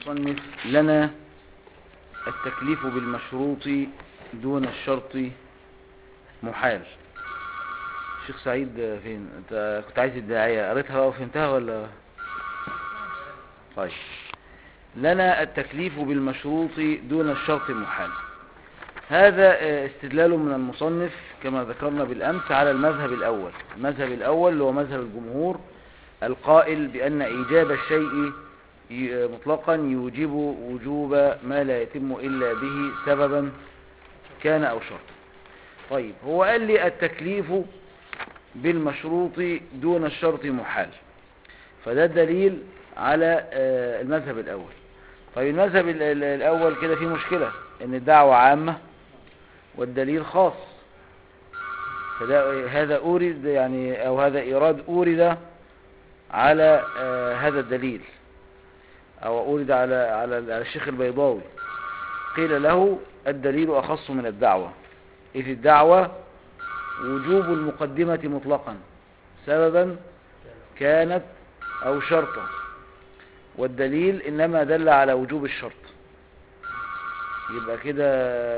المصنف لنا التكليف بالمشروط دون الشرط محال شيخ سعيد فين انت كنت عايز الداعية قريتها وفهمتها ولا طيب لنا التكليف بالمشروط دون الشرط محال هذا استدلال من المصنف كما ذكرنا بالأمس على المذهب الأول المذهب الأول اللي هو مذهب الجمهور القائل بأن إيجاب الشيء مطلقا يوجب وجوب ما لا يتم إلا به سببا كان أو شرطا طيب هو قال لي التكليف بالمشروط دون الشرط محال فده دليل على المذهب الأول طيب المذهب الأول كده فيه مشكلة ان الدعوة عامة والدليل خاص فده هذا أورد يعني أو هذا إيراد أورد على هذا الدليل أو أورد على على الشيخ البيضاوي قيل له الدليل أخص من الدعوة إذ الدعوة وجوب المقدمة مطلقا سببا كانت أو شرطا والدليل إنما دل على وجوب الشرط يبقى كده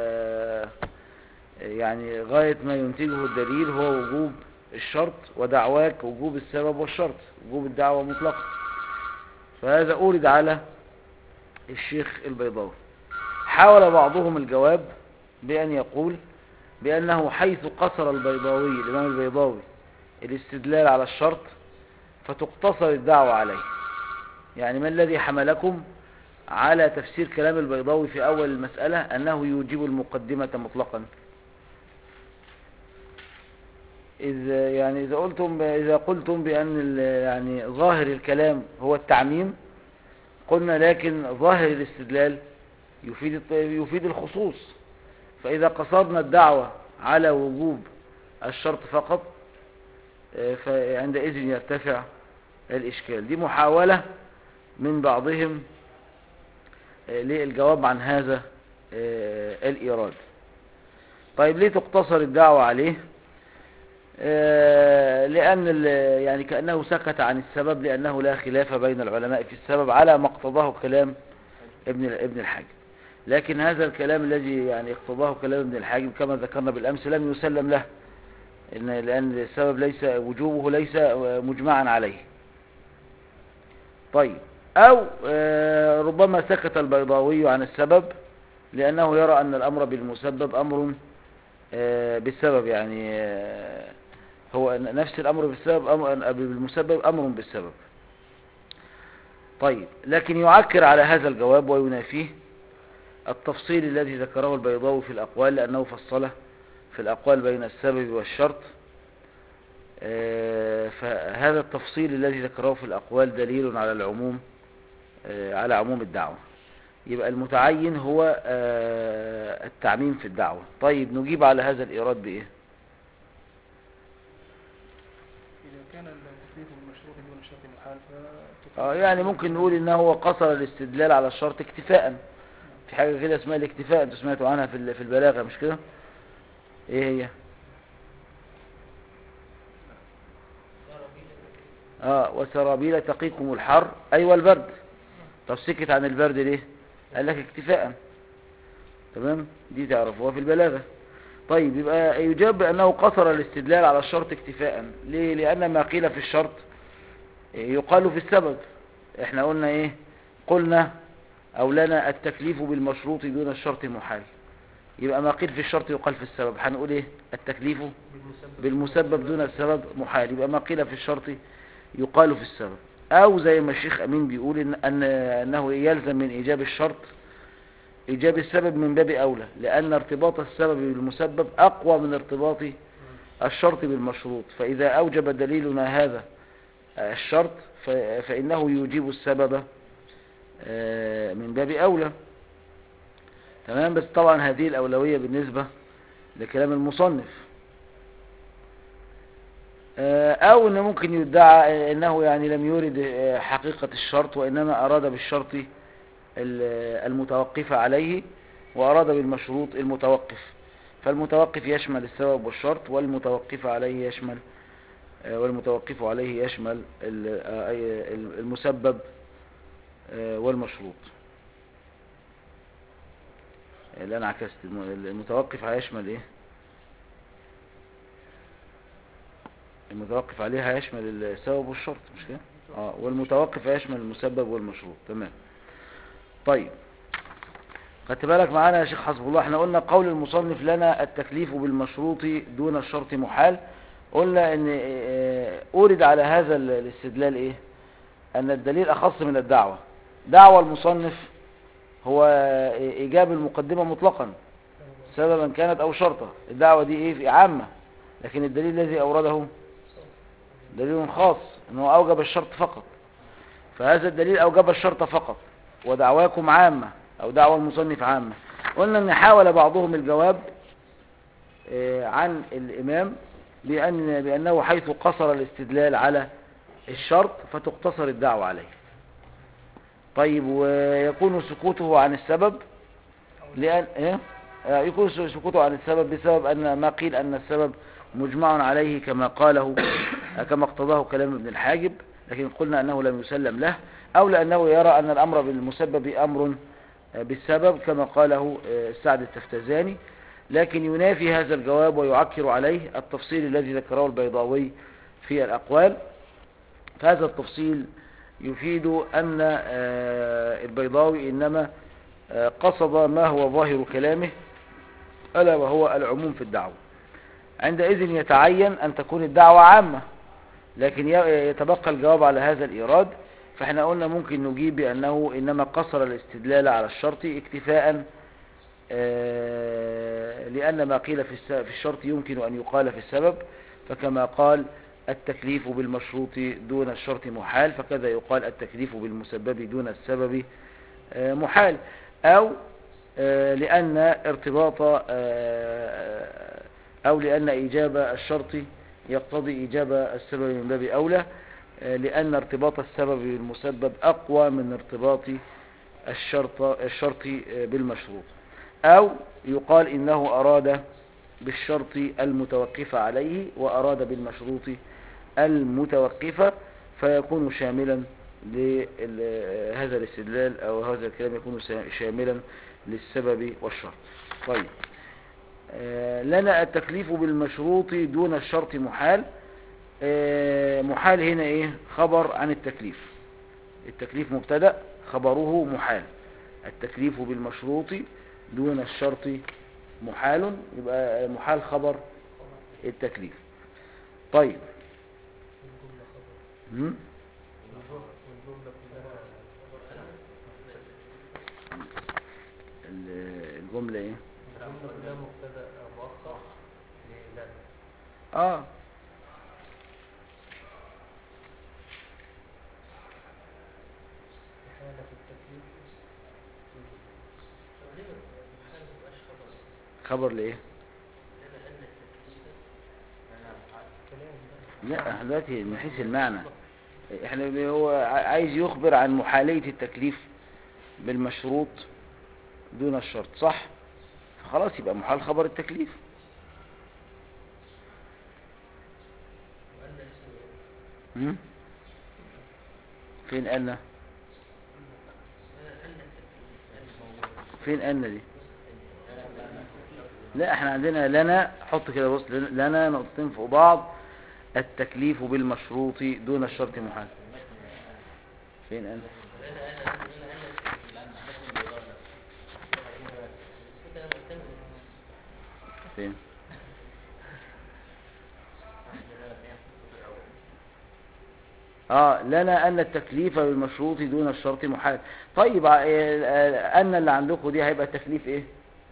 يعني غاية ما ينتجه الدليل هو وجوب الشرط ودعواك وجوب السبب والشرط وجوب الدعوة مطلقا فهذا أورد على الشيخ البيضاوي حاول بعضهم الجواب بأن يقول بأنه حيث قصر البيضاوي الإمام البيضاوي الاستدلال على الشرط فتقتصر الدعوة عليه يعني ما الذي حملكم على تفسير كلام البيضاوي في أول المسألة أنه يوجب المقدمة مطلقا إذا يعني إذا قلتم إذا قلتم بأن يعني ظاهر الكلام هو التعميم قلنا لكن ظاهر الاستدلال يفيد يفيد الخصوص فإذا قصرنا الدعوة على وجوب الشرط فقط فعندئذ يرتفع الإشكال دي محاولة من بعضهم للجواب عن هذا الإيراد طيب ليه تقتصر الدعوة عليه لأن يعني كأنه سكت عن السبب لأنه لا خلاف بين العلماء في السبب على ما اقتضاه كلام ابن ابن الحاجب لكن هذا الكلام الذي يعني اقتضاه كلام ابن الحاجب كما ذكرنا بالأمس لم يسلم له إن لأن السبب ليس وجوبه ليس مجمعا عليه طيب أو ربما سكت البيضاوي عن السبب لأنه يرى أن الأمر بالمسبب أمر بالسبب يعني هو نفس الأمر بالسبب أمر بالمسبب أمر بالسبب طيب لكن يعكر على هذا الجواب وينافيه التفصيل الذي ذكره البيضاوي في الأقوال لأنه فصله في الأقوال بين السبب والشرط فهذا التفصيل الذي ذكره في الأقوال دليل على العموم على عموم الدعوة يبقى المتعين هو التعميم في الدعوة طيب نجيب على هذا الإيراد بإيه إذا كان التكليف بالمشروط دون الشرط محال اه يعني ممكن نقول إنه هو قصر الاستدلال على الشرط اكتفاء في حاجة كده اسمها الاكتفاء انتوا سمعتوا عنها في في البلاغة مش كده ايه هي اه وسرابيل تقيكم الحر ايوه البرد طب سكت عن البرد ليه قال لك اكتفاء تمام دي تعرفوها في البلاغة طيب يبقى يجاب بأنه قصر الاستدلال على الشرط اكتفاء ليه لأن ما قيل في الشرط يقال في السبب احنا قلنا ايه قلنا او لنا التكليف بالمشروط دون الشرط محال يبقى ما قيل في الشرط يقال في السبب هنقول ايه التكليف بالمسبب دون السبب محال يبقى ما قيل في الشرط يقال في السبب او زي ما الشيخ امين بيقول إن, أن انه يلزم من ايجاب الشرط ايجاب السبب من باب اولى لان ارتباط السبب بالمسبب اقوى من ارتباط الشرط بالمشروط فاذا اوجب دليلنا هذا الشرط فانه يوجب السبب من باب اولى تمام بس طبعا هذه الاولوية بالنسبة لكلام المصنف او ان ممكن يدعى انه يعني لم يورد حقيقة الشرط وانما اراد بالشرط المتوقف عليه واراد بالمشروط المتوقف فالمتوقف يشمل السبب والشرط والمتوقف عليه يشمل والمتوقف عليه يشمل المسبب والمشروط اللي انا عكست الم- المتوقف هيشمل ايه المتوقف عليه هيشمل السبب والشرط مش كده اه والمتوقف هيشمل المسبب والمشروط تمام طيب خدت بالك معانا يا شيخ حسب الله احنا قلنا قول المصنف لنا التكليف بالمشروط دون الشرط محال قلنا ان اه، اورد على هذا ال- الاستدلال ايه ان الدليل اخص من الدعوة دعوة المصنف هو ايجاب المقدمة مطلقا سببا كانت او شرطا الدعوة دي ايه في عامة لكن الدليل الذي اورده دليل خاص انه اوجب الشرط فقط فهذا الدليل اوجب الشرط فقط ودعواكم عامة او دعوة المصنف عامة قلنا ان حاول بعضهم الجواب آه، عن الامام بأن بأنه حيث قصر الاستدلال على الشرط فتقتصر الدعوة عليه طيب ويكون سكوته عن السبب لأن إيه؟ آه، يكون سكوته عن السبب بسبب أن ما قيل أن السبب مجمع عليه كما قاله آه، كما اقتضاه كلام ابن الحاجب لكن قلنا أنه لم يسلم له أو لأنه يرى أن الأمر بالمسبب أمر آه، بالسبب كما قاله آه، السعد التفتزاني لكن ينافي هذا الجواب ويعكر عليه التفصيل الذي ذكره البيضاوي في الأقوال فهذا التفصيل يفيد أن آه، البيضاوي إنما آه، قصد ما هو ظاهر كلامه ألا وهو العموم في الدعوة عندئذ يتعين أن تكون الدعوة عامة لكن ي- يتبقى الجواب على هذا الإيراد فاحنا قلنا ممكن نجيب بأنه إنما قصر الاستدلال على الشرط اكتفاء آه، لأن ما قيل في الس- في الشرط يمكن أن يقال في السبب فكما قال التكليف بالمشروط دون الشرط محال فكذا يقال التكليف بالمسبب دون السبب آه، محال أو آه، لأن ارتباط آه، أو لأن إيجاب الشرط يقتضي إيجاب السبب من باب أولى آه، لأن ارتباط السبب بالمسبب أقوى من ارتباط الشرط الشرط آه، بالمشروط أو يقال إنه أراد بالشرط المتوقف عليه وأراد بالمشروط المتوقفة فيكون شاملا لهذا الاستدلال أو هذا الكلام يكون سا- شاملا للسبب والشرط طيب آه، لنا التكليف بالمشروط دون الشرط محال آه، محال هنا ايه خبر عن التكليف التكليف مبتدأ خبره محال التكليف بالمشروط دون الشرط محال يبقى محال خبر التكليف طيب هم؟ ال- الجملة ايه اه خبر لايه لا احنا دلوقتي من حيث المعنى احنا ب- هو ع- عايز يخبر عن محالية التكليف بالمشروط دون الشرط صح فخلاص يبقى محال خبر التكليف هم؟ فين أن فين أن دي لا احنا عندنا لنا حط كده بص لنا نقطتين فوق بعض التكليف بالمشروط دون الشرط محال فين أن فين اه لنا ان التكليف بالمشروط دون الشرط محال طيب ع- آه، ان اللي عندكم دي هيبقى التكليف ايه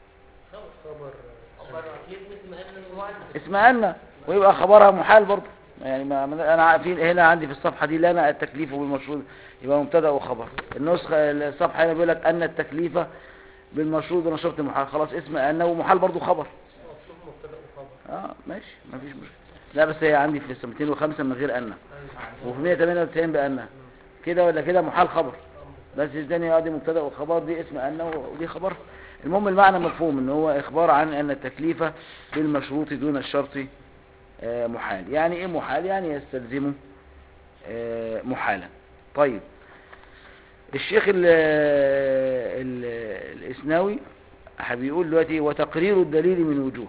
اسم ان ويبقى خبرها محال برضه يعني ما ما- انا عارفين هنا عندي في الصفحه دي لنا التكليف بالمشروط يبقى مبتدا وخبر النسخه الصفحه هنا بيقول لك ان التكليف بالمشروط دون الشرط محال خلاص اسم ان ومحال برضه خبر اه ماشي ما فيش مشكله لا بس هي عندي في 205 من غير ان وفي 198 بان كده ولا كده محال خبر بس الثاني اه دي مبتدا وخبر دي اسم ان ودي خبر المهم المعنى مفهوم ان هو اخبار عن ان التكليف بالمشروط دون الشرط آه، محال يعني ايه محال يعني يستلزم آه، محالا طيب الشيخ ال ال الاسناوي بيقول دلوقتي وتقرير الدليل من وجوه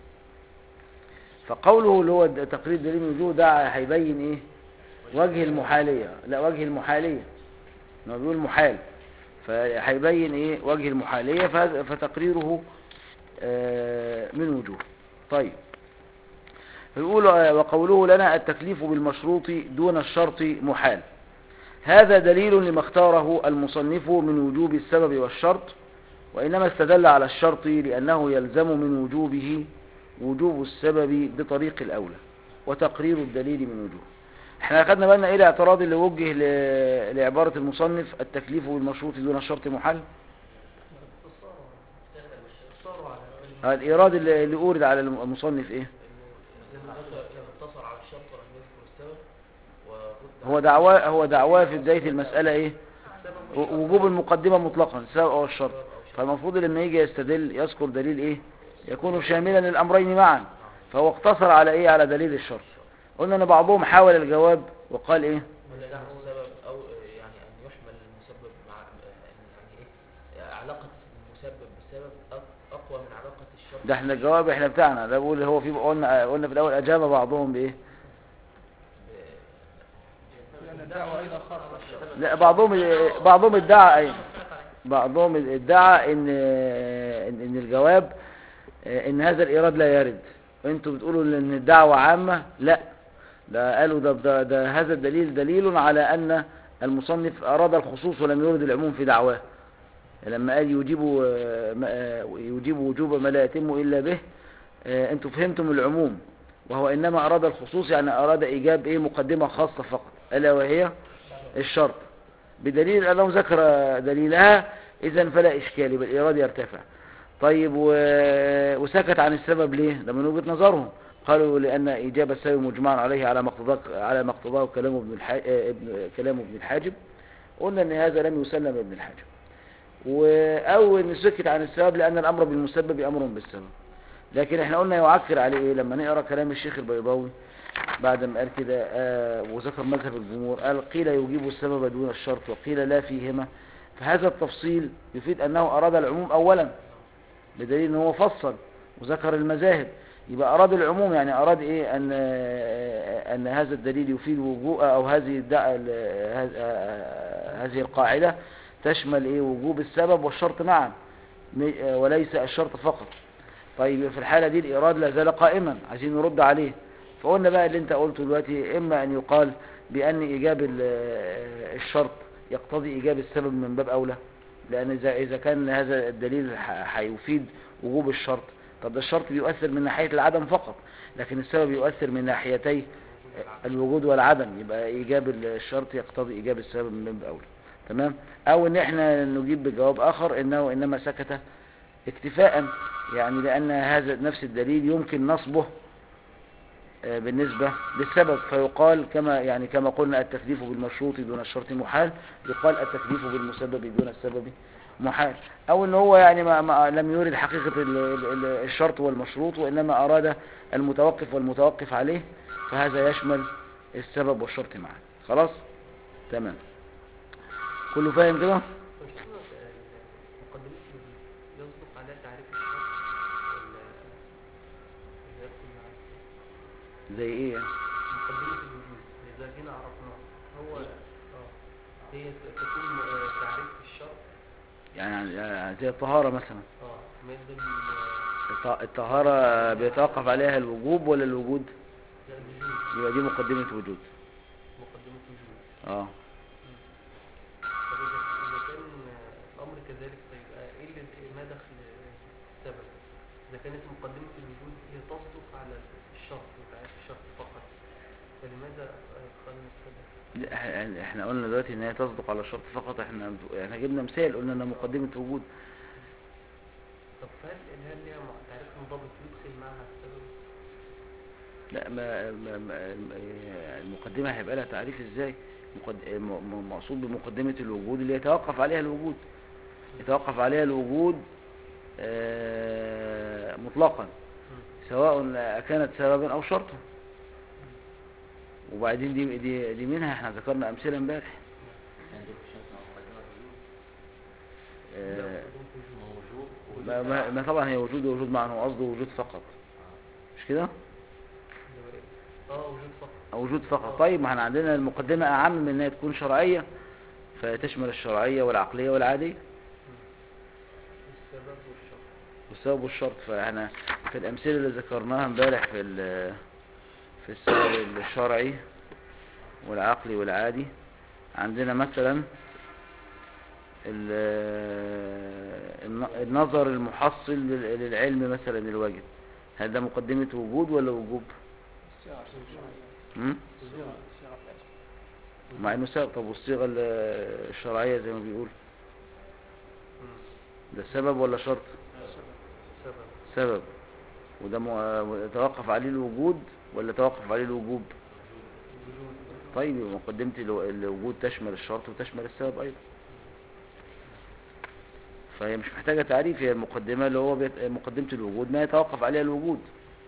فقوله اللي هو د- تقرير الدليل من وجوه ده هيبين ايه وجه المحالية لا وجه المحالية ما بيقول محال فهيبين ايه وجه المحالية فهذا- فتقريره آه، من وجوه طيب فيقول آه، وقوله لنا التكليف بالمشروط دون الشرط محال هذا دليل لما اختاره المصنف من وجوب السبب والشرط وإنما استدل على الشرط لأنه يلزم من وجوبه وجوب السبب بطريق الأولى وتقرير الدليل من وجوه احنا أخذنا بالنا ايه الاعتراض اللي وجه ل- لعبارة المصنف التكليف بالمشروط دون الشرط محال اقتصروا على آه، الإيراد اللي اللي أورد على المصنف ايه انه اقتصر على الشرط ولم يذكر السبب ورد هو دعواه هو دعواه في بداية المسألة ايه و- وجوب المقدمة مطلقا السبب أو الشرط فالمفروض لما يجي يستدل يذكر دليل ايه يكون شاملا للأمرين معا فهو اقتصر على ايه على دليل الشرط قلنا ان بعضهم حاول الجواب وقال ايه لأن السبب أو يعني أن يحمل المسبب مع يعني إيه علاقة المسبب بالسبب أق- أقوى من علاقة الشرط ده احنا الجواب احنا بتاعنا ده بقول هو في قلنا قلنا في الاول اجاب بعضهم بايه لأن الدعوة أيضا خاصة لا بعضهم بعضهم ادعى ايه بعضهم ادعى ان ان إن الجواب ان هذا الايراد لا يرد وانتوا بتقولوا ان الدعوة عامة لا ده قالوا ده, ده, ده هذا الدليل دليل على ان المصنف اراد الخصوص ولم يرد العموم في دعواه لما قال يجيب آه، ما- آه، يجيب وجوب ما لا يتم الا به آه، انتوا فهمتم العموم وهو انما اراد الخصوص يعني اراد ايجاب ايه مقدمة خاصة فقط الا وهي الشرط بدليل انه ذكر دليلها اذا فلا اشكال يبقى الايراد يرتفع طيب و... وسكت عن السبب ليه ده من وجهة نظرهم قالوا لان اجابه السبب مجمع عليه على ما اقتضاه على ما اقتضاه كلام ابن الح... آه، ابن كلام ابن الحاجب قلنا ان هذا لم يسلم ابن الحاجب و... او ان سكت عن السبب لان الامر بالمسبب امر بالسبب لكن احنا قلنا يعكر عليه ايه لما نقرا كلام الشيخ البيضاوي بعد ما قال كده آه وذكر مذهب الجمهور قال قيل يجيب السبب دون الشرط وقيل لا فيهما فهذا التفصيل يفيد انه اراد العموم اولا بدليل ان هو فصل وذكر المذاهب يبقى اراد العموم يعني اراد ايه ان آه، ان هذا الدليل يفيد وجوب او هذه الدع... ال- هذ- آه، هذه القاعده تشمل ايه وجوب السبب والشرط معا م- آه، وليس الشرط فقط طيب في الحالة دي الإيراد لا زال قائما عايزين نرد عليه فقلنا بقى اللي انت قلته دلوقتي إما أن يقال بأن إيجاب ال- الشرط يقتضي إيجاب السبب من باب أولى لأن إذا, إذا كان هذا الدليل ح- هيفيد وجوب الشرط طب ده الشرط بيؤثر من ناحية العدم فقط لكن السبب يؤثر من ناحيتي الوجود والعدم يبقى إيجاب الشرط يقتضي إيجاب السبب من باب أولى تمام أو إن إحنا نجيب بجواب آخر إنه إنما سكت اكتفاء يعني لأن هذا نفس الدليل يمكن نصبه آه، بالنسبة للسبب فيقال كما يعني كما قلنا التكليف بالمشروط دون الشرط محال يقال التكليف بالمسبب دون السبب محال او ان هو يعني ما ما لم يرد حقيقة ال- ال- ال- الشرط والمشروط وانما اراد المتوقف والمتوقف عليه فهذا يشمل السبب والشرط معا خلاص تمام كله فاهم كده مقدمة الوجود يصدق عليها تعريف الشرط ولا ولا يدخل معاه زي ايه يعني مقدمة الوجود إذا جينا عرفناه هو اه هي تكون آه، تعريف الشرط يعني يعني زي الطهارة مثلا اه من ضمن الط- الطهارة بيتوقف عليها الوجوب ولا الوجود لا الوجود يبقى دي مقدمة وجود مقدمة الوجود اه طب إذا إذا كان آه، الأمر كذلك فيبقى إيه اللي ما دخل السبب إذا كانت مقدمة الوجود هي تصدق على الشرط وتعريف الشرط فقط فلماذا أدخلنا السبب؟ لا، إح- احنا قلنا دلوقتي ان هي تصدق على الشرط فقط احنا احنا جبنا مثال قلنا انها مقدمة وجود طب فهل هل ليها مع- تعريف منضبط يدخل معها السبب؟ لا ما, ما, ما المقدمة هيبقى لها تعريف ازاي مقد... م- م- مقصود بمقدمة الوجود اللي يتوقف عليها الوجود يتوقف عليها الوجود آه، مطلقا سواء كانت سببا او شرطا وبعدين دي دي, دي منها احنا ذكرنا امثله امبارح آه، موجود ما, ما, ما طبعا هي وجود ووجود معا هو قصده وجود فقط مش كده اه وجود فقط أو وجود فقط طيب ما احنا عندنا المقدمة أعم من انها تكون شرعية فتشمل الشرعية والعقلية والعادية السبب والشرط والسبب والشرط فاحنا في الأمثلة اللي ذكرناها امبارح في ال- في السبب الشرعي والعقلي والعادي عندنا مثلا ال- الن- النظر المحصل لل- للعلم مثلا الواجب هل ده مقدمة وجود ولا وجوب؟ الصيغة الشرعية م? الصيغة الصيغة بتاعتها مع انه سبب طب والصيغة ال- الشرعية زي ما بيقول ده سبب ولا شرط؟ السبب سبب سبب وده م- يتوقف عليه الوجود ولا يتوقف عليه الوجوب؟ وجود طيب يبقى مقدمة الو- الوجود تشمل الشرط وتشمل السبب أيضا فهي مش محتاجة تعريف هي المقدمة اللي هو بيت... مقدمة الوجود ما يتوقف عليها الوجود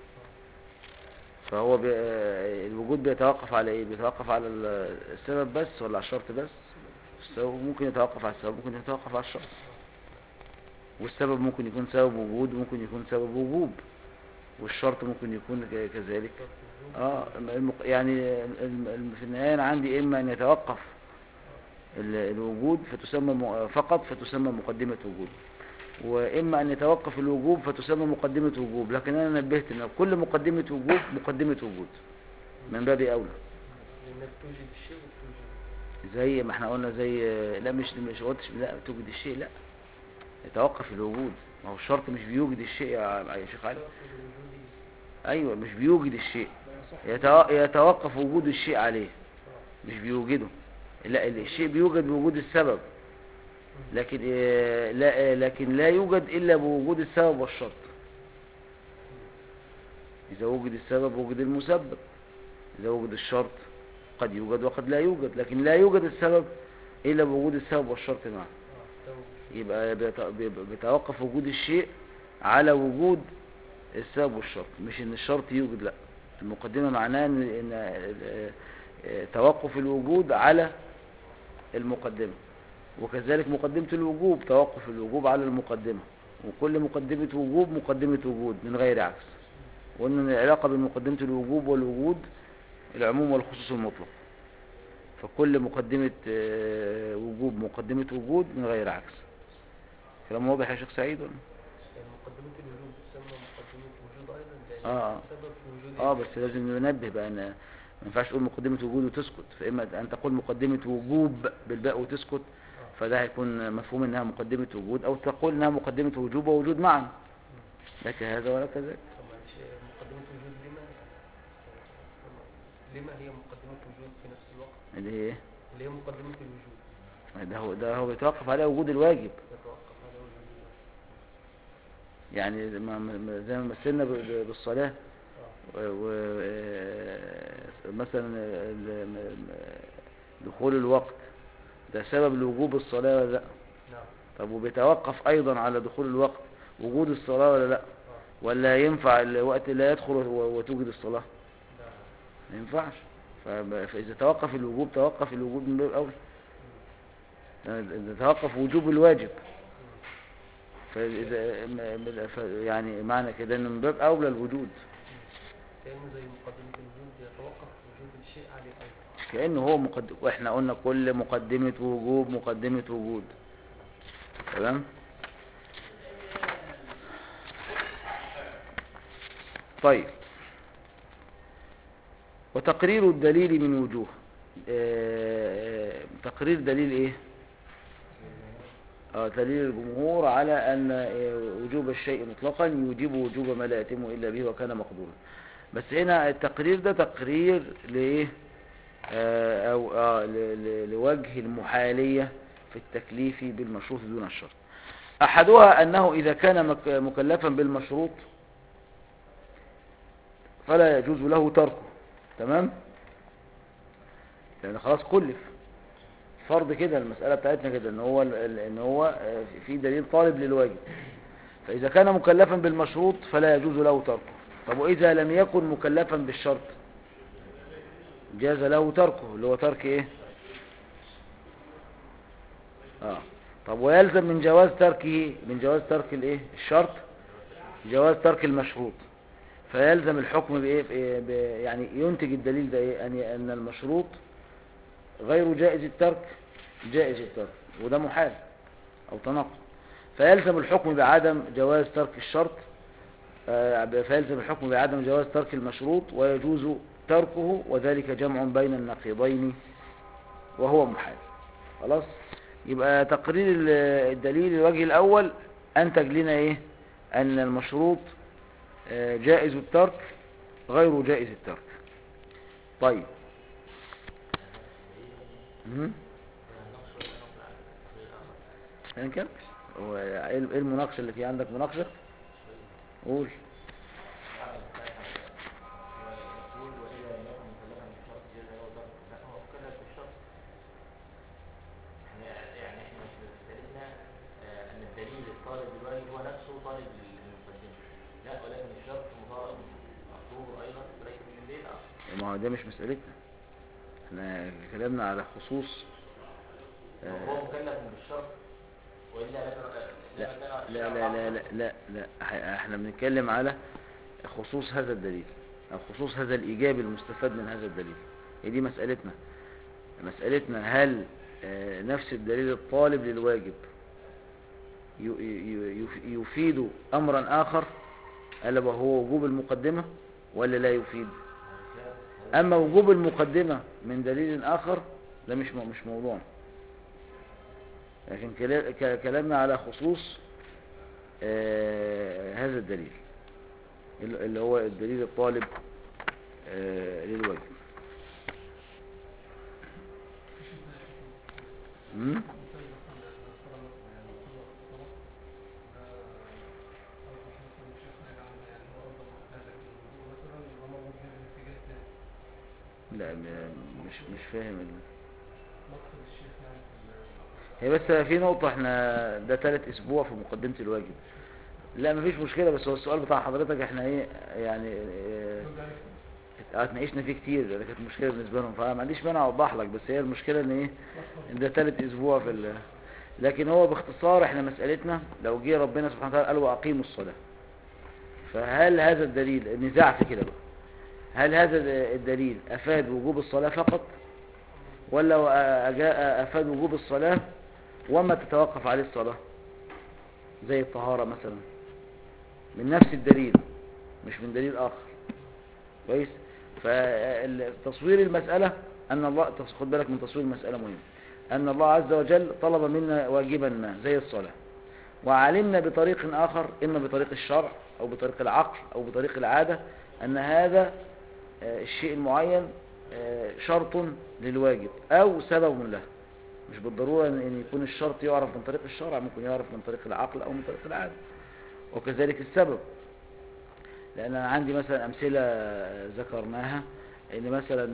فهو بي... الوجود بيتوقف على ايه بيتوقف على ال- السبب بس ولا على الشرط بس السبب ممكن يتوقف على السبب ممكن يتوقف على الشرط والسبب ممكن يكون سبب وجود وممكن يكون سبب وجوب والشرط ممكن يكون ك- كذلك شرط وجود اه المق... يعني الم- الم- في النهاية أنا عندي إما أن يتوقف ال- الوجود فتسمى م- فقط فتسمى مقدمة وجود وإما أن يتوقف الوجوب فتسمى مقدمة وجوب لكن أنا نبهت أن كل مقدمة وجوب مقدمة وجود من باب أولى لانك توجد الشيء وتوجد زي ما احنا قلنا زي لا مش مش قلتش لا توجد الشيء لا يتوقف الوجود ما هو الشرط مش بيوجد الشيء يا يا شيخ علي الشرط الوجودي ايوه مش بيوجد الشيء لا يصح يتو- يتوقف وجود الشيء عليه مش بيوجده لا الشيء بيوجد بوجود السبب لكن آه، لا آه، لكن لا يوجد الا بوجود السبب والشرط اذا وجد السبب وجد المسبب اذا وجد الشرط قد يوجد وقد لا يوجد لكن لا يوجد السبب الا بوجود السبب والشرط معا اه توجد يبقى بيت- بيبقى بيتوقف وجود الشيء على وجود السبب والشرط مش ان الشرط يوجد لا المقدمة معناه ان إن، آه، آه، توقف الوجود على المقدمة وكذلك مقدمة الوجوب توقف الوجوب على المقدمة وكل مقدمة وجوب مقدمة وجود من غير عكس وان العلاقة بين مقدمة الوجوب والوجود العموم والخصوص المطلق فكل مقدمة آه، وجوب مقدمة وجود من غير عكس كلام واضح يا شيخ سعيد ولا؟ يعني مقدمة الوجود تسمى مقدمة وجود أيضا لأن آه. السبب في وجود اه بس لازم ننبه بقى ان ما ينفعش تقول مقدمة وجود وتسكت فإما أن تقول مقدمة وجوب بالباء وتسكت فده هيكون مفهوم انها مقدمة وجود او تقول انها مقدمة وجوب ووجود معا لا كهذا ولا كذاك طب معلش مقدمة وجود لما لما هي مقدمة وجود في نفس الوقت اللي هي ايه اللي هي مقدمة الوجود ده هو ده هو بيتوقف على وجود الواجب يتوقف على وجود الوجود يعني ما- ما- زي ما مثلنا ب- ب- بالصلاة اه ومثلا دخول الوقت ده سبب لوجوب الصلاة ولا لا نعم طب وبيتوقف ايضا على دخول الوقت وجود الصلاة ولا لا اه ولا ينفع الوقت لا يدخل و- وتوجد الصلاة نعم ما ينفعش فب- فإذا توقف الوجوب توقف الوجوب من باب أولى إذا توقف وجوب الواجب فإذا م- م- ف- يعني معنى كده إنه من باب أولى الوجود كأنه زي مقدمة الوجود يتوقف وجود الشيء عليه أيضا كأنه هو مقدم وإحنا قلنا كل مقدمة وجوب مقدمة وجود تمام طيب وتقرير الدليل من وجوه آه، تقرير دليل ايه اه دليل الجمهور على ان آه، وجوب الشيء مطلقا يوجب وجوب ما لا يتم الا به وكان مقدورا بس هنا التقرير ده تقرير لايه آه، او آه ل- ل- لوجه المحالية في التكليف بالمشروط دون الشرط احدها انه اذا كان مك- مكلفا بالمشروط فلا يجوز له تركه تمام لان خلاص كلف فرض كده المسألة بتاعتنا كده ان هو ال- ال- ان هو آه، في دليل طالب للواجب فاذا كان مكلفا بالمشروط فلا يجوز له تركه طب واذا لم يكن مكلفا بالشرط جاز له تركه اللي هو ترك ايه اه طب ويلزم من جواز تركه من جواز ترك الايه الشرط جواز ترك المشروط فيلزم الحكم بايه بإيه؟ ب- يعني ينتج الدليل ده ايه ان ان المشروط غير جائز الترك جائز الترك وده محال او تناقض فيلزم الحكم بعدم جواز ترك الشرط آه، فيلزم الحكم بعدم جواز ترك المشروط ويجوز تركه وذلك جمع بين النقيضين وهو محال خلاص يبقى تقرير ال- الدليل الوجه الأول أنتج لنا إيه أن المشروط آه، جائز الترك غير جائز الترك طيب مهم. هنكمل هو ايه إيه المناقشة اللي في عندك مناقشة قول يقول وإذا لم يكن مكلفا بشرط جاز له ترك لا هو مكلف بالشرط يعني يعني احنا مش بنستندنا آه، ان الدليل الطالب الواجب هو نفسه طالب للمقدمة لا ولكن الشرط مطالب مطلوب ايضا ولكن من دليل اخر ما هو ده مش مسألتنا احنا كلامنا على خصوص آه، وهو مكلف بالشرط والا لكن لا لما كان لا لا لا لا لا, لا. إح- احنا بنتكلم على خصوص هذا الدليل او خصوص هذا الايجاب المستفاد من هذا الدليل هي دي مسألتنا مسألتنا هل آه، نفس الدليل الطالب للواجب ي- ي- يف- يفيد امرا اخر الا وهو وجوب المقدمة ولا لا يفيد اما وجوب المقدمة من دليل اخر ده مش م- مش موضوع لكن كلا- ك- كلامنا على خصوص آه، هذا الدليل ال- اللي هو الدليل الطالب آه، للواجب مم؟ لا م- مش مش فاهم ال- هي بس في نقطة احنا ده تالت اسبوع في مقدمة الواجب لا مفيش مشكلة بس هو السؤال بتاع حضرتك احنا ايه يعني اه اتناقشنا فيه كتير ده كانت مشكلة بالنسبة لهم فما عنديش مانع اوضح لك بس هي المشكلة ان ايه ان ده تالت اسبوع في ال لكن هو باختصار احنا مسألتنا لو جه ربنا سبحانه وتعالى قال واقيموا الصلاة فهل هذا الدليل النزاع في كده بقى هل هذا الدليل افاد وجوب الصلاة فقط ولا أجاء أفاد وجوب الصلاة وما تتوقف عليه الصلاة زي الطهارة مثلا من نفس الدليل مش من دليل آخر كويس فتصوير المسألة أن الله خد بالك من تصوير المسألة مهم أن الله عز وجل طلب منا واجبا ما زي الصلاة وعلمنا بطريق آخر إما بطريق الشرع أو بطريق العقل أو بطريق العادة أن هذا آه، الشيء المعين آه، شرط للواجب أو سبب له مش بالضرورة أن أن يكون الشرط يعرف من طريق الشرع ممكن يعرف من طريق العقل أو من طريق العادة وكذلك السبب لأن أنا عندي مثلا أمثلة ذكرناها أن مثلا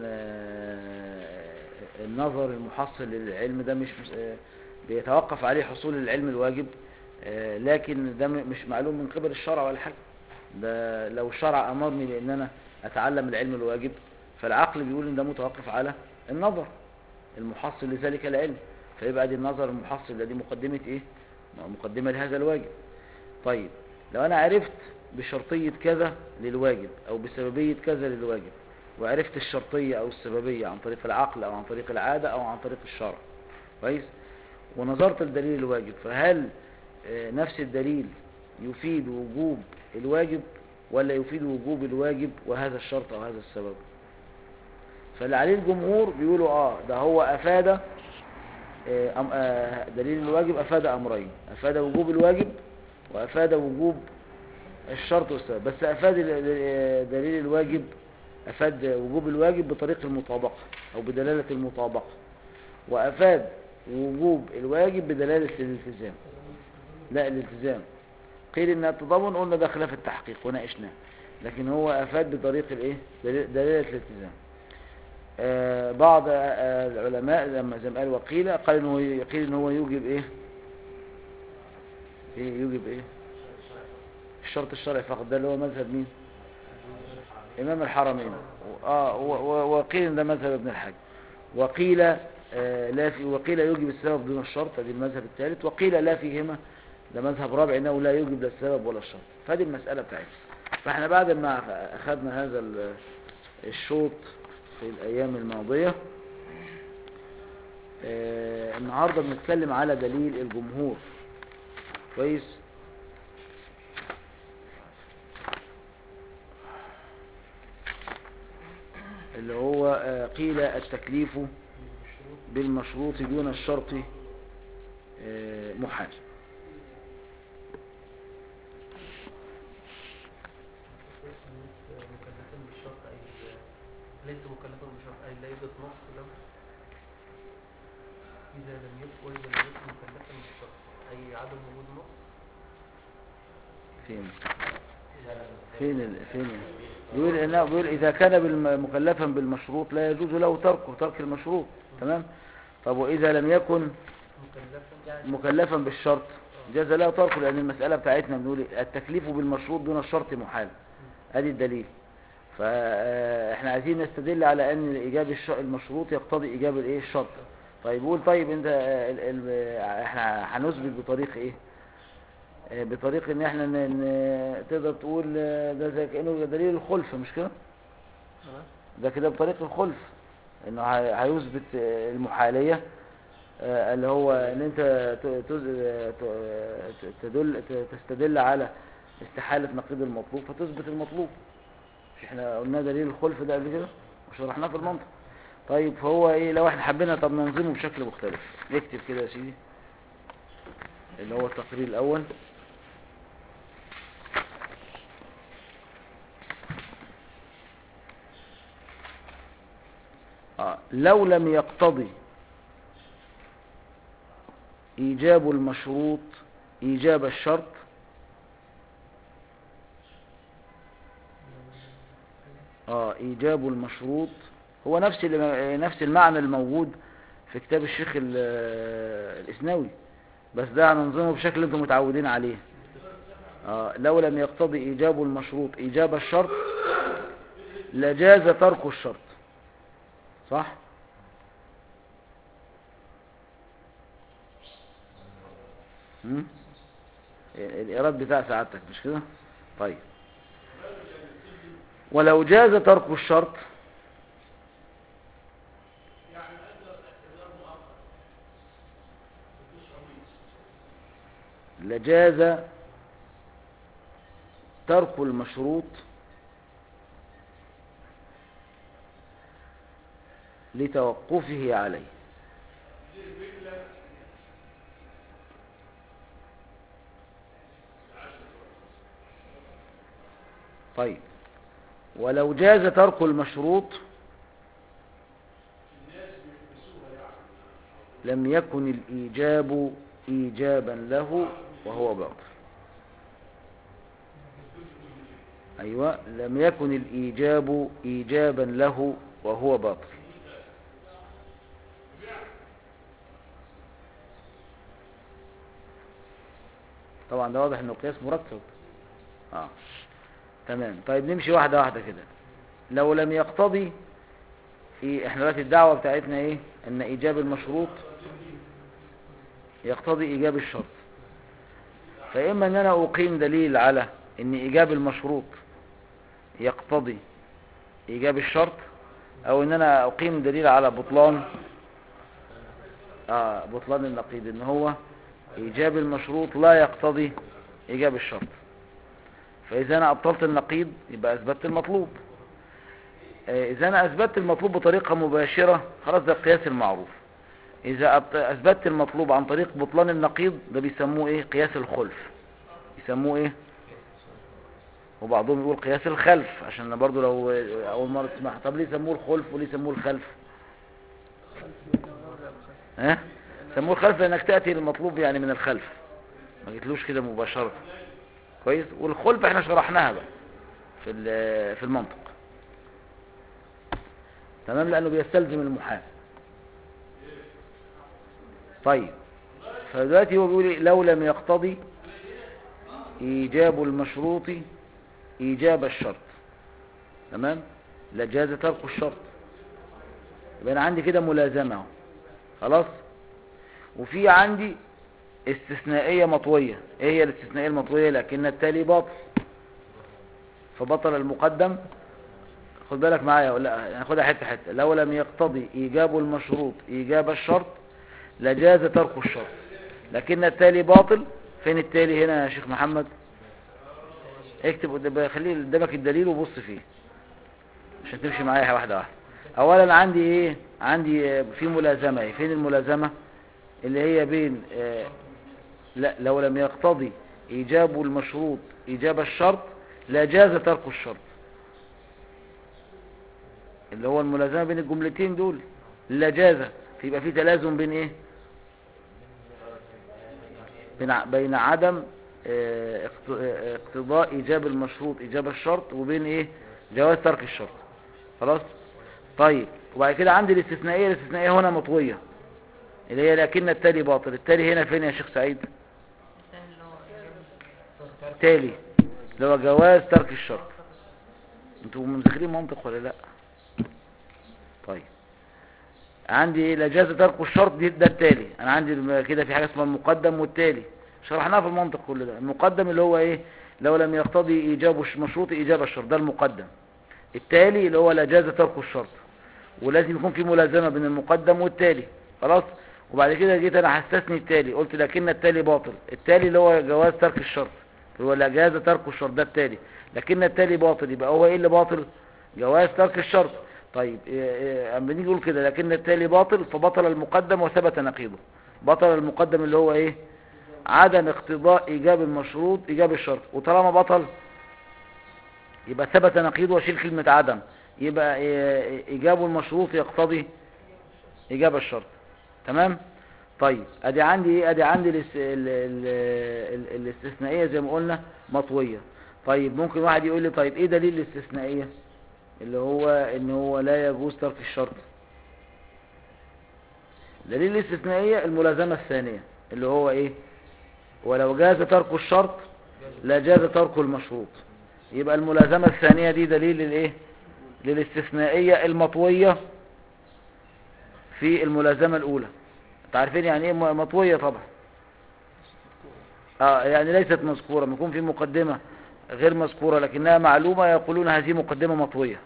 آه، النظر المحصل للعلم ده مش آه، بيتوقف عليه حصول العلم الواجب آه، لكن ده م- مش معلوم من قبل الشرع ولا حاجة ده لو الشرع أمرني بأن أنا أتعلم العلم الواجب فالعقل بيقول ان ده متوقف على النظر المحصل لذلك العلم فيبقى دي النظر المحصل ده دي مقدمة ايه مقدمة لهذا الواجب طيب لو انا عرفت بشرطية كذا للواجب او بسببية كذا للواجب وعرفت الشرطية او السببية عن طريق العقل او عن طريق العادة او عن طريق الشرع كويس ونظرت لدليل الواجب فهل آه، نفس الدليل يفيد وجوب الواجب ولا يفيد وجوب الواجب وهذا الشرط او هذا السبب فاللي عليه الجمهور بيقولوا اه ده هو افاد آه، أم- آه، دليل الواجب افاد امرين افاد وجوب الواجب وافاد وجوب الشرط والسبب بس افاد ال- ال- دليل الواجب افاد وجوب الواجب بطريق المطابقة او بدلالة المطابقة وافاد وجوب الواجب بدلالة الالتزام لا الالتزام قيل ان التضامن قلنا ده خلاف التحقيق وناقشناه لكن هو افاد بطريق الايه دليل- دلالة الالتزام آه، بعض آه، العلماء لما زي ما قال وقيل قال انه يقيل ان هو يوجب ايه ايه يوجب ايه الشرط الشرعي فقط ده اللي هو مذهب مين امام الحرمين اه و- و- وقيل ان ده مذهب ابن الحاج وقيل آه، لا في وقيل يوجب السبب دون الشرط هذه المذهب الثالث وقيل لا فيهما ده مذهب رابع انه لا يوجب لا السبب ولا الشرط فهذه المسألة بتاعتنا فاحنا بعد ما اخذنا هذا ال- الشوط في الايام الماضية آه، النهاردة بنتكلم على دليل الجمهور كويس اللي هو آه، قيل التكليف بالمشروط دون الشرط آه، محال مكلفا بالشرط أي ليس مكلفا بالشرط أي لا يوجد نص له إذا لم يكن وإذا لم يكن مكلفا بالشرط أي عدم وجود نص فين فين ال... فين ال... بيقول إنه بيقول إذا كان بالم- مكلفا بالمشروط لا يجوز له تركه ترك المشروط تمام طب وإذا لم يكن مكلفا يعني مكلفا بالشرط جاز له تركه لأن المسألة بتاعتنا بنقول التكليف بالمشروط دون الشرط محال ادي الدليل فاحنا عايزين نستدل على ان ايجاب الش- المشروط يقتضي ايجاب الايه الشرط طيب قول طيب انت ال- ال- احنا هنثبت بطريق ايه آه، بطريق ان احنا ن- ن- تقدر تقول آه، ده زي كانه دليل الخلف مش كده ده كده بطريق الخلف انه هي- هيثبت آه، المحاليه آه، اللي هو ان انت ت- تز- ت- تدل ت- تستدل على استحالة نقيض المطلوب فتثبت المطلوب مش احنا قلنا دليل الخلف ده قبل كده وشرحناه في المنطق طيب فهو ايه لو احنا حبينا طب ننظمه بشكل مختلف نكتب كده يا سيدي اللي هو التقرير الاول آه. لو لم يقتضي ايجاب المشروط ايجاب الشرط اه ايجاب المشروط هو نفس اللي نفس المعنى الموجود في كتاب الشيخ ال- الاسنوي بس ده هننظمه بشكل انتم متعودين عليه اه لو لم يقتضي ايجاب المشروط ايجاب الشرط لجاز ترك الشرط صح هم؟ الايراد بتاع سعادتك مش كده طيب ولو جاز ترك الشرط لجاز ترك المشروط لتوقفه عليه طيب ولو جاز ترك المشروط لم يكن الإيجاب إيجابا له وهو باطل أيوة لم يكن الإيجاب إيجابا له وهو باطل طبعا ده واضح انه قياس مركب اه تمام طيب نمشي واحدة واحدة كده لو لم يقتضي إيه احنا دلوقتي الدعوة بتاعتنا ايه ان ايجاب المشروط يقتضي ايجاب الشرط فاما ان انا اقيم دليل على ان ايجاب المشروط يقتضي ايجاب الشرط او ان انا اقيم دليل على بطلان آه بطلان النقيض ان هو ايجاب المشروط لا يقتضي ايجاب الشرط فإذا أنا أبطلت النقيض يبقى أثبتت المطلوب آه، إذا أنا أثبتت المطلوب بطريقة مباشرة خلاص ده القياس المعروف إذا أبط- أثبتت المطلوب عن طريق بطلان النقيض ده بيسموه إيه قياس الخلف يسموه إيه وبعضهم يقول قياس الخلف عشان أنا برضو لو آه، أول مرة تسمعها طب ليه سموه الخلف وليه سموه الخلف ها سموه الخلف لأنك تأتي المطلوب يعني من الخلف ما جيتلوش كده مباشرة كويس والخلف احنا شرحناها بقى في ال- في المنطق تمام لانه بيستلزم المحال طيب فدلوقتي هو بيقول إيه؟ لو لم يقتضي ايجاب المشروط ايجاب الشرط تمام لجاز ترك الشرط يبقى انا عندي كده ملازمه اهو خلاص وفي عندي استثنائية مطوية ايه هي الاستثنائية المطوية لكن التالي باطل فبطل المقدم خد بالك معايا ولا ناخدها حته حته لو لم يقتضي ايجاب المشروط ايجاب الشرط لجاز ترك الشرط لكن التالي باطل فين التالي هنا يا شيخ محمد اكتب قدام خليه قدامك الدليل وبص فيه عشان تمشي معايا واحده واحده اولا عندي ايه عندي آه، في ملازمه إيه؟ فين الملازمه اللي هي بين آه، لا لو لم يقتضي ايجاب المشروط ايجاب الشرط لا جاز ترك الشرط اللي هو الملازمه بين الجملتين دول لا جاز فيبقى في تلازم بين ايه بين ع- بين عدم آه، اقت- آه، اقتضاء ايجاب المشروط ايجاب الشرط وبين ايه جواز ترك الشرط خلاص طيب وبعد كده عندي الاستثنائيه الاستثنائيه هنا مطويه اللي هي لكن التالي باطل التالي هنا فين يا شيخ سعيد تالي اللي هو جواز ترك الشرط انتوا مذاكرين منطق ولا لا طيب عندي ايه لا جاز ترك الشرط دي ده التالي انا عندي الم- كده في حاجه اسمها المقدم والتالي شرحناها في المنطق كل ده المقدم اللي هو ايه لو لم يقتضي ايجاب الش- مشروط ايجاب الشرط ده المقدم التالي اللي هو لا جاز ترك الشرط ولازم يكون في ملازمه بين المقدم والتالي خلاص وبعد كده جيت انا هستثني التالي قلت لكن التالي باطل التالي اللي هو جواز ترك الشرط هو لا جاز ترك الشرط ده التالي لكن التالي باطل يبقى هو ايه اللي باطل جواز ترك الشرط طيب إيه- إيه، اما نيجي نقول كده لكن التالي باطل فبطل المقدم وثبت نقيضه بطل المقدم اللي هو ايه عدم اقتضاء ايجاب المشروط ايجاب الشرط وطالما بطل يبقى ثبت نقيضه وشيل كلمة عدم يبقى إيه- ايجاب المشروط يقتضي ايجاب الشرط تمام طيب ادي عندي ايه ادي عندي الاس- ال- ال- ال- الاستثنائيه زي ما قلنا مطويه طيب ممكن واحد يقول لي طيب ايه دليل الاستثنائيه اللي هو ان هو لا يجوز ترك الشرط دليل الاستثنائيه الملازمه الثانيه اللي هو ايه ولو جاز ترك الشرط لا جاز ترك المشروط يبقى الملازمه الثانيه دي دليل للايه للاستثنائيه المطويه في الملازمه الاولى انت عارفين يعني ايه م- مطويه طبعا اه يعني ليست مذكوره يكون في مقدمه غير مذكوره لكنها معلومه يقولون هذه مقدمه مطويه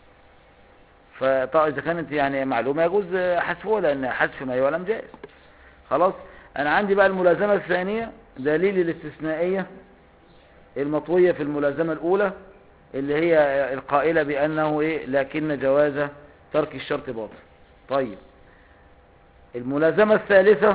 فطبعا اذا كانت يعني معلومه يجوز حذفها لان حذف ما يعلم جائز خلاص انا عندي بقى الملازمه الثانيه دليل الاستثنائيه المطويه في الملازمه الاولى اللي هي القائله بانه ايه لكن جواز ترك الشرط باطل طيب الملازمه الثالثه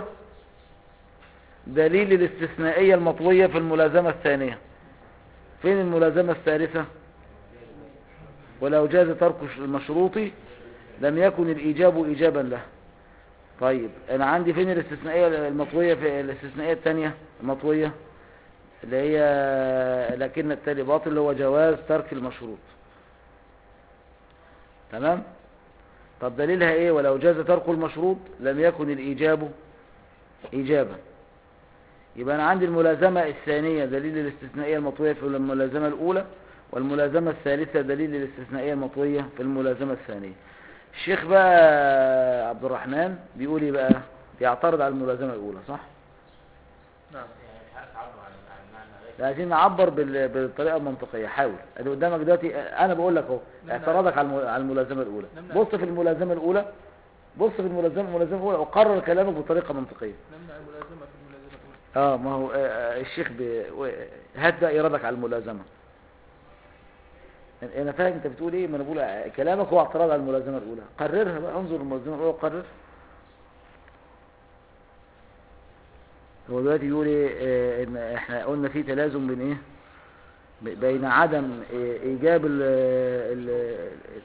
دليل الاستثنائيه المطويه في الملازمه الثانيه فين الملازمه الثالثه ولو جاز ترك المشروط لم يكن الإيجاب إيجابا له طيب أنا عندي فين الاستثنائية المطوية في الاستثنائية الثانية المطوية اللي هي لكن التالي باطل اللي هو جواز ترك المشروط تمام طب دليلها ايه ولو جاز ترك المشروط لم يكن الإيجاب إيجابا يبقى أنا عندي الملازمة الثانية دليل الاستثنائية المطوية في الملازمة الأولى والملازمة الثالثة دليل الاستثنائية المطوية في الملازمة الثانية الشيخ بقى عبد الرحمن بيقول ايه بقى بيعترض على الملازمة الأولى صح؟ نعم يعني مش عارف اعبر عن عن معنى غير لا عايزين نعبر بال- بالطريقة المنطقية حاول ادي قدامك دلوقتي انا بقول لك اهو نمنع- اعتراضك على الم- على الملازمة الأولى نمنع- بص في الملازمة الأولى بص في الملازمة الملازمة الأولى وقرر كلامك بطريقة منطقية نمنع الملازمة في الملازمة الأولى اه ما هو آه، آه، الشيخ بي... و- هات بقى إرادك على الملازمة انا فاهم انت بتقول ايه ما انا بقول آه، كلامك هو اعتراض على الملازمة الأولى قررها بقى انظر الملازمة الأولى وقرر هو دلوقتي بيقول ايه آه، ان احنا قلنا في تلازم بين ايه ب- بين عدم آه، ايجاب ال ال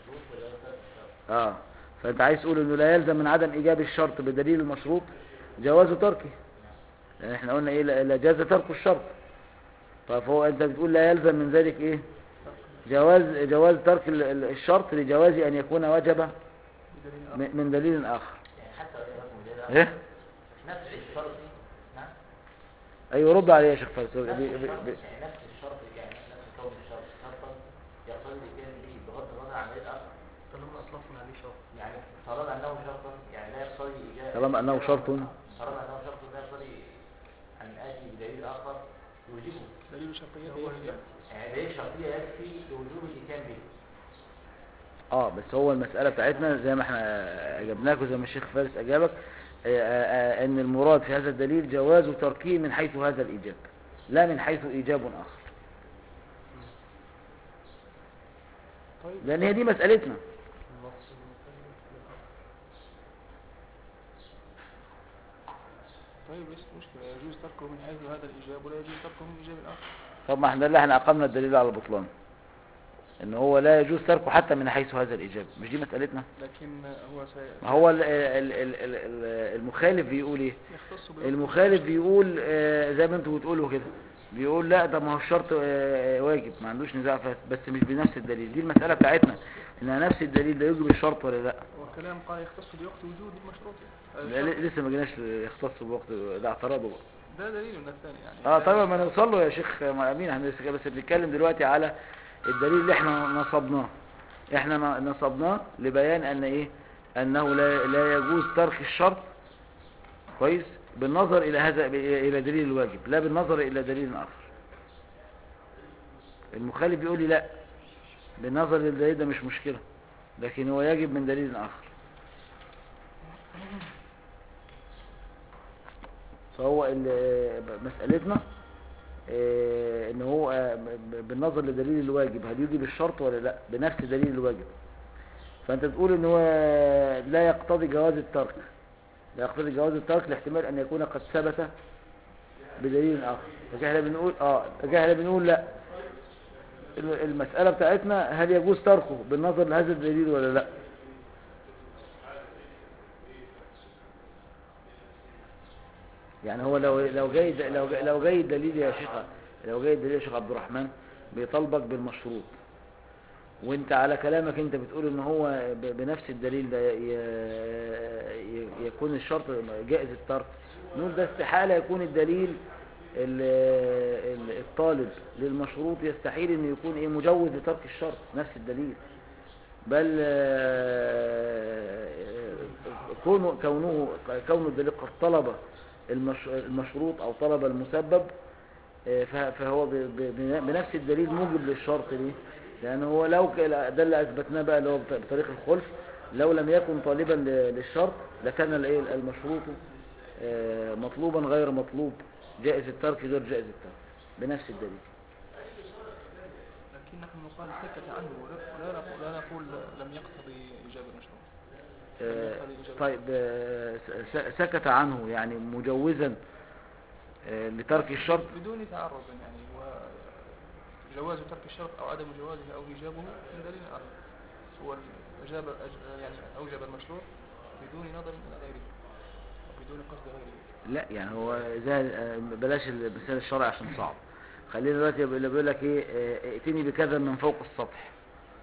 اه فانت عايز تقول انه لا يلزم من عدم ايجاب الشرط بدليل المشروط جواز تركه لان احنا قلنا ايه لا لا جاز ترك الشرط طيب فهو انت بتقول لا يلزم من ذلك ايه جواز جواز ترك ال- ال- الشرط لجواز ان يكون وجب بدليل آخر م- من دليل اخر يعني حتى لو يكون دليل ايه نفس الشرط نعم ايوه رد عليه يا شيخ فيصل نفس بي- بي- الشرط بي- يعني نفس الشرط يعني نفس كون الشرط شرطا يقتضي كان به بغض النظر عن غير اخر طالما اطلقنا عليه شرط يعني افترض انه شرطا يعني لا يقتضي ايجاب طالما أنه شرط طالما انه شرط لا يقتضي ان اتي بدليل اخر يوجبه دليل شرطيته هو يكفي. يعني دليل شرطيه يكفي لوجوب الاتيان به اه بس هو المسألة بتاعتنا زي ما احنا أجبناك وزي ما الشيخ فارس أجابك آه، آه، آه، أن المراد في هذا الدليل جواز تركيه من حيث هذا الإيجاب لا من حيث إيجاب آخر طيب لأن هي دي مسألتنا النص المخالف للأصل طيب ليست مشكلة يجوز تركه من حيث هذا الإيجاب ولا يجوز تركه من إيجاب الآخر طب ما احنا اللي احنا أقمنا الدليل على البطلان ان هو لا يجوز تركه حتى من حيث هذا الإيجاب مش دي مسألتنا لكن هو سي... ما هو ال- ال- ال- ال- ال- المخالف بيقول ايه يختص بالوقت المخالف بيقول آه، زي ما انتوا بتقولوا كده بيقول لا ده ما هو الشرط آه، واجب ما عندوش نزاع فيه بس مش بنفس الدليل دي المسألة بتاعتنا انها نفس الدليل ده يوجب الشرط ولا لا والكلام قال يختص بوقت وجود المشروط آه، لا، الشرط. ل- لسه ما جيناش يختص بوقت ده اعتراضه بقى ده دليل من الثاني يعني اه طيب ما نوصل له يا شيخ امين احنا لسه بس بنتكلم دلوقتي على الدليل اللي احنا نصبناه احنا ن- نصبناه لبيان ان ايه انه لا لا يجوز ترك الشرط كويس بالنظر الى هذا الى دليل الواجب لا بالنظر الى دليل اخر المخالف بيقول لي لا بالنظر للدليل ده مش مشكلة لكن هو يجب من دليل اخر فهو ال- مسألتنا آه، ان هو آه، ب- بالنظر لدليل الواجب هل يوجب الشرط ولا لا بنفس دليل الواجب فانت تقول ان هو لا يقتضي جواز الترك لا يقتضي جواز الترك لاحتمال ان يكون قد ثبت بدليل اخر لكن احنا بنقول اه لكن احنا بنقول لا ال- المسألة بتاعتنا هل يجوز تركه بالنظر لهذا الدليل ولا لا يعني هو لو لو جاي لو جاي لو جاي الدليل يا شيخ لو جاي الدليل يا شيخ عبد الرحمن بيطالبك بالمشروط وانت على كلامك انت بتقول ان هو ب- بنفس الدليل ده ي- ي- يكون الشرط جائز الترك نقول ده استحالة يكون الدليل ال- ال- الطالب للمشروط يستحيل انه يكون ايه مجوز لترك الشرط نفس الدليل بل آه، كونه كونه كون الدليل قد طلب المش- المشروط او طلب المسبب آه، ف- فهو ب- ب- بنفس الدليل موجب للشرط دي لان هو لو ك- ده اللي اثبتناه بقى اللي هو بط- بطريق الخلف لو لم يكن طالبا ل- للشرط لكان الايه المشروط آه، مطلوبا غير مطلوب جائز الترك غير جائز الترك بنفس الدليل لكن نحن نقال سكت عنه ولا ولا نقول, لا نقول لم يقتضي إيجاب المشروط آه، طيب آه، س- س- سكت عنه يعني مجوزا آه، لترك الشرط بدون تعرض يعني وجواز ترك الشرط أو عدم جوازه أو إيجابه من دليل آخر هو أجاب أج- يعني أوجب المشروط بدون نظر إلى غيره وبدون قصد غيره لا يعني هو زي آه، بلاش المثال الشرعي عشان صعب خلينا دلوقتي اللي بيقول لك ايه آه، ائتني بكذا من فوق السطح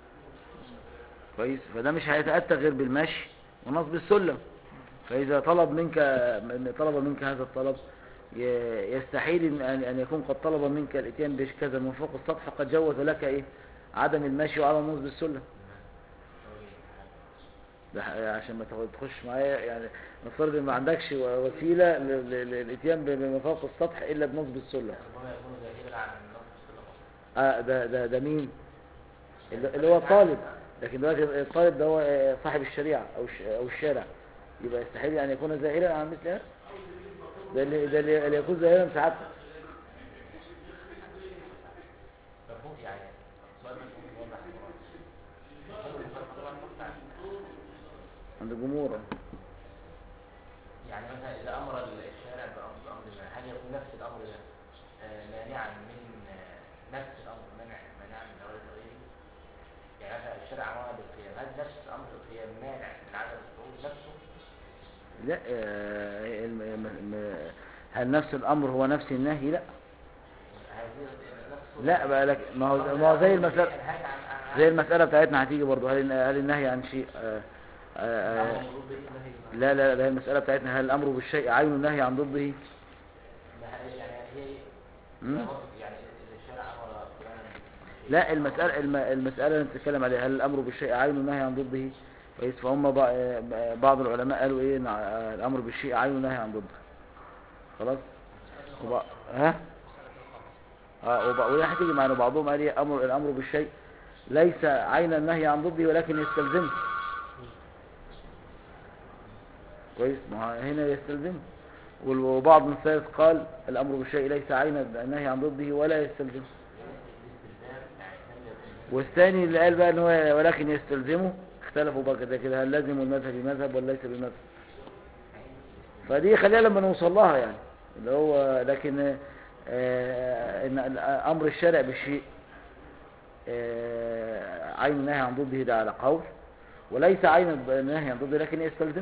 كويس فده مش هيتأتى غير بالمشي ونصب السلم فإذا طلب منك من طلب منك هذا الطلب ي- يستحيل إن- أن أن يكون قد طلب منك الاتيان بكذا من فوق السطح فقد جوز لك ايه عدم المشي وعدم نصب السلم ده ح- عشان ما تاخد- تخش معايا يعني نفترض ان ما عندكش و- وسيله ل- ل- للاتيان بما فوق السطح الا بنصب السلم ربما يكون ظاهرا عن النص السلم اه ده ده ده مين اللي اللي هو الطالب لكن دلوقتي الطالب ده هو آه، صاحب الشريعه او الش- او الشارع يبقى يستحيل ان يكون زاهرا عن مثل هذا ده اللي ده اللي اللي يكون زاهرا سعادتك مفهوم يعني سؤال مفهوم واضح مفهوم الفرق طبعا مقطع. عند الجمهور آه. يعني مثلا إذا أمر الشارع بأمر بأمر ما هل يكون نفس الأمر ده آه، مانعا من آه، نفس الأمر منع منع من جواز غيره؟ يعني مثلا الشارع أمر بالقيام هل نفس أمر القيام مانع من عدم الخروج نفسه؟ لا آه، الم- الم- الم- هل نفس الامر هو نفس النهي لا هذه نفس لا بقى لك ما هو ما هو زي المسألة النهي عن عن زي المسألة بتاعتنا هتيجي برضو هل هل النهي عن شيء آه، آه، عن آه، المفروض به النهي لا لا لا المسألة بتاعتنا هل الأمر بالشيء عين النهي عن ضده ما هي- يعني هي إيه؟ مم؟ يعني إذا الشارع أمر فلانا لا المسألة الم- المسألة اللي بنتكلم عليها هل الأمر بالشيء عين النهي عن ضده كويس فهم بع- بعض العلماء قالوا ايه إن ع- الامر بالشيء عين ونهي عن ضده خلاص وبع... ها اه وبع... وهي هتيجي معنا بعضهم قال ايه امر الامر بالشيء ليس عين النهي عن ضده ولكن يستلزمه كويس ما هو هنا يستلزمه وال- وبعض من الثالث قال الامر بالشيء ليس عين النهي عن ضده ولا يستلزمه والثاني اللي قال بقى ان هو ولكن يستلزمه اختلفوا بقى كده كده هل لازم المذهب بمذهب ولا ليس بمذهب فدي خلينا لما نوصل لها يعني اللي هو لكن آه ان امر الشارع بالشيء آه عين النهي عن ضده ده على قول وليس عين النهي عن ضده لكن يستلزم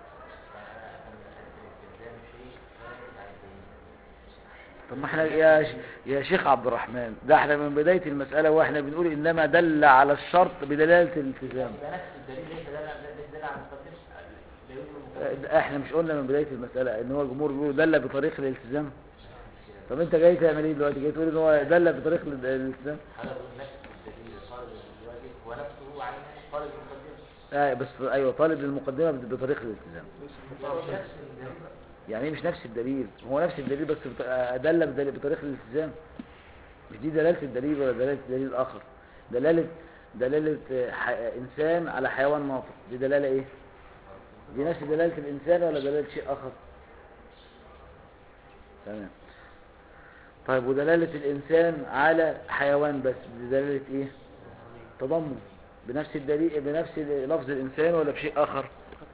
طب ما احنا يا ش- يا شيخ عبد الرحمن ده احنا من بداية المسألة واحنا بنقول انما دل على الشرط بدلالة الالتزام يبقى نفس الدليل ليس دل ليس دل على المقدمة دليل المقدمة اه، احنا مش قلنا من بداية المسألة ان هو الجمهور بيقولوا دل بطريق الالتزام طب انت جاي تعمل ايه دلوقتي جاي تقول ان هو دل بطريق ال- الالتزام هذا هو نفس الدليل طالب دلوقتي هو نفسه عن طالب المقدمة اه بس ايوه طالب للمقدمة بطريق الالتزام مش نفس الدليل يعني ايه مش نفس الدليل هو نفس الدليل بس بط- اه، دل بدل- بطريق الالتزام مش دي دلالة الدليل ولا دلالة الدليل الآخر دلالة دلالة اه، ح... إنسان على حيوان ناطق دي دلالة إيه دي نفس دلالة الإنسان ولا دلالة شيء آخر تمام طيب ودلالة الإنسان على حيوان بس دي دلالة إيه تضمن بنفس الدليل بنفس لفظ الإنسان ولا بشيء آخر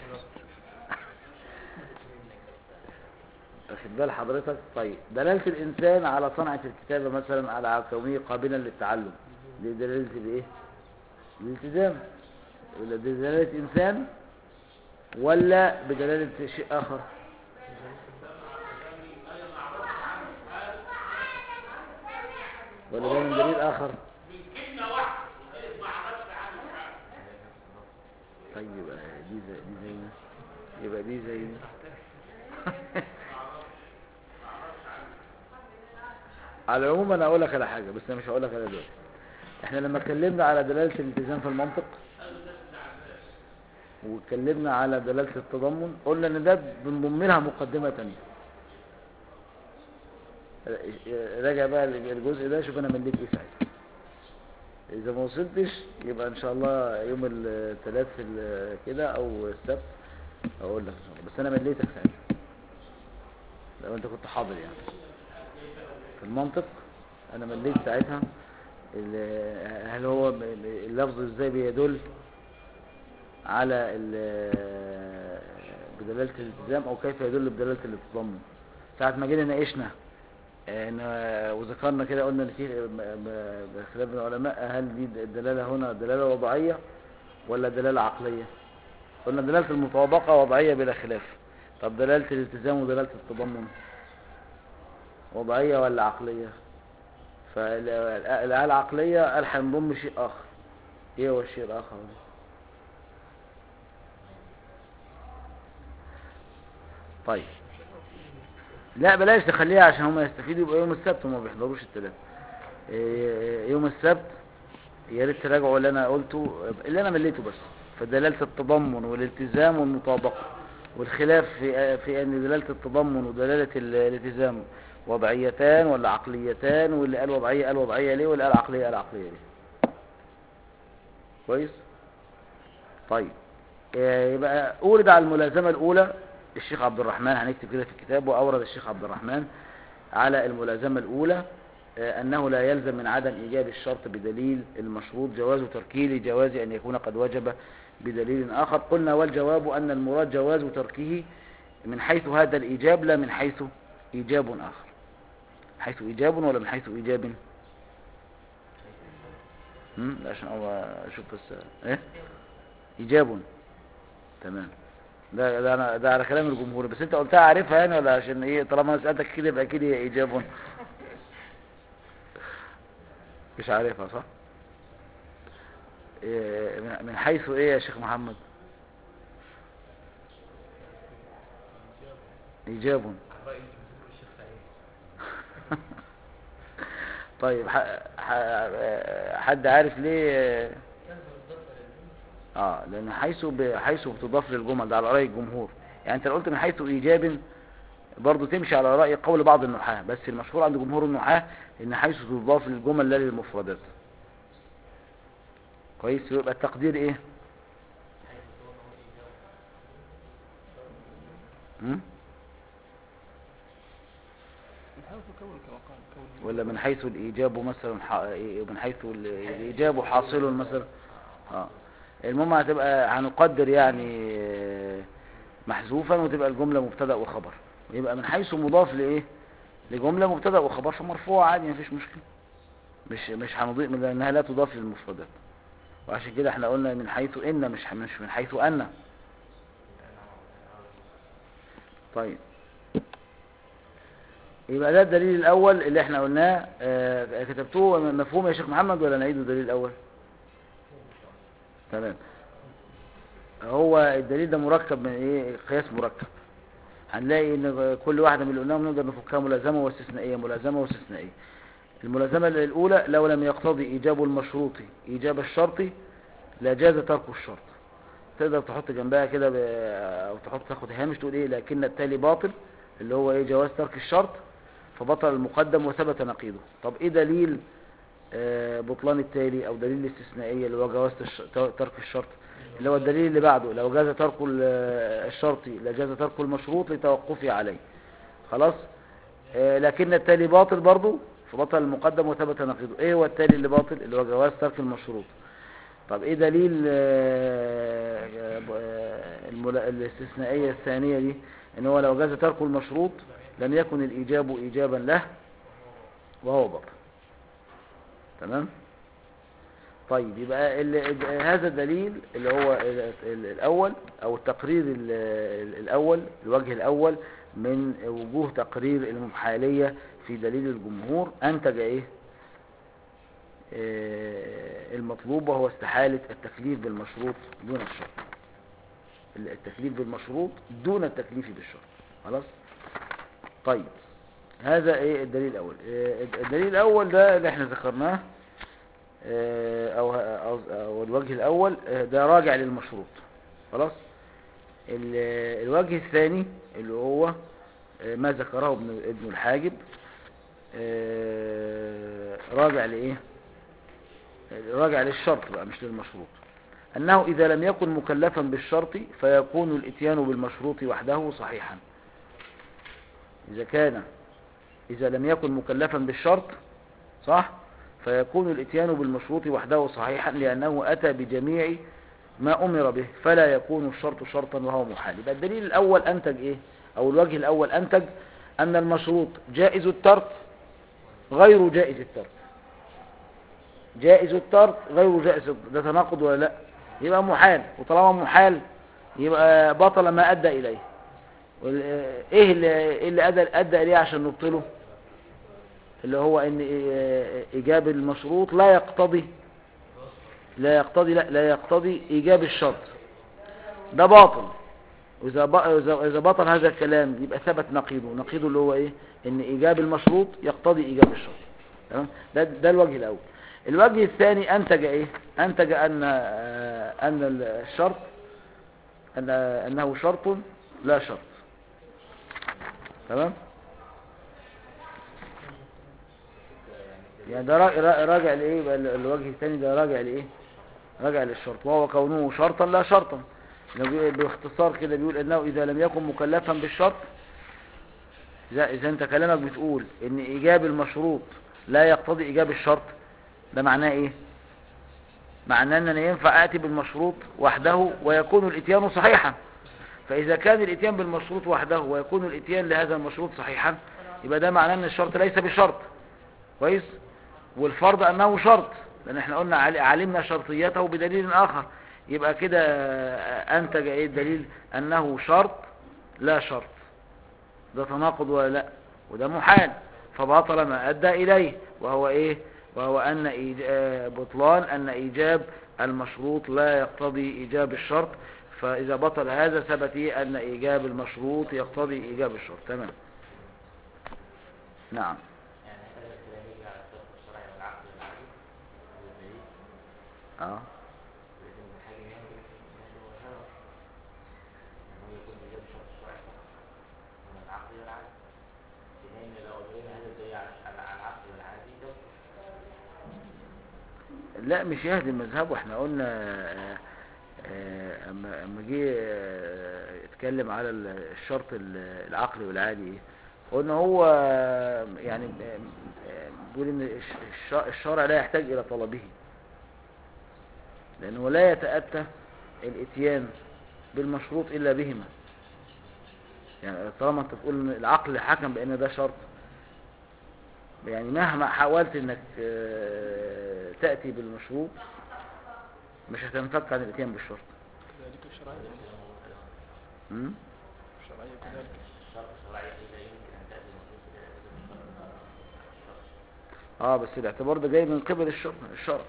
واخد بال حضرتك طيب دلالة الإنسان على صنعة الكتابة مثلا على كونه قابلا للتعلم دي دلالة الإيه الالتزام ولا دي دلالة إنسان ولا بدلالة شيء آخر ولا ده من دليل آخر طيب يبقى دي زي دي زي يبقى دي زي على العموم انا اقول لك على حاجه بس انا مش هقول لك على دلوقتي احنا لما اتكلمنا على دلاله الالتزام في المنطق واتكلمنا على دلاله التضمن قلنا ان ده بنضم لها مقدمه تانية راجع بقى الجزء ده شوف انا مليت ايه ساعتها اذا ما وصلتش يبقى ان شاء الله يوم الثلاث في ال- كده او السبت اقول لك ان شاء الله بس انا مليتك ساعتها لو انت كنت حاضر يعني في المنطق انا مليت ساعتها ال- هل هو م- م- اللفظ ازاي بيدل على ال- بدلالة الالتزام او كيف يدل بدلالة التضمن ساعة ما جينا ناقشنا ان وذكرنا كده قلنا ان في م- م- بخلاف العلماء هل دي الدلالة هنا دلالة وضعية ولا دلالة عقلية قلنا دلالة المطابقة وضعية بلا خلاف طب دلالة الالتزام ودلالة التضمن وضعية ولا عقلية فالآلة العقلية قال هنضم شيء آخر ايه هو الشيء الآخر ده؟ طيب لا بلاش تخليها عشان هم يستفيدوا يبقى يوم السبت هم ما بيحضروش التلاتة إيه، يوم السبت يا ريت تراجعوا اللي انا قلته اللي انا مليته بس فدلالة التضمن والالتزام والمطابقة والخلاف في في ان دلالة التضمن ودلالة ال- الالتزام وضعيتان ولا عقليتان واللي قال وضعية قال وضعية ليه واللي قال عقلية قال عقلية ليه كويس طيب آه، يبقى أورد على الملازمة الأولى الشيخ عبد الرحمن هنكتب كده في الكتاب وأورد الشيخ عبد الرحمن على الملازمة الأولى آه، أنه لا يلزم من عدم إيجاب الشرط بدليل المشروط جواز تركيه لجواز أن يكون قد وجب بدليل آخر قلنا والجواب أن المراد جواز تركه من حيث هذا الإيجاب لا من حيث إيجاب آخر حيث إيجاب ولا من حيث إيجاب هم؟ لا عشان أبغى أشوف بس إيه إيجاب تمام ده ده, أنا ده على كلام الجمهور بس أنت قلتها عارفها يعني ولا عشان إيه طالما أنا سألتك كده يبقى كده هي إيجاب مش عارفها صح إيه من- من حيث إيه يا شيخ محمد إيجاب رأي الجمهور الشيخ سعيد طيب ح... ح... حد عارف ليه اه لان حيث ب... حيث بتضاف للجمل ده على راي الجمهور يعني انت لو قلت من حيث ايجاب برضه تمشي على راي قول بعض النحاة بس المشهور عند جمهور النحاة ان حيث تضاف للجمل لا للمفردات كويس يبقى التقدير ايه م? نحاول كون كما قال كون ولا من حيث الايجاب مثلا ح... من حيث ال- الايجاب حاصل مثلا اه المهم هتبقى هنقدر يعني آه، محذوفا وتبقى الجملة مبتدأ وخبر يبقى من حيث مضاف لايه لجملة مبتدأ وخبر فمرفوع عادي مفيش مشكلة مش مش هنضيف من لانها لا تضاف للمفردات وعشان كده احنا قلنا من حيث ان مش مش من حيث ان طيب يبقى ده الدليل الاول اللي احنا قلناه آه، كتبتوه مفهوم يا شيخ محمد ولا نعيده الدليل الاول تمام هو الدليل ده مركب من ايه قياس مركب هنلاقي ان كل واحده من اللي قلناهم نقدر نفكها ملازمه واستثنائيه ملازمه واستثنائيه الملازمه الاولى لو لم يقتضي ايجاب المشروط ايجاب الشرط لجاز ترك الشرط تقدر تحط جنبها كده ب... او تحط تاخد هامش تقول ايه لكن التالي باطل اللي هو ايه جواز ترك الشرط فبطل المقدم وثبت نقيضه طب ايه دليل آه، بطلان التالي او دليل الاستثنائيه اللي هو جواز الش- ترك الشرط اللي هو الدليل اللي بعده لو جاز ترك ال- الشرط لجاز ترك المشروط لتوقفه عليه خلاص آه، لكن التالي باطل برضو فبطل المقدم وثبت نقيضه ايه هو التالي اللي باطل اللي هو جواز ترك المشروط طب ايه دليل آه، آه، الملا- الاستثنائية الثانية دي ان هو لو جاز ترك المشروط لم يكن الايجاب ايجابا له وهو باطل تمام طيب يبقى ال- ال- هذا الدليل اللي هو ال- ال- الاول او التقرير ال- ال- الاول الوجه الاول من وجوه تقرير المحالية في دليل الجمهور انتج ايه آه، المطلوب وهو استحالة التكليف بالمشروط دون الشرط التكليف بالمشروط دون التكليف بالشرط خلاص طيب هذا ايه الدليل الاول آه، الدليل الاول ده اللي احنا ذكرناه آه، او او أو الوجه الاول آه، ده راجع للمشروط خلاص ال- الوجه الثاني اللي هو آه، ما ذكره ابن ابن الحاجب آه، راجع لايه راجع للشرط بقى مش للمشروط أنه إذا لم يكن مكلفا بالشرط فيكون الإتيان بالمشروط وحده صحيحا إذا كان إذا لم يكن مكلفا بالشرط صح فيكون الإتيان بالمشروط وحده صحيحا لأنه أتى بجميع ما أمر به فلا يكون الشرط شرطا وهو محال يبقى الدليل الأول أنتج إيه أو الوجه الأول أنتج أن المشروط جائز الترك غير جائز الترك جائز الترك غير جائز الترك. ده تناقض ولا لا يبقى محال وطالما محال يبقى بطل ما أدى إليه وال- ايه اللي, إيه اللي أدى, أدى إليه عشان نبطله اللي هو ان إيه- ايجاب المشروط لا يقتضي لا يقتضي لا, لا يقتضي ايجاب الشرط ده باطل واذا ب- إذا- اذا بطل هذا الكلام يبقى ثبت نقيضه نقيضه اللي هو ايه ان ايجاب المشروط يقتضي ايجاب الشرط تمام ده ده الوجه الاول الوجه الثاني انتج ايه انتج ان آه، ان الشرط ان انه شرط لا شرط تمام يعني ده را- را- راجع لايه يبقى ال- الوجه الثاني ده راجع لايه راجع للشرط وهو كونه شرطا لا شرطا لو بي- باختصار كده بيقول انه اذا لم يكن مكلفا بالشرط اذا اذا انت كلامك بتقول ان ايجاب المشروط لا يقتضي ايجاب الشرط ده معناه ايه معناه ان انا ينفع اتي بالمشروط وحده ويكون الاتيان صحيحا فاذا كان الاتيان بالمشروط وحده ويكون الاتيان لهذا المشروط صحيحا يبقى ده معناه ان الشرط ليس بشرط كويس والفرض انه شرط لان احنا قلنا عل- علمنا شرطيته بدليل اخر يبقى كده انتج ايه الدليل انه شرط لا شرط ده تناقض ولا لا وده محال فبطل ما ادى اليه وهو ايه وهو ان إيج- آه، بطلان ان ايجاب المشروط لا يقتضي ايجاب الشرط فاذا بطل هذا ثبت إيه؟ ان ايجاب المشروط يقتضي ايجاب الشرط تمام نعم يعني هذا الدليل على الصدق الشرعي والعقل والعقل والدليل اه لازم الحاجة يعني لان لو قلنا هذا الدليل على على على العقل والعادي ده لا مش يهدم مذهبه احنا قلنا آه، آه، اما اما جه آه، اتكلم على ال- الشرط ال- العقلي والعادي ايه قلنا هو آه، يعني آه، آه، بيقول ان الش- الش- الشرع لا يحتاج الى طلبه لانه لا يتأتى الاتيان بالمشروط الا بهما يعني طالما انت تقول ان العقل حكم بان ده شرط يعني مهما حاولت انك آه، تأتي بالمشروط مش هتنفك عن الاتيان بالشرط كذلك الشرعية م? الشرعية كذلك الشرط الشرعي لا يمكن ان تاتي المخلوق الى هذا الشرط اه بس الاعتبار ده جاي من قبل الشرع الشرع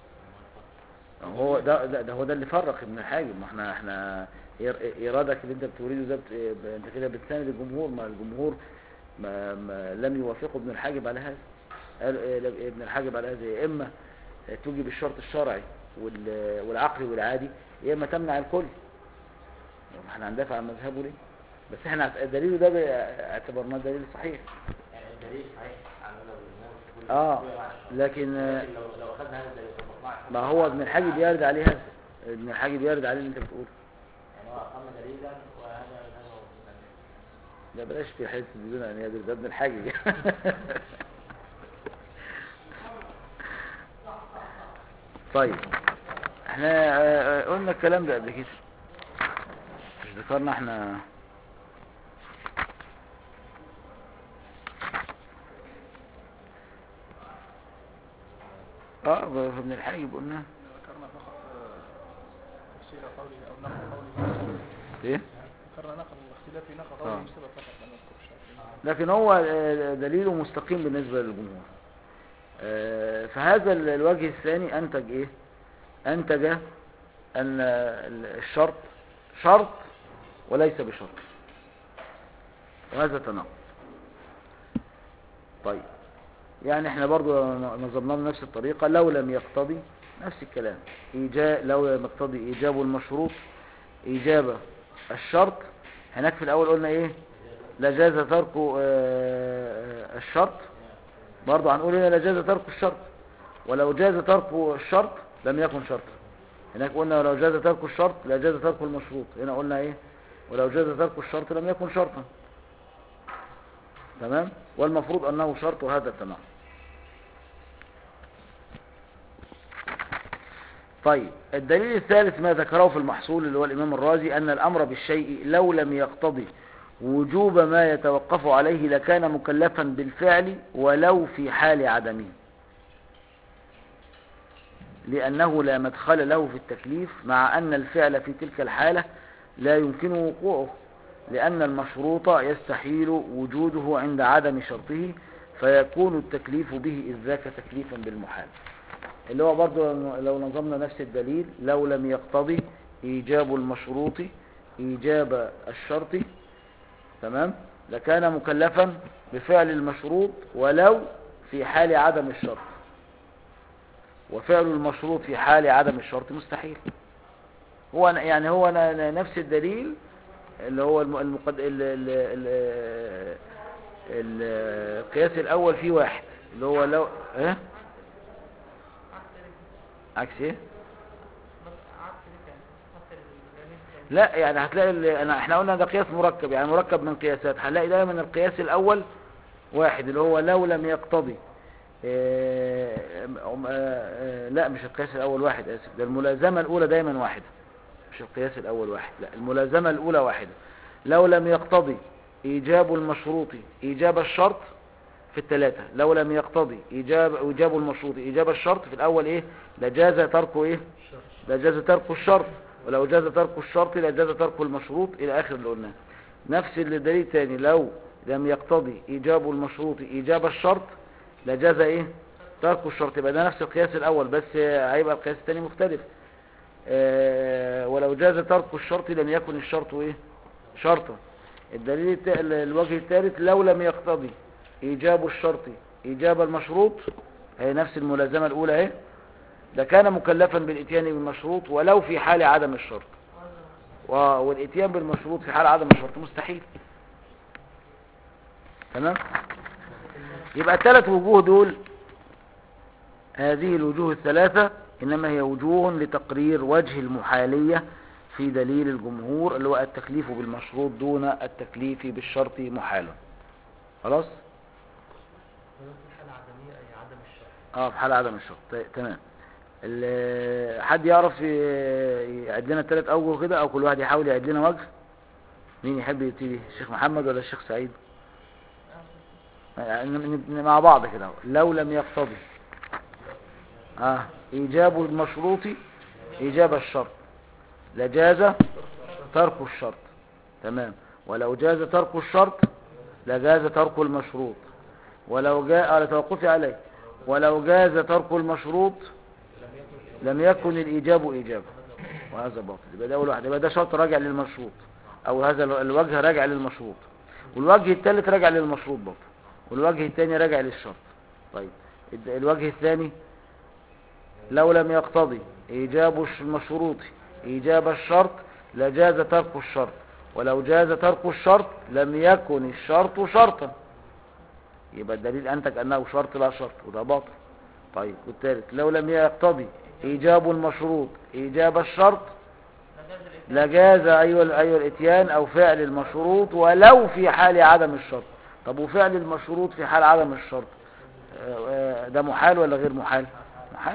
هو ده, ده, ده هو ده اللي فرق ابن الحاجب ما احنا احنا إير- ارادك اللي انت بتريده ده بت- انت كده بتساند الجمهور ما الجمهور ما, ما لم يوافقوا ابن الحاجب على هذا قال إيه، ابن الحاجب على هذا يا اما توجب الشرط الشرعي وال- والعقلي والعادي يا اما تمنع الكل ما احنا هندافع عن مذهبه ليه بس احنا اعت- دليله ده ب- اعتبرناه دليل صحيح يعني الدليل صحيح على مدى الجمهور في كل اه كل أنواع الشرط. لكن آه، لكن لو لو اخذنا هذا الدليل وطبقناه على ما الحكم هو العام، ابن الحاجب يرد عليه هذا ابن الحاجب يرد عليه اللي انت بتقوله يعني هو اقام دليلا وهذا هذا هو لا بلاش في حته بدون ان يدرس ده ابن الحاجب طيب احنا آه، آه، قلنا الكلام ده قبل كده مش ذكرنا احنا اه ب- ابن الحاجب قلنا ذكرنا فقط آه، تفسير قوله أو نقل قوله بسبب. ايه ذكرنا نقل الاختلاف في نقل آه. قوله بسبب فقط لم نذكر الشافعي لكن هو آه، دليله مستقيم بالنسبة للجمهور آه، فهذا ال- الوجه الثاني أنتج إيه أنتج أن ال- الشرط شرط وليس بشرط وهذا تناقض طيب يعني احنا برضو نظمنا بنفس الطريقة لو لم يقتضي نفس الكلام إيجاب لو لم يقتضي إيجاب المشروط إيجاب الشرط هناك في الأول قلنا إيه لجاز ترك آه، الشرط برضو هنقول هنا لجاز ترك الشرط ولو جاز ترك الشرط لم يكن شرطا هناك قلنا ولو جاز ترك الشرط لجاز ترك المشروط هنا قلنا ايه ولو جاز ترك الشرط لم يكن شرطا تمام والمفروض انه شرط وهذا تمام طيب الدليل الثالث ما ذكره في المحصول اللي هو الإمام الرازي أن الأمر بالشيء لو لم يقتضي وجوب ما يتوقف عليه لكان مكلفا بالفعل ولو في حال عدمه لأنه لا مدخل له في التكليف مع أن الفعل في تلك الحالة لا يمكن وقوعه لأن المشروط يستحيل وجوده عند عدم شرطه فيكون التكليف به إذ ذاك تكليفا بالمحال اللي هو برضو لو نظمنا نفس الدليل لو لم يقتضي إيجاب المشروط إيجاب الشرط تمام لكان مكلفا بفعل المشروط ولو في حال عدم الشرط وفعل المشروط في حال عدم الشرط مستحيل هو يعني هو ن- نفس الدليل اللي هو الم- المقد... ال... ال... ال... القياس الأول فيه واحد اللي هو لو ايه عكس ايه لا يعني هتلاقي ال- انا احنا قلنا ده قياس مركب يعني مركب من قياسات هنلاقي دايما القياس الاول واحد اللي هو لو لم يقتضي آه، آه، آه، لا مش القياس الاول واحد اسف ده الملازمه الاولى دايما واحده مش القياس الاول واحد لا الملازمه الاولى واحده لو لم يقتضي ايجاب المشروط ايجاب الشرط في الثلاثه لو لم يقتضي ايجاب ايجاب المشروط ايجاب الشرط في الاول ايه لجاز تركه ايه لجاز ترك الشرط ولو جاز ترك الشرط لجاز ترك المشروط الى اخر اللي قلناه نفس الدليل تاني لو لم يقتضي ايجاب المشروط ايجاب الشرط لجاز ايه ترك الشرط يبقى ده نفس القياس الاول بس آه، هيبقى القياس الثاني مختلف آه، ولو جاز ترك الشرط لم يكن الشرط ايه شرطا الدليل التا... الوجه الثالث لو لم يقتضي ايجاب الشرط ايجاب المشروط هي نفس الملازمه الاولى اهي ده كان مكلفا بالاتيان بالمشروط ولو في حال عدم الشرط و- والاتيان بالمشروط في حال عدم الشرط مستحيل تمام يبقى الثلاث وجوه دول هذه الوجوه الثلاثة إنما هي وجوه لتقرير وجه المحالية في دليل الجمهور اللي هو التكليف بالمشروط دون التكليف بالشرط محال خلاص ولو في حالة عدمية أي عدم الشرط اه في حال عدم الشرط طيب، تمام ال- حد يعرف ي- يعد لنا الثلاث اوجه كده او كل واحد يحاول يعد لنا وجه مين يحب يبتدي الشيخ محمد ولا الشيخ سعيد يعني ن- ن- مع بعض كده لو لم يقتضي اه ايجاب المشروط ايجاب الشرط لجاز ترك الشرط تمام ولو جاز ترك الشرط لجاز ترك المشروط ولو جاء على توقفي عليه ولو جاز ترك المشروط لم يكن الإيجاب إيجابا وهذا باطل يبقى ده أول واحد يبقى ده شرط راجع للمشروط أو هذا ال- الوجه راجع للمشروط والوجه الثالث راجع للمشروط برضه والوجه الثاني راجع للشرط طيب الد- الوجه الثاني لو لم يقتضي إيجاب الش- المشروط إيجاب الشرط لجاز ترك الشرط ولو جاز ترك الشرط لم يكن الشرط شرطا يبقى الدليل أنتج أنه شرط لا شرط وده باطل طيب والثالث لو لم يقتضي إيجاب المشروط إيجاب الشرط لجاز أيوة, أيوة الإتيان أو فعل المشروط ولو في حال عدم الشرط طب وفعل المشروط في حال عدم الشرط آه، آه، ده محال ولا غير محال محال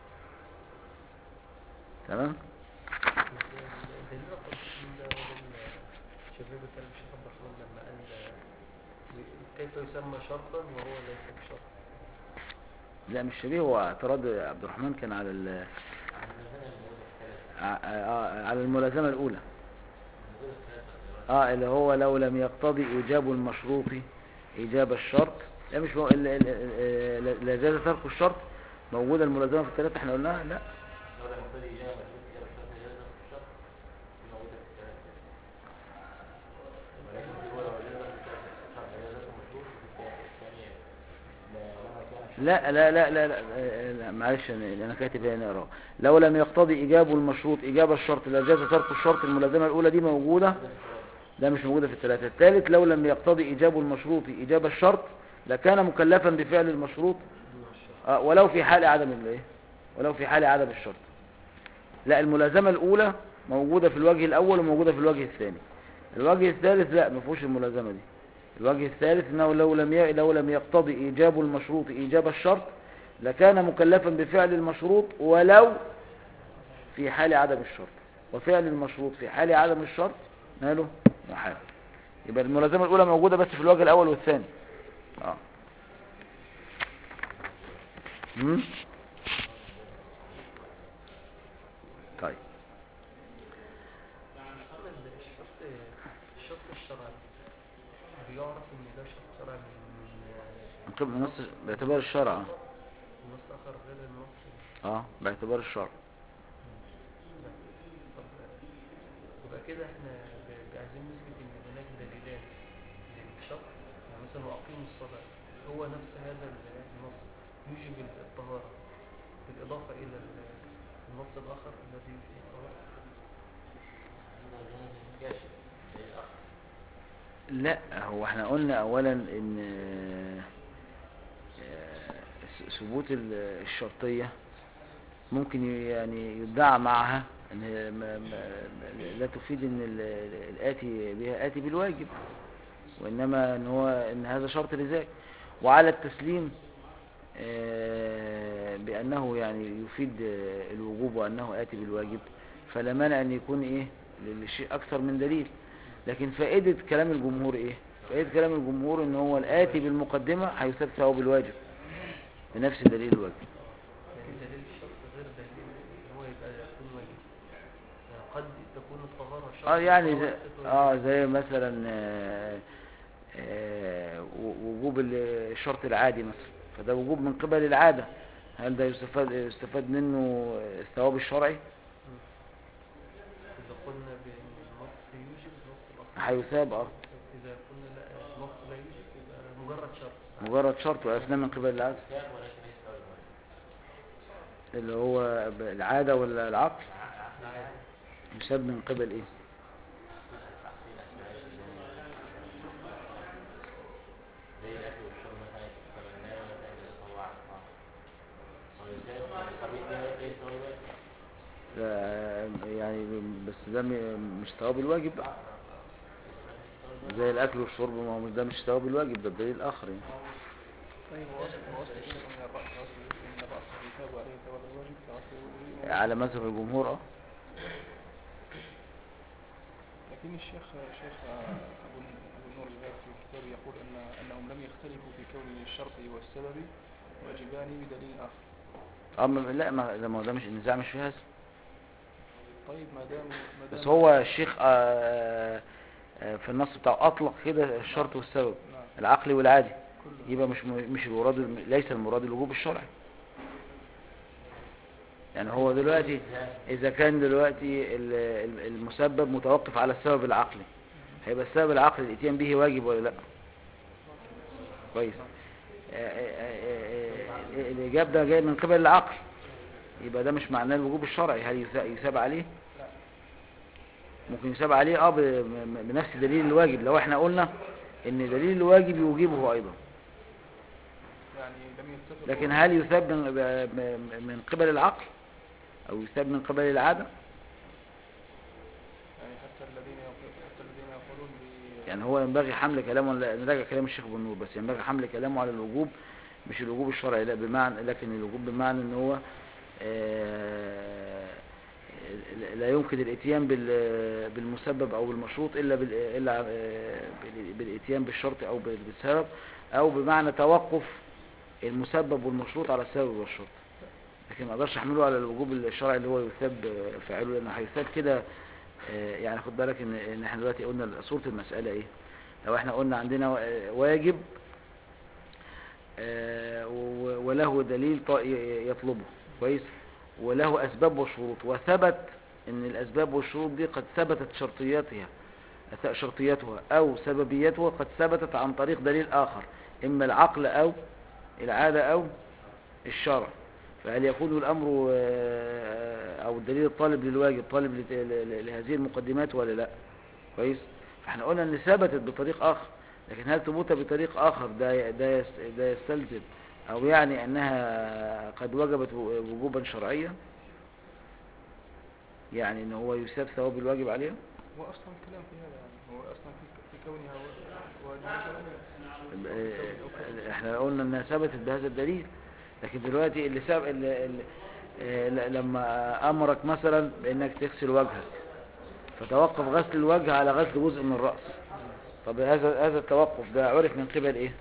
تمام دليل التفصيل ده دليل شباب كلام الشيخ عبد الرحمن لما قال كيف يسمى شرطا وهو ليس بشرط لا مش شبيه هو اعتراض عبد الرحمن كان على ال ع- آه، على الملازمة الأولى اه اللي هو لو لم يقتضي إيجاب المشروط إيجاب الشرط لا مش مو... ال- ال- ال- لا جاز ترك الشرط موجودة الملازمة في الثلاثة احنا قلناها لا لو لم يقتضي إجابة مشروط إجابة الشرط لجاز ترك الشرط دي موجودة في الثلاثة ولكن في هو لو جاز ترك الشرط جاز ترك المشروط في الثانية لما كان الشرط لا لا لا لا, لا, لا, لا معلش انا أنا كاتب هنا اقرا لو لم يقتضي إيجاب المشروط إيجاب الشرط لا جاز ترك الشرط الملازمة الأولى دي موجودة لا مش موجودة في الثلاثة الثالث لو لم يقتضي إيجاب المشروط إيجاب الشرط لكان مكلفا بفعل المشروط آه، ولو في حال عدم الايه ولو في حال عدم الشرط لا الملازمة الأولى موجودة في الوجه الأول وموجودة في الوجه الثاني الوجه الثالث لا ما فيهوش الملازمة دي الوجه الثالث انه لو لم ي... لو لم يقتضي ايجاب المشروط ايجاب الشرط لكان مكلفا بفعل المشروط ولو في حال عدم الشرط وفعل المشروط في حال عدم الشرط ماله محال يبقى الملازمة الأولى موجودة بس في الوجه الأول والثاني اه مم؟ طيب محمد الشرط الشرط الشرعي بيعرف ان ده شرط شرعي من من من قبل نص باعتبار الشرع آه. نص اخر غير النص اه باعتبار الشرع طب يبقى كده احنا ب- عايزين نثبت ان هناك دليلان للشرط يعني مثلا واقيموا الصلاه هو نفس هذا النص يوجب الطهاره بالاضافه الى ال- النص الاخر الذي فيه الطهاره كاشف زي الأخ لا هو احنا قلنا اولا ان آه، س- ثبوت ال- الشرطية ممكن ي- يعني يدعى معها ان هي ما ما لا تفيد ان ال- ال- الاتي بها اتي بالواجب وانما ان هو ان هذا شرط لذلك وعلى التسليم آه، بانه يعني يفيد آه، الوجوب وانه اتي بالواجب فلا مانع ان يكون ايه للشيء اكثر من دليل لكن فائدة كلام الجمهور ايه فائدة كلام الجمهور ان هو الآتي بالمقدمة هيثاب ثواب الواجب بنفس دليل الواجب لكن دليل الشرط غير دليل ان هو يبقى يكون واجب يعني قد تكون الطهاره شرط اه يعني زي والطهارة ليست اه واجب. زي مثلا آه، آه، و- وجوب ال- الشرط العادي مثلا فده وجوب من قبل العادة هل ده يستفاد يستفاد منه الثواب الشرعي اذا قلنا بان النص يوجب النص الاخر هيثاب اه اذا قلنا لا النص لا يوجب يبقى مجرد شرط مجرد شرط وأثناء من قبل العادة كان ولكن ليس ثواب الواجب اللي هو العادة ولا العقل العادي يساب من قبل ايه زي الأكل والشرب مثلا يتسمى خبيث ده غير ثواب الواجب لا، يعني بس ده م- مش ثواب الواجب بقى زي الاكل والشرب ما هو مش ده مش ثواب الواجب ده الدليل الاخر يعني طيب هو أصل هو أصل الشيء من الرأس أصل إن الرأس يثاب عليه ثواب الواجب فأصل على مذهب الجمهور اه لكن الشيخ الشيخ أبو أبو النور الزهير في كتابه يقول أن أنهم لم يختلفوا في كون الشرط والسبب واجبان بدليل آخر أما لا ما ده ما هو ده مش النزاع مش في هذا طيب ما دام ما دام بس هو الشيخ آه، آه، في النص بتاعه اطلق كده الشرط والسبب نعم العقلي والعادي كله يبقى مش م- مش المراد ليس المراد الوجوب الشرعي يعني هو دلوقتي اذا كان دلوقتي ال- ال- المسبب متوقف على السبب العقلي هيبقى السبب العقلي الاتيان به واجب ولا لا كويس آه، آه، آه، آه، الاجابه ده جاي من قبل العقل يبقى ده مش معناه الوجوب الشرعي هل يسا- يساب عليه ممكن يساب عليه اه ب- ب- بنفس دليل الواجب لو احنا قلنا ان دليل الواجب يوجبه ايضا يعني لم يتفق لكن هل يثاب من, ب- ب- من قبل العقل او يثاب من قبل العادة يعني حتى الذين يقول حتى الذين يقولون ب يعني هو ينبغي حمل كلامه لا نراجع كلام الشيخ بن نور بس ينبغي حمل كلامه على الوجوب مش الوجوب الشرعي لا بمعنى لكن الوجوب بمعنى ان هو آه، لا يمكن الاتيان بال- بالمسبب او بالمشروط الا بال- الا آه، بال- بالاتيان بالشرط او بال- بالسبب او بمعنى توقف المسبب والمشروط على السبب والشرط لكن ما اقدرش احمله على الوجوب الشرعي اللي هو يثاب فاعله لانه هيثاب كده آه، يعني خد بالك ان ان احنا دلوقتي قلنا صورة المسألة ايه لو احنا قلنا عندنا وا- واجب آه، و- وله دليل ط- ي- يطلبه كويس وله اسباب وشروط وثبت ان الاسباب والشروط دي قد ثبتت شرطياتها أث- شرطياتها او سببيتها قد ثبتت عن طريق دليل اخر اما العقل او العادة او الشرع فهل يكون الامر آه، او الدليل الطالب للواجب طالب لت- ل- ل- لهذه المقدمات ولا لا كويس فاحنا قلنا ان ثبتت بطريق اخر لكن هل ثبوتها بطريق اخر ده ده يس- ده يستلزم او يعني انها قد وجبت و- وجوبا شرعيا يعني ان هو يثاب ثواب الواجب عليها هو اصلا الكلام في هذا يعني هو اصلا في في كونها واجبة شرعية آه، احنا قلنا انها ثبتت بهذا الدليل لكن دلوقتي اللي ساب اللي اللي آه، ل- لما امرك مثلا بانك تغسل وجهك فتوقف غسل الوجه على غسل جزء من الراس طب هذا هذا التوقف ده عرف من قبل ايه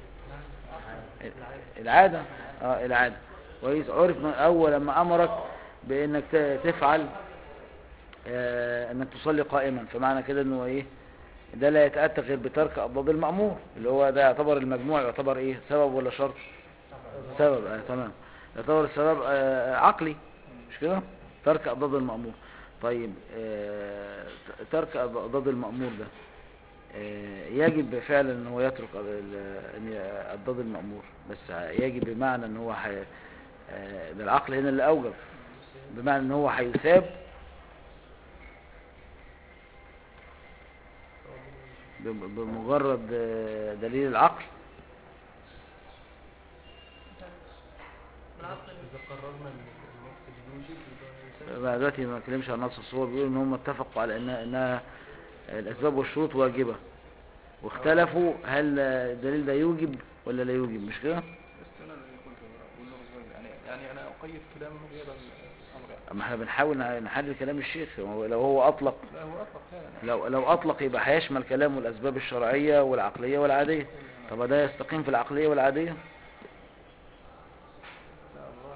العاده اه العاده كويس عرف من اول لما امرك بانك ت- تفعل آه انك تصلي قائما فمعنى كده انه ايه ده لا يتأتى غير بترك أضداد المأمور اللي هو ده يعتبر المجموع يعتبر ايه سبب ولا شرط سبب آه تمام يعتبر السبب آه عقلي مش كده ترك أضداد المأمور طيب آه ت- ترك أضداد المأمور ده آه يجب فعلا ان هو يترك أض- ال- ان ي- أضداد المأمور بس يجب بمعنى ان هو حي... آه ده العقل هنا اللي أوجب بمعنى ان هو هيثاب بم- بمجرد آه، دليل العقل إذا قررنا إن النص بيوجب يبقى يسمى بقى دلوقتي ما نتكلمش عن نص الصور بيقولوا ان هم اتفقوا على انها, إنها الاسباب والشروط واجبة واختلفوا هل الدليل ده يوجب ولا لا يوجب مش كده بس انا اللي قلته والنور الزهير يعني يعني انا اقيد كلامه بهذا الامر يعني اما احنا بنحاول نحلل كلام الشيخ هو- لو هو اطلق لا هو اطلق فعلا يعني. لو لو اطلق يبقى هيشمل كلامه الاسباب الشرعية والعقلية والعادية طب ده يستقيم في العقلية والعادية لا الظاهر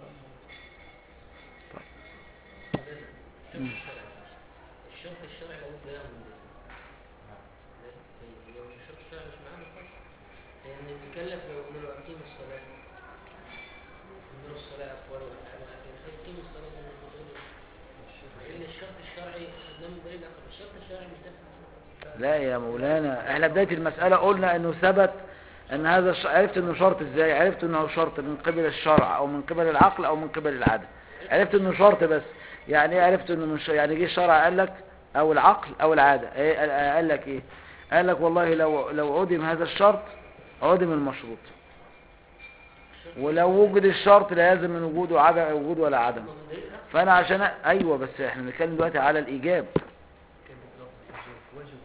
مم. الشرط الشرعي لابد له من دليل لو مش الشرط الشرعي مش معانا خالص لأن المكلف لو قلنا له أقيم الصلاة قلنا له الصلاة أقوال وأفعال ولكن أقيم الصلاة من الدليل لأن الشرط الشرعي أخذناه من دليل آخر الشرط الشرعي مش دافع لا يا مولانا احنا بداية المسألة قلنا انه ثبت ان هذا الش... عرفت انه شرط ازاي عرفت انه شرط من قبل الشرع او من قبل العقل او من قبل العادة عرفت انه شرط بس يعني ايه عرفت انه من ش... يعني جه الشرع قال لك او العقل او العادة ايه قال- قال لك ايه قال لك والله لو لو عدم هذا الشرط عدم المشروط الشرط ولو وجد الشرط لا يلزم من وجوده عدم وجود ولا عدم فانا عشان أ- ايوه بس احنا بنتكلم دلوقتي على الايجاب كان بالظبط واجب واجب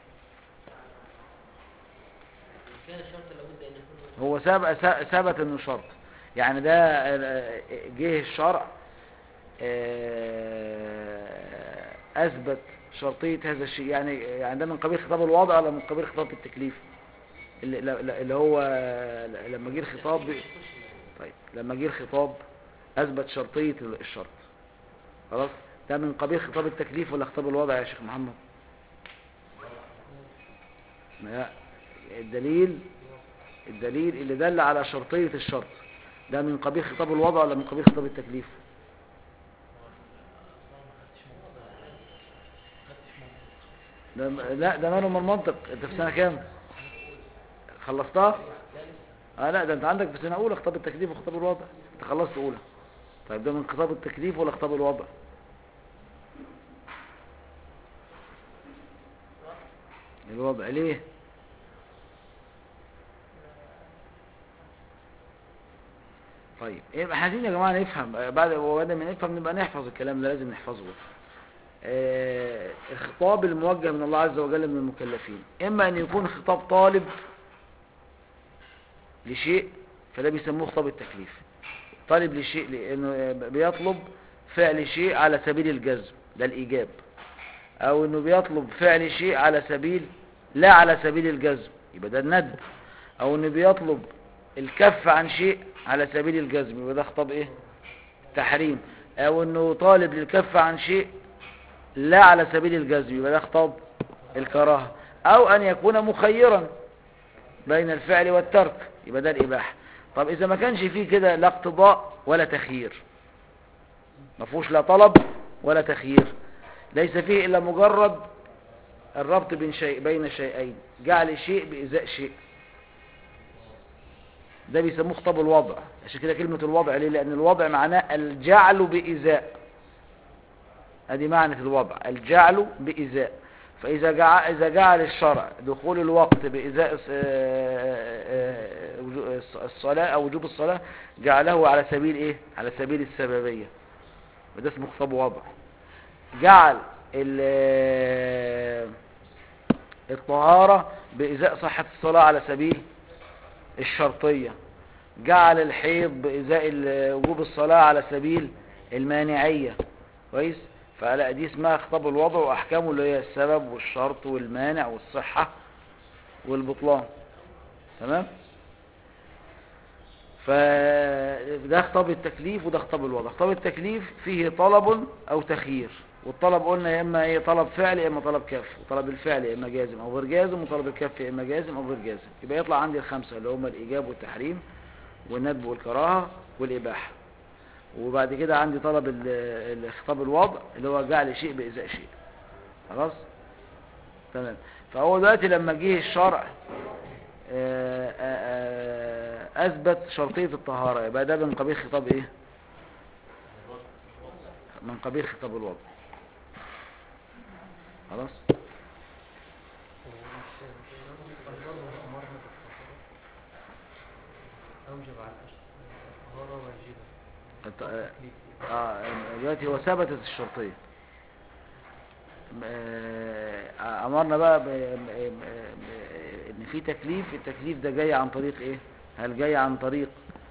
ولا كان الشرط لابد ان يكون هو ثبت ثبت انه شرط يعني ده آه، جه الشرع آه، اثبت شرطيه هذا الشيء يعني يعني ده من قبيل خطاب الوضع ولا من قبيل خطاب التكليف اللي, اللي هو لما جه الخطاب طيب لما جه الخطاب اثبت شرطيه الشرط خلاص ده من قبيل خطاب التكليف ولا خطاب الوضع يا شيخ محمد لا الدليل الدليل اللي دل على شرطية الشرط ده من قبيل خطاب الوضع ولا من قبيل خطاب التكليف ده لا ده ماله من المنطق انت في سنة كام خلصتها اه لا ده انت عندك في سنة اولى خطاب التكليف وخطاب الوضع انت خلصت اولى طيب ده من خطاب التكليف ولا خطاب الوضع الوضع ليه طيب يبقى عايزين يا جماعه نفهم آه، بعد وبعد ما نفهم نبقى نحفظ الكلام ده لازم نحفظه آه، الخطاب الموجه من الله عز وجل من المكلفين اما ان يكون خطاب طالب لشيء فده بيسموه خطاب التكليف طالب لشيء لانه آه، بيطلب فعل شيء على سبيل الجزم ده الايجاب او انه بيطلب فعل شيء على سبيل لا على سبيل الجزم يبقى ده الندب او انه بيطلب الكف عن شيء على سبيل الجزم يبقى ده خطاب ايه تحريم او انه طالب للكف عن شيء لا على سبيل الجزم يبقى ده خطاب الكراهه او ان يكون مخيرا بين الفعل والترك يبقى ده الاباحه طب اذا ما كانش فيه كده لا اقتضاء ولا تخيير ما فيهوش لا طلب ولا تخيير ليس فيه الا مجرد الربط بين شيء بين شيئين جعل شيء بإزاء شيء ده بيسموه خطاب الوضع عشان كده كلمة الوضع ليه لأن الوضع معناه الجعل بإزاء ادي معنى الوضع الجعل بإزاء فإذا جعل, إذا جعل الشرع دخول الوقت بإزاء الص- آه، آه، وجو- الصلاة أو وجوب الصلاة جعله على سبيل إيه على سبيل السببية وده اسمه خطاب وضع جعل ال- الطهارة بإزاء صحة الصلاة على سبيل الشرطية جعل الحيض بإزاء ال- وجوب الصلاة على سبيل المانعية كويس فلا دي اسمها خطاب الوضع وأحكامه اللي هي السبب والشرط والمانع والصحة والبطلان تمام فده خطاب التكليف وده خطاب الوضع خطاب التكليف فيه طلب أو تخيير والطلب قلنا يا إما إيه طلب فعل يا إما طلب كف وطلب الفعل يا إما جازم أو غير جازم وطلب الكف يا إما جازم أو غير جازم يبقى يطلع عندي الخمسة اللي هما الإيجاب والتحريم والندب والكراهة والإباحة وبعد كده عندي طلب ال- الخطاب الوضع اللي هو جعل شيء بإزاء شيء خلاص تمام فهو دلوقتي لما جه الشرع آه، آه، آه، أثبت شرطية الطهارة يبقى ده من قبيل خطاب إيه من قبيل خطاب الوضع خلاص ومش مش الله أمرنا بالطهارة أوجب على الطهارة واجبة الت- آه، تكليف اه دلوقتي هو ثبتت الشرطية آه، امرنا بقى ب- ب- ب- ان في تكليف التكليف ده جاي عن طريق ايه هل جاي عن طريق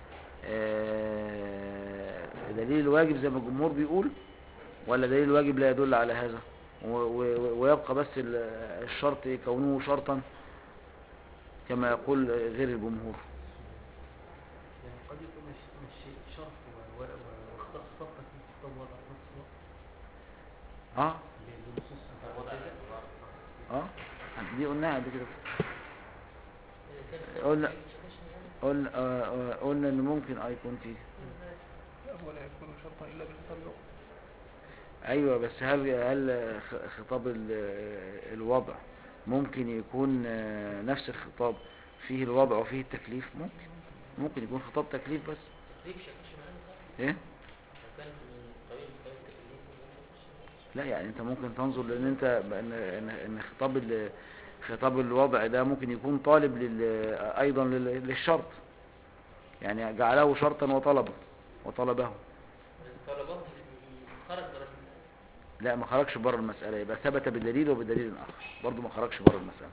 آه، دليل الواجب زي ما الجمهور بيقول ولا دليل الواجب لا يدل على هذا و- و- ويبقى بس ال- الشرط كونه شرطا كما يقول غير الجمهور يعني قد يكون مش مش شيء شرط و- و- وخطأ خطأ تكليف خطأ وضع في نفس الوقت اه بنصوص وضع متعددة اه دي قلناها قبل كده إذا كان قلنا- خطأ مش يعني قلنا آه، آه، قلنا ان ممكن اه يكون فيه ولا يكون شرطا إلا بخطاب الوقت ايوه بس هل هل خ- خطاب ال- الوضع ممكن يكون آه، نفس الخطاب فيه الوضع وفيه التكليف ممكن ممكن يكون خطاب تكليف بس التكليف شكلش معانا صح؟ ايه لو كان من قبيل قبيل التكليف ما شكلش لا يعني انت ممكن تنظر لان انت ان ان ان خطاب ال- خطاب الوضع ده ممكن يكون طالب لل ايضا لل- للشرط يعني جعله شرطا وطلبه وطلبه طلبات خرج بره لا ما خرجش بره المسألة يبقى ثبت بدليل وبدليل آخر برضه ما خرجش بره المسألة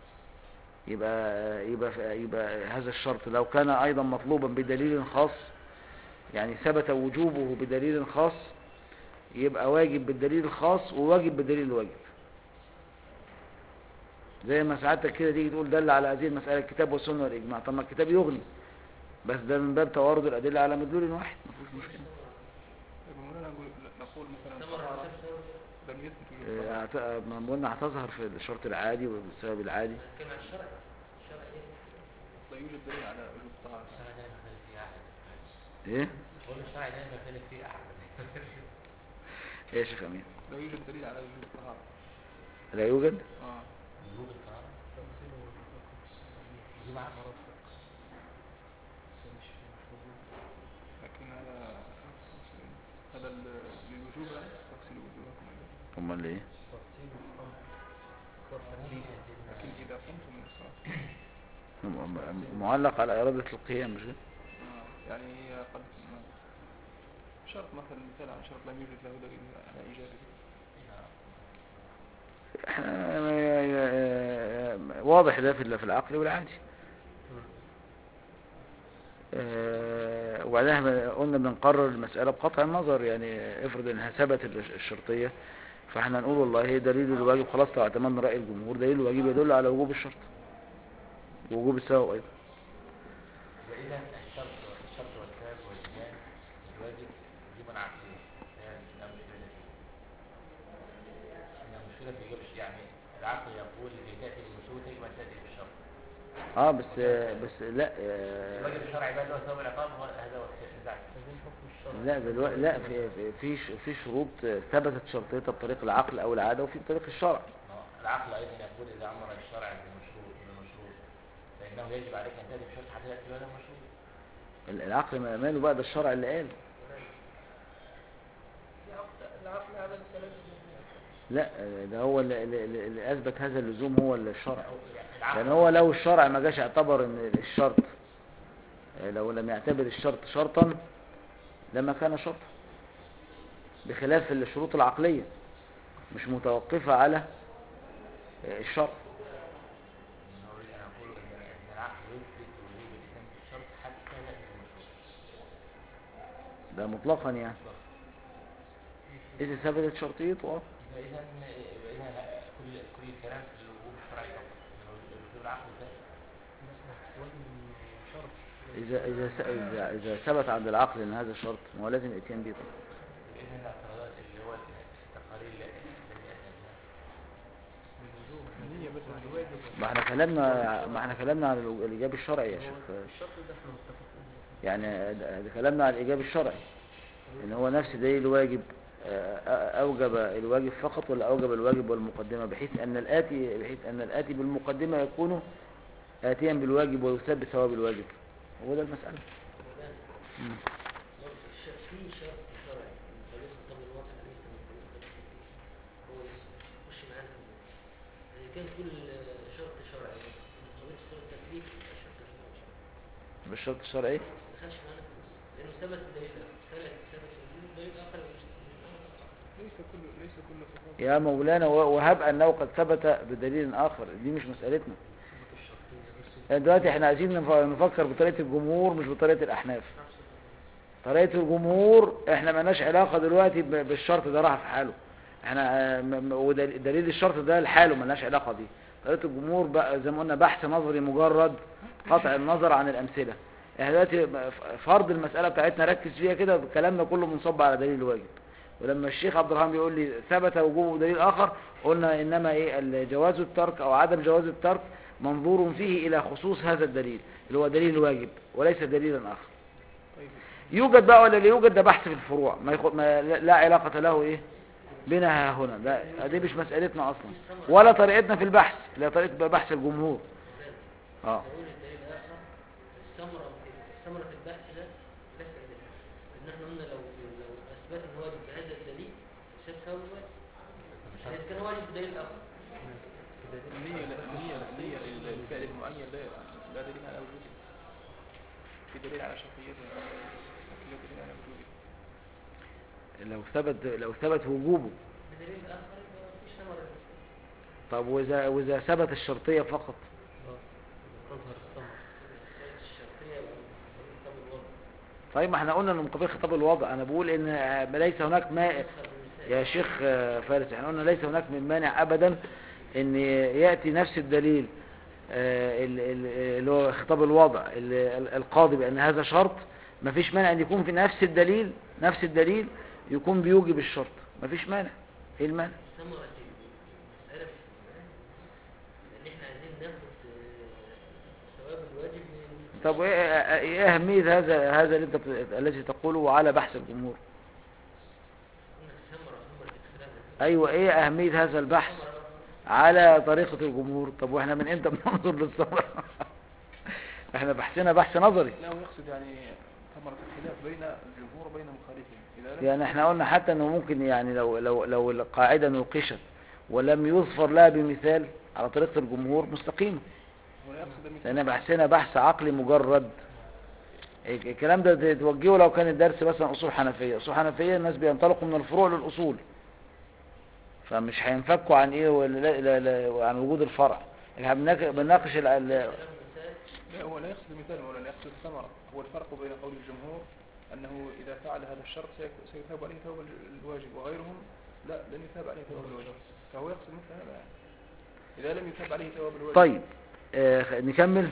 يبقى يبقى يبقى هذا الشرط لو كان أيضا مطلوبا بدليل خاص يعني ثبت وجوبه بدليل خاص يبقى واجب بالدليل الخاص وواجب بالدليل الواجب زي ما ساعتك كده تيجي تقول دل على هذه المسألة الكتاب والسنة والإجماع طب ما الكتاب يغني بس ده من باب توارد الأدلة على مدلول واحد ما فيهوش مشكلة يبقى مولانا نقول نقول مثلا ثمر صحة على لم يثبت وجود آه، هت- ما قلنا هتظهر في الشرط العادي والسبب العادي كان على الشرع الشرع ايه؟ لا يوجد دليل على وجود الطهارة الشرع ده ما يختلف فيه أحد ايه بقول الشرع ده ما يختلف فيه أحد ايه يا شيخ امين لا يوجد دليل على وجود الطهارة لا يوجد اه وجود الطهارة دي معنى لكن هذا هذا ال- للوجوب يعني تغسلوا وجوهكم إلى- امال ايه لكن إذا قمتم من الصلاة م- م- معلق على إرادة القيام مش كده؟ آه، يعني هي قد ما- شرط مثلا مثال عن شرط لم يوجد له دليل على إيجابه احنا واضح ده في في العقل والعادي آه، وبعدين احنا قلنا بنقرر المسألة بقطع النظر يعني افرض انها ثبت الش- الشرطية فاحنا نقول والله هي دليل الواجب خلاص لو اعتمدنا رأي الجمهور دليل الواجب يدل على وجوب الشرط ووجوب السبب ايضا وإذا الشرط الشرط والسبب والإيمان الواجب دي من عقلية هي لا مشكلة فيه إن المشكلة في إيجاب الشيء يعني العقل يقول لكي تأتي بالمشروط يجب أن تأتي بالشرط اه بس بس لا آه، الواجب الشرعي بقى اللي هو ثواب العقاب هو هذا هو النزاع عايزين حكم الشرع لا دلوقتي لا في في في ش- في شروط ثبتت شرطيتها بطريق العقل او العاده وفي بطريق الشرع آه، العقل أيضا يقول إذا أمر الشرع بالمشروط بالمشروط فإنه يجب عليك أن تأتي بشرط حتى تأتي بهذا المشروط ال- العقل ما- ماله بقى ده الشرع اللي قال العقل عدم التلازم لا ده هو اللي, اللي, اللي اثبت هذا اللزوم هو الشرع أو يعني العقل لان هو لو الشرع ما جاش اعتبر ان الشرط لو لم يعتبر الشرط شرطا لما كان شرطا بخلاف الشروط العقلية مش متوقفة على الشرط إنه أريد أن أقول إن إن العقل يثبت وجوب الإتيان بالشرط حتى يأتي بالمشروط ده مطلقا يعني إذا ثبتت شرطيته اه إذا إذا كل كل الكلام في الوجوب الشرعي فقط الوجوب العقل ثابت واجب شرط إذا إذا س- إذا إذا ثبت عند العقل إن هذا شرط ما هو لازم الإتيان به طبعا بإذن الاعتراضات اللي هو التقارير التي أتت هي بس ما احنا كلامنا ما احنا كلامنا على الو- الإيجاب الشرعي يا شيخ الشرط ده احنا متفقين يعني ده- ده كلامنا على الإيجاب الشرعي إن هو نفس دليل الواجب آه، آه، أوجب الواجب فقط ولا أوجب الواجب والمقدمة بحيث أن الآتي بحيث أن الآتي بالمقدمة يكون آتيا بالواجب ويثاب بثواب الواجب هو ده المسألة مم. في شرط شرعي طريق قبل الواقع ليس من طريق هو يخش معانا في الموضوع. إذا كان كل شرط شرعي من طريق صورة التكليف يبقى شرط شرعي بالشرط الشرعي ما دخلش معانا في الموضوع. لأنه ثبت بدليل آخر ثبت ثبت وجود دليل آخر مش ليس كل ليس كل صفات يا مولانا و- وهب أنه قد ثبت بدليل آخر دي مش مسألتنا يعني دلوقتي احنا عايزين نف- نفكر بطريقة الجمهور مش بطريقة الأحناف طريقة الجمهور احنا مالناش علاقة دلوقتي ب- بالشرط ده راح في حاله احنا آه، م- م- ودل- دليل الشرط ده لحاله مالناش علاقة بيه طريقة الجمهور بقى زي ما قلنا بحث نظري مجرد قطع النظر عن الأمثلة احنا دلوقتي ف- فرض المسألة بتاعتنا ركز فيها كده كلامنا كله منصب على دليل الواجب ولما الشيخ عبد الرحمن بيقول لي ثبت وجوبه بدليل آخر قلنا إنما إيه جواز الترك أو عدم جواز الترك منظور فيه إلى خصوص هذا الدليل اللي هو دليل الواجب وليس دليلا آخر طيب يوجد بقى ولا لا يوجد ده بحث في الفروع ما, يخ... ما لا لا علاقة له إيه بنا ها هنا ده دي مش مسألتنا أصلا ولا طريقتنا في البحث لا طريقة بحث الجمهور اه نقول الدليل الآخر الثمرة الثمرة في البحث ده ليس دليل إن احنا قلنا لو لو أثبتنا الواجب بهذا الدليل شاف ثواب الواجب إذا كان واجب بدليل آخر النية لا النية النية للفعل المعين لا لا دليل على وجوده في دليل على شرطيته وفي دليل على وجوده لو ثبت لو ثبت وجوبه بدليل آخر يبقى مفيش ثمرة طب وإذا وإذا ثبت الشرطية فقط اه تظهر الثمرة الشرطية وخطاب الوضع طيب ما احنا قلنا انه من قبيل خطاب الوضع انا بقول ان آه، ليس هناك ما يظهر بالمثال. يا شيخ آه، فارس احنا قلنا ليس هناك من مانع ابدا ان ياتي نفس الدليل آه، ال- ال- اللي هو خطاب الوضع ال- ال- القاضي بان هذا شرط ما فيش مانع ان يكون في نفس الدليل نفس الدليل يكون بيوجب الشرط ما فيش مانع ايه المانع ثمرة المسألة في لأن احنا عايزين ناخد آه، ثواب الواجب من طب ايه ايه اهميه هذا هذا اللي انت بت- الذي تقوله على بحث الجمهور قلنا الثمرة ثمرة الكلام ايوه ايه اهميه هذا البحث على طريقة الجمهور طب واحنا من امتى بننظر للثمرة احنا بحثنا بحث نظري لا هو يقصد يعني ثمرة الخلاف بين الجمهور وبين مخالفهم إذا لم يعني احنا قلنا حتى انه ممكن يعني لو لو لو القاعدة نوقشت ولم يظفر لها بمثال على طريقة الجمهور مستقيمة هو لا يقصد المثال لان بحثنا بحث عقلي مجرد الكلام ده توجهه لو كان الدرس مثلا اصول حنفية اصول حنفية الناس بينطلقوا من الفروع للاصول فمش هينفكوا عن ايه ولا لا لا لا عن وجود الفرع احنا بنناق- بنناقش ال- ال- كلام مثال لا هو لا يقصد المثال ولا يقصد الثمرة هو الفرق بين قول الجمهور أنه إذا فعل هذا الشرط سيك- سيثاب عليه ثواب ال- الواجب وغيرهم لا لن يثاب عليه ثواب الواجب فهو يقصد مثل هذا يعني. إذا لم يثاب عليه ثواب الواجب طيب آه خ- نكمل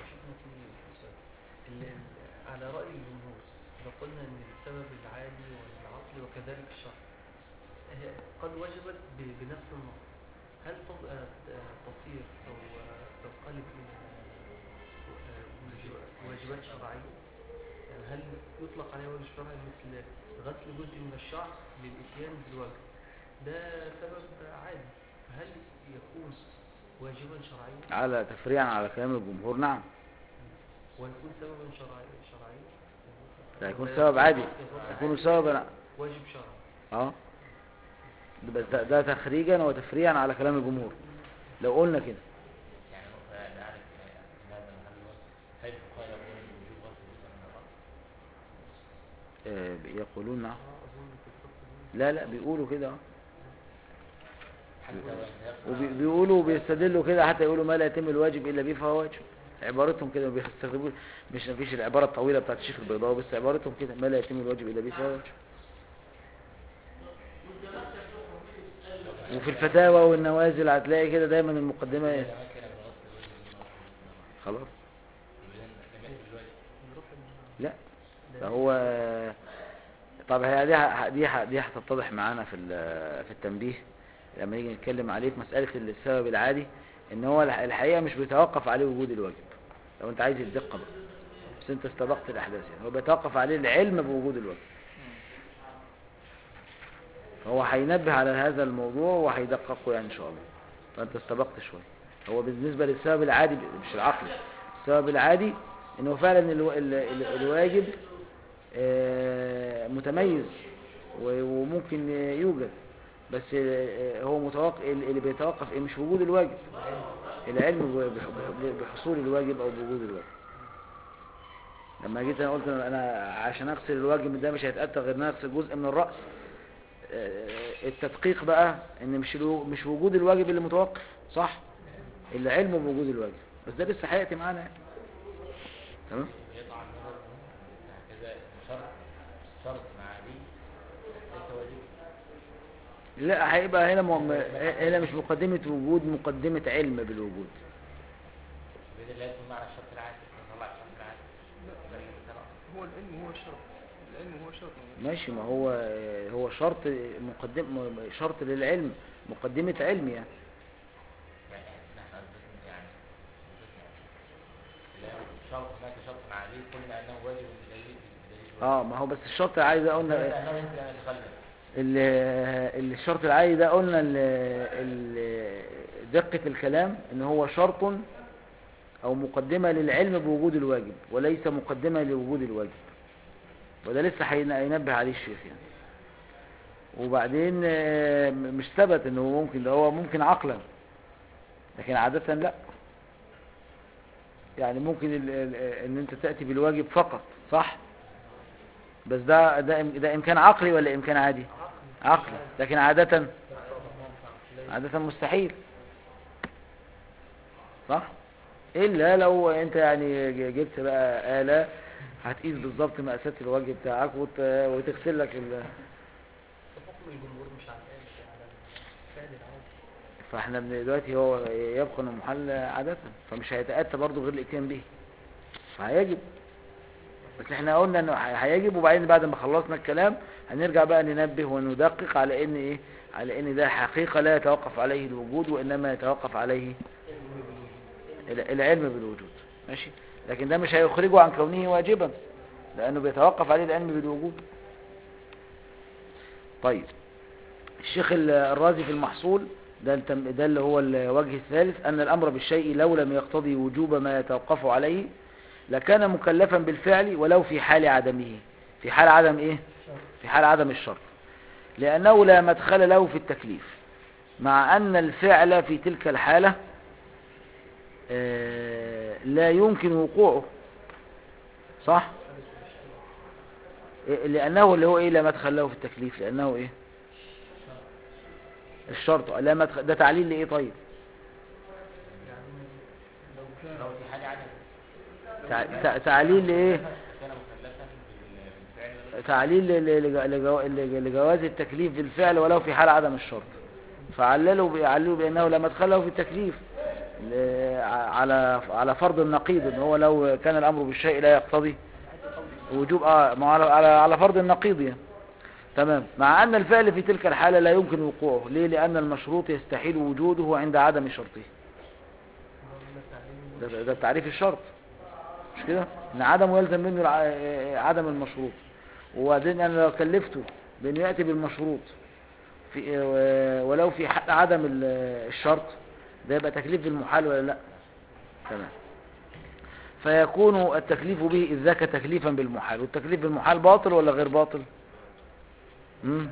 ال- ال- على رأي الجمهور لو قلنا ان السبب العادي والعقلي وكذلك الشرع هي قد وجبت ب- بنفس النص هل تص- آه، آه، تصير او آه، تنقلب الى آه، وجو- واجبات شرعية يعني هل يطلق عليها واجب شرعي مثل غسل جزء من الشعر للإتيان بالواجب ده سبب عادي فهل يكون واجبا شرعيا على تفريعا على كلام الجمهور نعم ويكون سببا شرعي شرعي لا يكون سبب عادي يكون سببا واجب شرعي اه ده- بس ده, ده تخريجا وتفريعا على كلام الجمهور لو قلنا كده يعني ممكن نعرف هذا هل هو هل الفقهاء يقولون بوجوب غسل جزء من الرأس؟ آه يقولون نعم اظن في الفقه دي لا لا بيقولوا كده آه. حتى وإن يقع وبيقولوا وبيستدلوا كده حتى يقولوا ما لا يتم الواجب الا به فهو واجب عبارتهم كده بيستخدموا مش مفيش العباره الطويله بتاعت الشيخ البيضاوي بس عبارتهم كده ما لا يتم الواجب الا به فهو واجب وفي الفتاوى والنوازل هتلاقي كده دايما المقدمه ايه إذا ما كان بغسل الوجه من خلاص إذن لم يأتي بالواجب نروح لا فهو طب هي دي ه- دي ه- دي هتتضح معانا في ال- في التنبيه لما نيجي نتكلم عليه في مسألة السبب العادي ان هو الح- الحقيقة مش بيتوقف عليه وجود الواجب لو انت عايز الدقة بقى بس انت استبقت الاحداث يعني هو بيتوقف عليه العلم بوجود الواجب فهو هينبه على هذا الموضوع وهيدققه يعني ان شاء الله فانت استبقت شوية هو بالنسبة للسبب العادي مش العقلي السبب العادي انه فعلا الو... ال... ال... الواجب آه، متميز و- وممكن يوجد بس آه، هو متوقف اللي بيتوقف إيه؟ مش وجود الواجب العلم ب- ب- بحصول الواجب او بوجود الواجب لما جيت انا قلت انا عشان اغسل الواجب ده مش هيتأتى غير ان أنا اغسل جزء من الرأس آه، التدقيق بقى ان مش الو- مش وجود الواجب اللي متوقف صح العلم بوجود الواجب بس ده لسه هياتي معانا يعني. تمام يقع النظر هكذا شرط شرط مع دي ليس واجب لا هيبقى هنا م... هنا مش مقدمة وجود مقدمة علم بالوجود بإذن الله يكون معنى الشرط العادي نطلع الشرط العادي لا لا هو العلم هو الشرط العلم هو الشرط ماشي ما هو هو شرط مقدم شرط للعلم مقدمة علم يعني يعني نحن أثبتنا يعني أثبتنا لا شرط هناك شرط مع دي قلنا أنه واجب بدليل بدليل اه ما هو بس الشرط العادي ده قلنا قلنا أنه يمكن أن يتخلف ال- ال- الشرط العادي ده قلنا ال- ال- دقة الكلام ان هو شرط او مقدمة للعلم بوجود الواجب وليس مقدمة لوجود الواجب وده لسه هين- هينبه عليه الشيخ يعني وبعدين آه، م- مش ثبت انه ممكن ده هو ممكن عقلا لكن عادة لا يعني ممكن ال- ال- ان انت تأتي بالواجب فقط صح بس ده ده إم- ده امكان عقلي ولا امكان عادي عقلي لكن عادة عادة مستحيل صح الا لو انت يعني ج- جبت بقى آلة هتقيس بالظبط مقاسات الوجه بتاعك وت... وتغسل لك ال... حكم الجمهور مش على الآن مش على الفعل العادي فاحنا بن- دلوقتي هو يبقى انه محل عادة فمش هيتأتى برضه غير الاتيان به فهيجب بس احنا قلنا انه ه- هيجب وبعدين بعد ما خلصنا الكلام هنرجع بقى ننبه وندقق على ان ايه على ان ده حقيقة لا يتوقف عليه الوجود وانما يتوقف عليه ال- العلم بالوجود ماشي لكن ده مش هيخرجه عن كونه واجبا لانه بيتوقف عليه العلم بالوجود طيب الشيخ ال- الرازي في المحصول ده التم- ده اللي هو الوجه الثالث أن الأمر بالشيء لو لم يقتضي وجوب ما يتوقف عليه لكان مكلفا بالفعل ولو في حال عدمه في حال عدم إيه؟ في حال عدم الشرط لأنه لا مدخل له في التكليف مع أن الفعل في تلك الحالة آه، لا يمكن وقوعه صح؟ إيه- لأنه اللي هو إيه لا مدخل له في التكليف لأنه إيه؟ الشرط لا مدخل ده تعليل لإيه طيب؟ لو كان لو في حاجة عدم تع- تع- تعليل لإيه؟ كان مكلفا بال- بالفعل تعليل ل- ل- لجو- لج- لجواز التكليف بالفعل ولو في حال عدم الشرط فعللوا بيعللوا بأنه لا مدخل له في التكليف ل- على على فرض النقيض ان هو لو كان الامر بالشيء لا يقتضي وجوب اه ما هو على على على فرض النقيض يعني تمام مع ان الفعل في تلك الحاله لا يمكن وقوعه ليه لان المشروط يستحيل وجوده عند عدم شرطه ده, ده تعريف الشرط مش كده ان عدمه يلزم منه الع- عدم المشروط وبعدين انا لو كلفته بانه ياتي بالمشروط في ولو في حق عدم ال- الشرط ده يبقى تكليف بالمحال ولا لا تمام فيكون التكليف به إذ ذاك تكليفا بالمحال والتكليف بالمحال باطل ولا غير باطل مم؟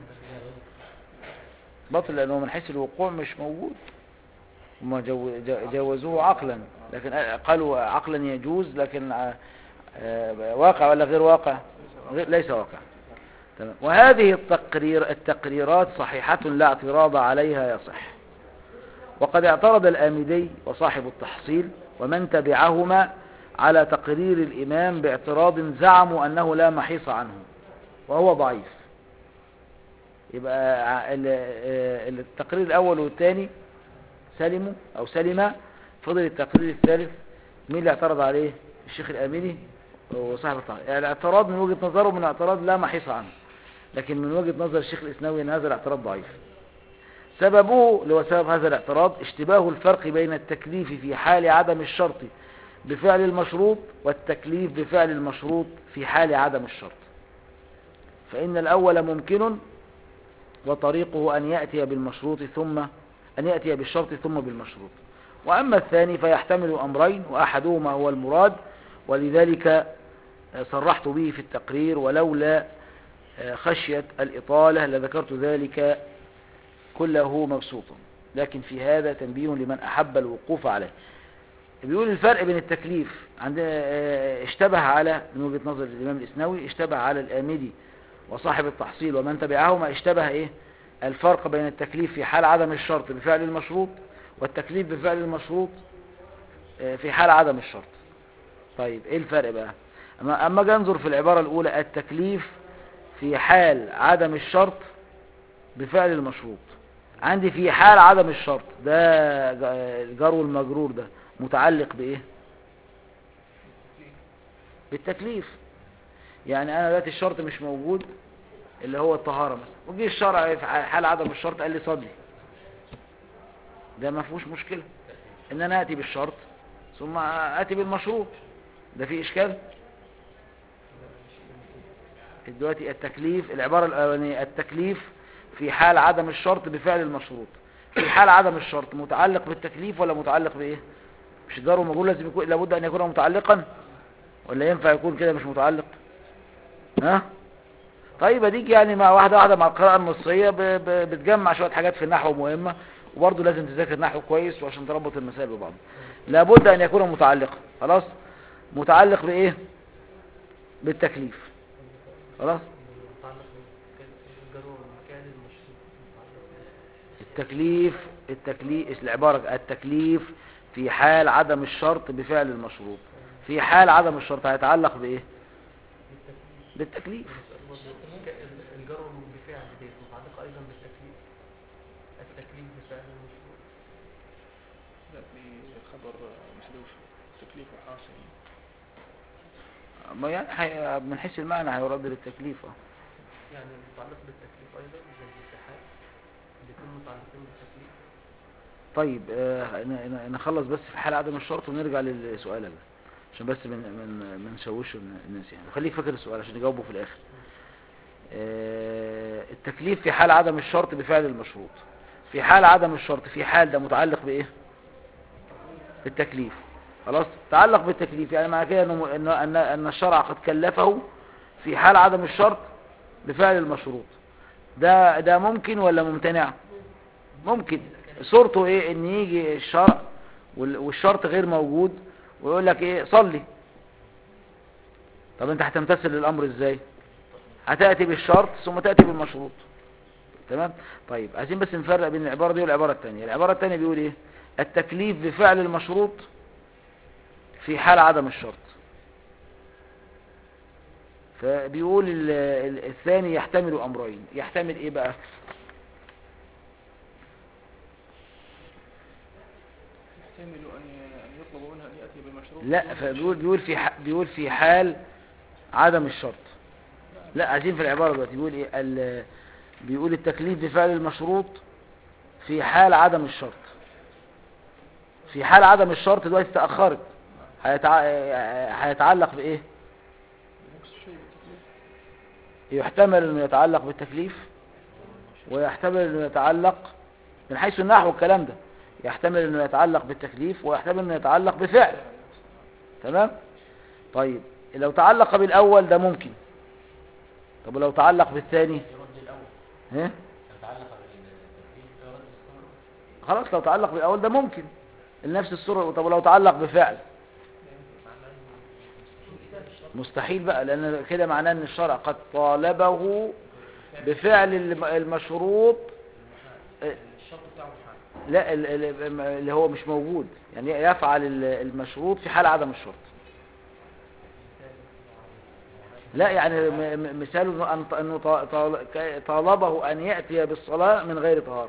باطل لأنه من حيث الوقوع مش موجود هم جو- جو- جوزوه عقلا لكن قالوا عقلا يجوز لكن ع- آه، واقع ولا غير واقع غير ليس واقع تمام وهذه التقرير التقريرات صحيحة لا اعتراض عليها يصح وقد اعترض الآمدي وصاحب التحصيل ومن تبعهما على تقرير الإمام باعتراض زعموا أنه لا محيص عنه وهو ضعيف يبقى ع- ال- آه، التقرير الأول والثاني سلموا أو سلم فضل التقرير الثالث مين اللي اعترض عليه الشيخ الأميني وصاحب التحصيل يعني الاعتراض من وجهة نظره من اعتراض لا محيص عنه لكن من وجهة نظر الشيخ الإسناوي أن هذا الاعتراض ضعيف سببه اللي هو سبب هذا الاعتراض اشتباه الفرق بين التكليف في حال عدم الشرط بفعل المشروط والتكليف بفعل المشروط في حال عدم الشرط فإن الأول ممكن وطريقه أن يأتي بالمشروط ثم أن يأتي بالشرط ثم بالمشروط وأما الثاني فيحتمل أمرين وأحدهما هو المراد ولذلك صرحت به في التقرير ولولا خشية الإطالة لذكرت ذلك كله مبسوطا لكن في هذا تنبيه لمن أحب الوقوف عليه بيقول الفرق بين التكليف عندنا آه، اشتبه على من وجهة نظر الإمام الإسنوي اشتبه على الآمدي وصاحب التحصيل ومن تبعهما اشتبه ايه الفرق بين التكليف في حال عدم الشرط بفعل المشروط والتكليف بفعل المشروط آه، في حال عدم الشرط طيب ايه الفرق بقى اما اما أجي انظر في العبارة الاولى التكليف في حال عدم الشرط بفعل المشروط عندي في حال عدم الشرط ده ج- الجار والمجرور ده متعلق بايه بالتكليف يعني انا دلوقتي الشرط مش موجود اللي هو الطهارة مثلا وجي الشرع في حال عدم الشرط قال لي صلي ده ما فيهوش مشكلة ان انا اتي بالشرط ثم اتي بالمشروط ده في اشكال دلوقتي التكليف العبارة الاولانية التكليف في حال عدم الشرط بفعل المشروط في حال عدم الشرط متعلق بالتكليف ولا متعلق بايه مش الجار والمجرور لازم يكون لابد ان يكون متعلقا ولا ينفع يكون كده مش متعلق ها طيب اديك يعني مع واحده واحده مع القراءه النصيه ب- ب- بتجمع شويه حاجات في النحو مهمه وبرضه لازم تذاكر نحو كويس وعشان تربط المسائل ببعض لابد ان يكون متعلقا خلاص متعلق بايه بالتكليف خلاص متعلق بالجرور المكان المشروط متعلق بال- التكليف التكليف العبارة التكليف في حال عدم الشرط بفعل المشروط في حال عدم الشرط هيتعلق بايه بالتكليف ك- الجرور بفعل ديت متعلقة أيضا بالتكليف التكليف بفعل المشروط لا بخبر محذوف تكليف وحاصل ما يعني حي... من حيث المعنى هيرد للتكليف آه. يعني متعلق بالتكليف أيضا زي الاتحاد الاثنين متعلقين بالتكليف طيب آه، ن- ن- نخلص بس في حال عدم الشرط ونرجع للسؤال ده عشان بس من من ما نشوش الناس يعني وخليك فاكر السؤال عشان نجاوبه في الاخر آه، التكليف في حال عدم الشرط بفعل المشروط في حال عدم الشرط في حال ده متعلق بايه بالتكليف خلاص تعلق بالتكليف يعني معنى كده انه ان ان ان الشرع قد كلفه في حال عدم الشرط بفعل المشروط ده ده ممكن ولا ممتنع ممكن صورته ايه ان يجي الشرع وال- والشرط غير موجود ويقول لك ايه صلي طب انت هتمتثل للامر ازاي هتاتي بالشرط ثم تاتي بالمشروط تمام طيب عايزين بس نفرق بين العباره دي والعباره الثانيه العباره الثانيه بيقول ايه التكليف بفعل المشروط في حال عدم الشرط فبيقول ال- ال- الثاني يحتمل امرين يحتمل ايه بقى يحتمل أن أن يطلب منها أن يأتي بمشروط لا فبيقول بيقول في ح- بيقول في حال عدم الشرط لا عايزين في العبارة دلوقتي بيقول ايه ال- بيقول التكليف بفعل المشروط في حال عدم الشرط في حال عدم الشرط دلوقتي تأخرت هيتع... هيتعلق بإيه نفس الشيء بالتكليف يحتمل انه يتعلق بالتكليف ويحتمل انه يتعلق من حيث النحو الكلام ده يحتمل انه يتعلق بالتكليف ويحتمل انه يتعلق بفعل تمام طيب لو تعلق بالاول ده ممكن طب ولو تعلق بالثاني يرد الأول ها يتعلق بالتكليف يرد الصبر خلاص لو تعلق بالاول ده ممكن لنفس الصورة طب ولو تعلق بفعل مستحيل بقى لان كده معناه ان الشرع قد طالبه بفعل الم- المشروط الشرط بتاعه محال لا ال- ال- اللي هو مش موجود يعني يفعل ال- المشروط في حال عدم الشرط لا يعني م- م- مثاله انه أن- انه طا- طال- ك- طالبه ان ياتي بالصلاه من غير طهاره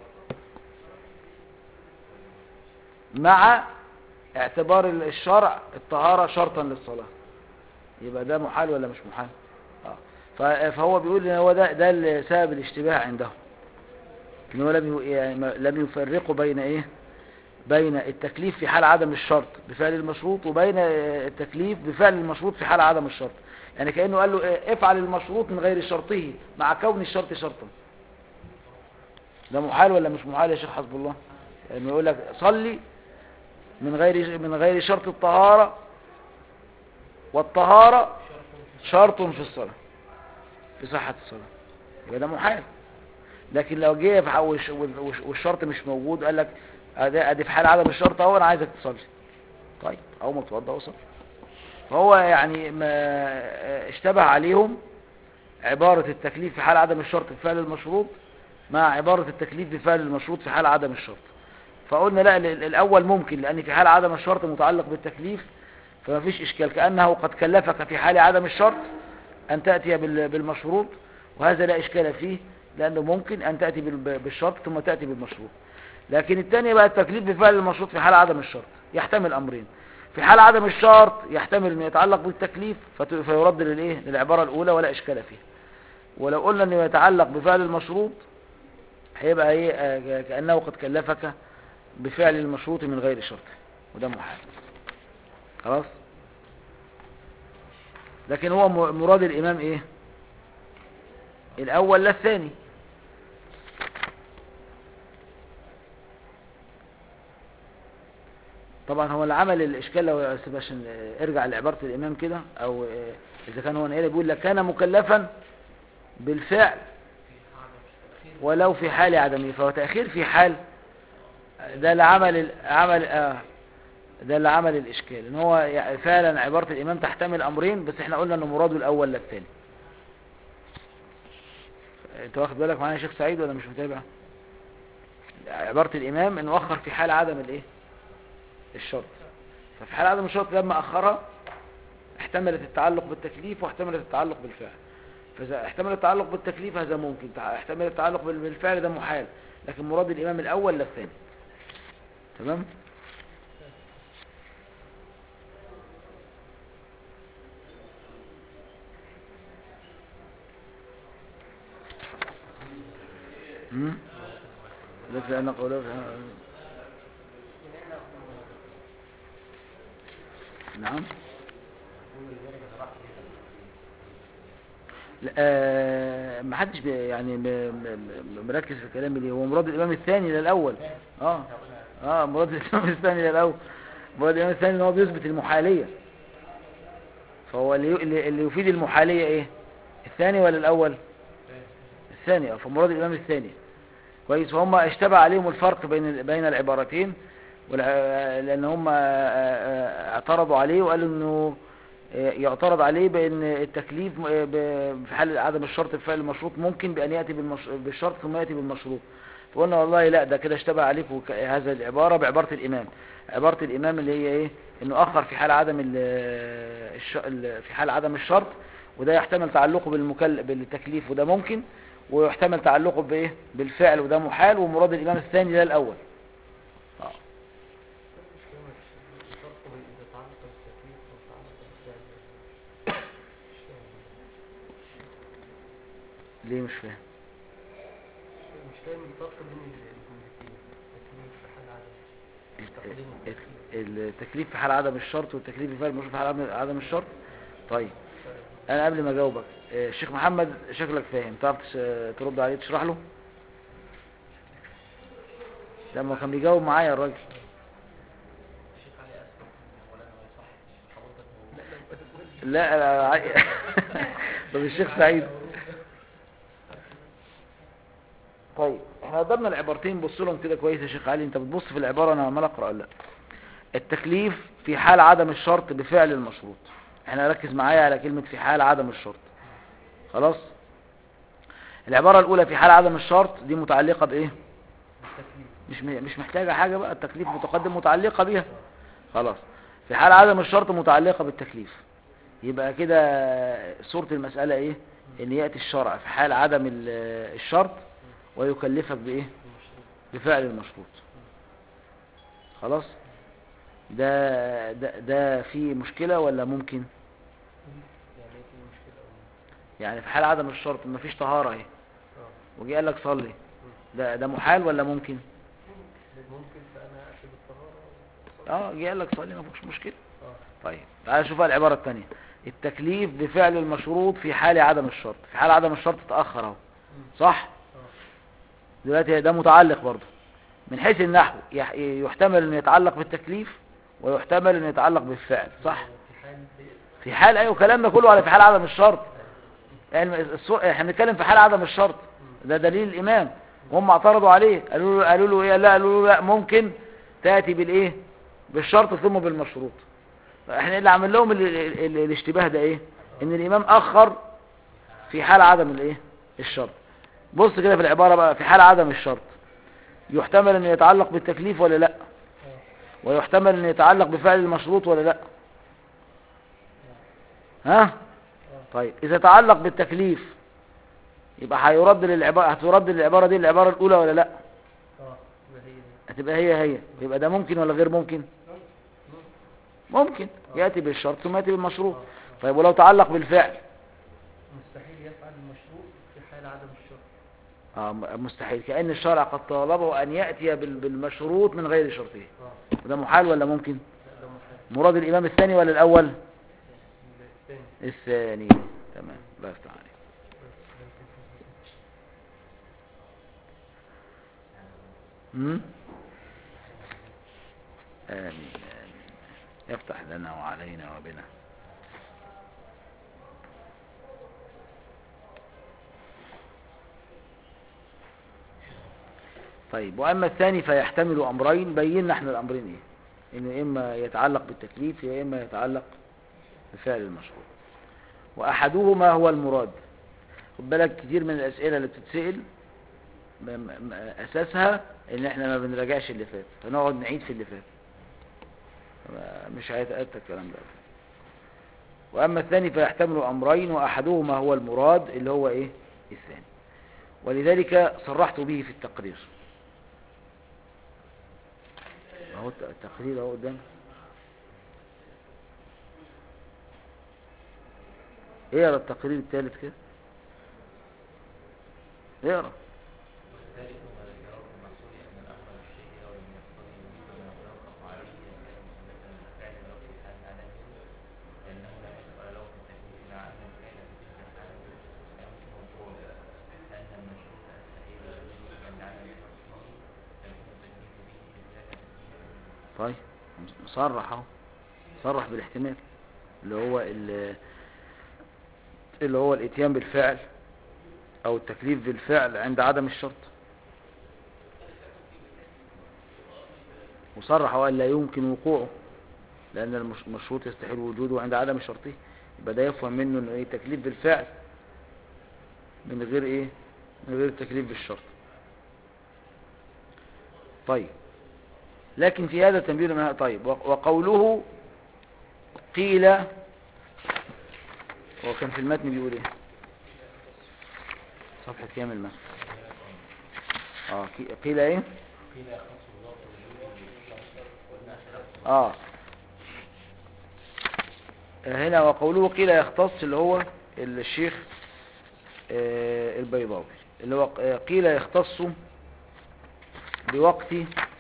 مع اعتبار ال- الشرع الطهاره شرطا للصلاه يبقى ده محال ولا مش محال آه. ف- فهو بيقول ان هو ده ده اللي سبب الاشتباه عندهم ان هو لم ي- يعني ما- لم يفرقوا بين ايه بين التكليف في حال عدم الشرط بفعل المشروط وبين آه، التكليف بفعل المشروط في حال عدم الشرط يعني كأنه قال له إيه، افعل المشروط من غير شرطه مع كون الشرط شرطا ده محال ولا مش محال يا شيخ حسب الله يعني يقول لك صلي من غير من غير شرط الطهارة والطهارة شرط في الصلاة في صحة الصلاة يبقى ده محال لكن لو جه في ح- والش- والش- والشرط مش موجود قال لك ادي ادي في حال عدم الشرط اهو انا عايزك تصلي طيب اول ما تتوضى وصلي فهو يعني ما اشتبه عليهم عبارة التكليف في حال عدم الشرط بفعل المشروط مع عبارة التكليف بفعل المشروط في حال عدم الشرط فقلنا لا ال- ال- الأول ممكن لأن في حال عدم الشرط متعلق بالتكليف فما فيش إشكال كأنه قد كلفك في حال عدم الشرط أن تأتي بال- بالمشروط وهذا لا إشكال فيه لأنه ممكن أن تأتي بال- بالشرط ثم تأتي بالمشروط لكن الثانية بقى التكليف بفعل المشروط في حال عدم الشرط يحتمل أمرين في حال عدم الشرط يحتمل أنه يتعلق بالتكليف فت- فيرد للإيه للعبارة الأولى ولا إشكال فيها ولو قلنا أنه يتعلق بفعل المشروط هيبقى إيه آه، كأنه قد كلفك بفعل المشروط من غير شرط وده محال خلاص لكن هو م- مراد الإمام إيه الأول لا الثاني طبعا هو العمل الإشكال لو يا أستاذ عشان آه، ارجع لعبارة الإمام كده أو آه، إذا كان هو نقل بيقول لك كان مكلفا بالفعل ولو في حال عدمه فهو تأخير في حال ده العمل عمل آه ده اللي عمل الاشكال ان هو يعني فعلا عبارة الامام تحتمل امرين بس احنا قلنا ان مراده الاول لا الثاني انت واخد بالك معايا يا شيخ سعيد ولا مش متابع عبارة الامام انه اخر في حال عدم الايه الشرط ففي حال عدم الشرط لما اخرها احتملت التعلق بالتكليف واحتملت التعلق بالفعل فاذا احتمل التعلق بالتكليف هذا ممكن تع- احتمل التعلق بال- بالفعل ده محال لكن مراد الامام الاول لا الثاني تمام امم لك لأن قوله نعم لا، آه، ما حدش بي- يعني م- م- م- مركز في كلامي ليه هو مراد الامام الثاني لا الاول اه اه مراد الامام الثاني لا الاول مراد الامام الثاني ان هو بيثبت المحاليه فهو اللي اللي اللي يفيد المحاليه ايه الثاني ولا الاول الثاني اه فمراد الامام الثاني كويس وهم اشتبه عليهم الفرق بين بين العبارتين والع- لان هم آه، آه، اعترضوا عليه وقالوا انه آه، يعترض عليه بان التكليف آه، ب- في حال عدم الشرط بفعل المشروط ممكن بان ياتي بالمش... بالشرط ثم ياتي بالمشروط فقلنا والله لا ده كده اشتبه عليكم ك- هذا العباره بعباره الامام عباره الامام اللي هي ايه انه اخر في حال عدم ال... الش... ال- في حال عدم الشرط وده يحتمل تعلقه بالمكل... بالتكليف وده ممكن ويحتمل تعلقه بايه بالفعل وده محال ومراد الامام الثاني ده الاول آه. مش فاهم الفرق بين إذا تعلق بالتكليف أو تعلق بالفعل مش فاهم ليه مش فاهم مش فاهم الفرق بين الجملتين التكليف في حال عدم تقديم التكليف التكليف في حال عدم الشرط والتكليف في فعل مشروط في حال عدم- عدم الشرط طيب انا قبل ما اجاوبك آه، الشيخ محمد شكلك فاهم تعرف تس- ترد عليه تشرح له لما كان بيجاوب معايا الراجل الشيخ علي اسف ولا ما يصحش حضرتك هو لا أنا عاي- طب الشيخ سعيد طيب احنا قدرنا العبارتين بص لهم كده كويس يا شيخ علي انت بتبص في العبارة انا عمال اقرا ولا لا التكليف في حال عدم الشرط بفعل المشروط احنا ركز معايا على كلمة في حال عدم الشرط خلاص العبارة الاولى في حال عدم الشرط دي متعلقة بايه التكليف مش م- مش محتاجة حاجة بقى التكليف متقدم متعلقة بيها خلاص في حال عدم الشرط متعلقة بالتكليف يبقى كده صورة المسألة ايه ان يأتي الشرع في حال عدم ال- الشرط ويكلفك بايه بفعل المشروط خلاص ده ده ده في مشكلة ولا ممكن يعني ايه في مشكلة أو يعني في حال عدم الشرط مفيش طهارة اهي اه وجي قال لك صلي ده ده محال ولا ممكن ممكن فأنا أخذ الطهارة اه جه قال لك صلي ما فيش مشكله اه طيب تعال شوف بقى العباره الثانيه التكليف بفعل المشروط في حال عدم الشرط في حال عدم الشرط تاخر اهو صح اه دلوقتي ده متعلق برضه من حيث النحو يح- يحتمل انه يتعلق بالتكليف ويحتمل انه يتعلق بالفعل صح في حال دي- في حال ايوه كلامنا كله على في حال عدم الشرط يعني الصو- احنا بنتكلم في حال عدم الشرط ده دليل الامام وهم اعترضوا عليه قالوا له قالوا له ايه لا قالوا له لا ممكن تاتي بالايه بالشرط ثم بالمشروط احنا اللي عمل لهم ال ال ال الاشتباه ده ايه ان الامام اخر في حال عدم الايه الشرط بص كده في العباره بقى في حال عدم الشرط يحتمل ان يتعلق بالتكليف ولا لا ويحتمل ان يتعلق بفعل المشروط ولا لا ها طيب اذا تعلق بالتكليف يبقى هيرد للعباره هترد للعباره دي العباره الاولى ولا لا اه يبقى هي دي هتبقى هي هي يبقى ده ممكن ولا غير ممكن ممكن ياتي بالشرط ثم ياتي بالمشروط طيب ولو تعلق بالفعل مستحيل يفعل المشروط في حال عدم الشرط آه م- مستحيل كأن الشرع قد طالبه أن يأتي بال- بالمشروط من غير شرطه اه وده محال ولا ممكن لا ده محال مراد الإمام الثاني ولا الأول الثاني الثاني تمام الله يفتح عليك مم؟ آمين آمين يفتح لنا وعلينا وبنا طيب وأما الثاني فيحتمل أمرين بينا احنا الأمرين إيه انه اما يتعلق بالتكليف يا اما يتعلق بفعل المشروع واحدهما هو المراد خد بالك كتير من الاسئله اللي بتتسال م- م- اساسها ان احنا ما بنراجعش اللي فات فنقعد نعيد في اللي فات مش هيتاتى الكلام ده واما الثاني فيحتمل امرين واحدهما هو المراد اللي هو ايه الثاني ولذلك صرحت به في التقرير اهو الت- التقرير اهو قدامك اقرا التقرير الثالث كده اقرا والثالث هو الجواب المحصول أن الأمر بالشيء أو لم يقتضي وجود ما يوقف عليه إذا كان مثبتا للفعل ولو في حال عدمه لأنه لا يشغل له في التكليف مع أن الفعل في تلك الحال فيمكن وقوعه لأن المشروط الصحيح الذي من عمل بنفسه فيكون التكليف به إذا كان تكليفا طيب صرح اهو صرح بالاحتمال اللي هو ال- اللي هو الاتيان بالفعل او التكليف بالفعل عند عدم الشرط وصرح وقال لا يمكن وقوعه لان المش- المشروط يستحيل وجوده عند عدم شرطه يبقى ده يفهم منه انه ايه تكليف بالفعل من غير ايه من غير التكليف بالشرط طيب لكن في هذا تنبيه منها طيب وق- وقوله قيل هو كان في المتن بيقول ايه صفحة كام المتن اه قي- قيل ايه قيل يختص الله بوجود الشرط قلنا خلاف اه هنا وقوله قيل يختص اللي هو الشيخ آه، البيضاوي اللي هو آه، قيل يختص بوقت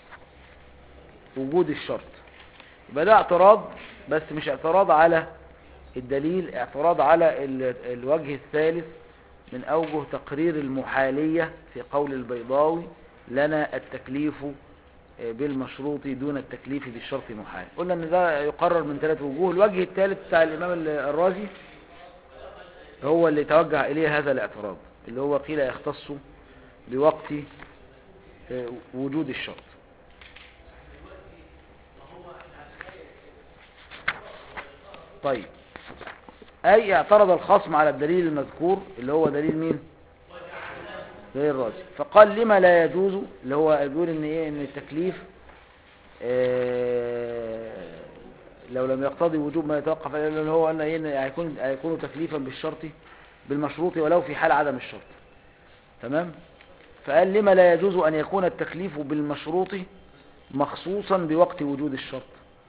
وجود الشرط يبقى ده اعتراض بس مش اعتراض على الدليل اعتراض على ال- الوجه الثالث من أوجه تقرير المحالية في قول البيضاوي لنا التكليف بالمشروط دون التكليف بالشرط محال قلنا ان ده يقرر من ثلاث وجوه الوجه الثالث بتاع الامام الرازي هو اللي توجه اليه هذا الاعتراض اللي هو قيل يختص بوقت آه، وجود الشرط طيب اي اعترض الخصم على الدليل المذكور اللي هو دليل مين دليل الرازي فقال لما لا يجوز اللي هو بيقول ان ايه ان التكليف آه، لو لم يقتضي وجوب ما يتوقف عليه اللي هو ان ايه إن هيكون هيكون تكليفا بالشرط بالمشروط ولو في حال عدم الشرط تمام فقال لما لا يجوز ان يكون التكليف بالمشروط مخصوصا بوقت وجود الشرط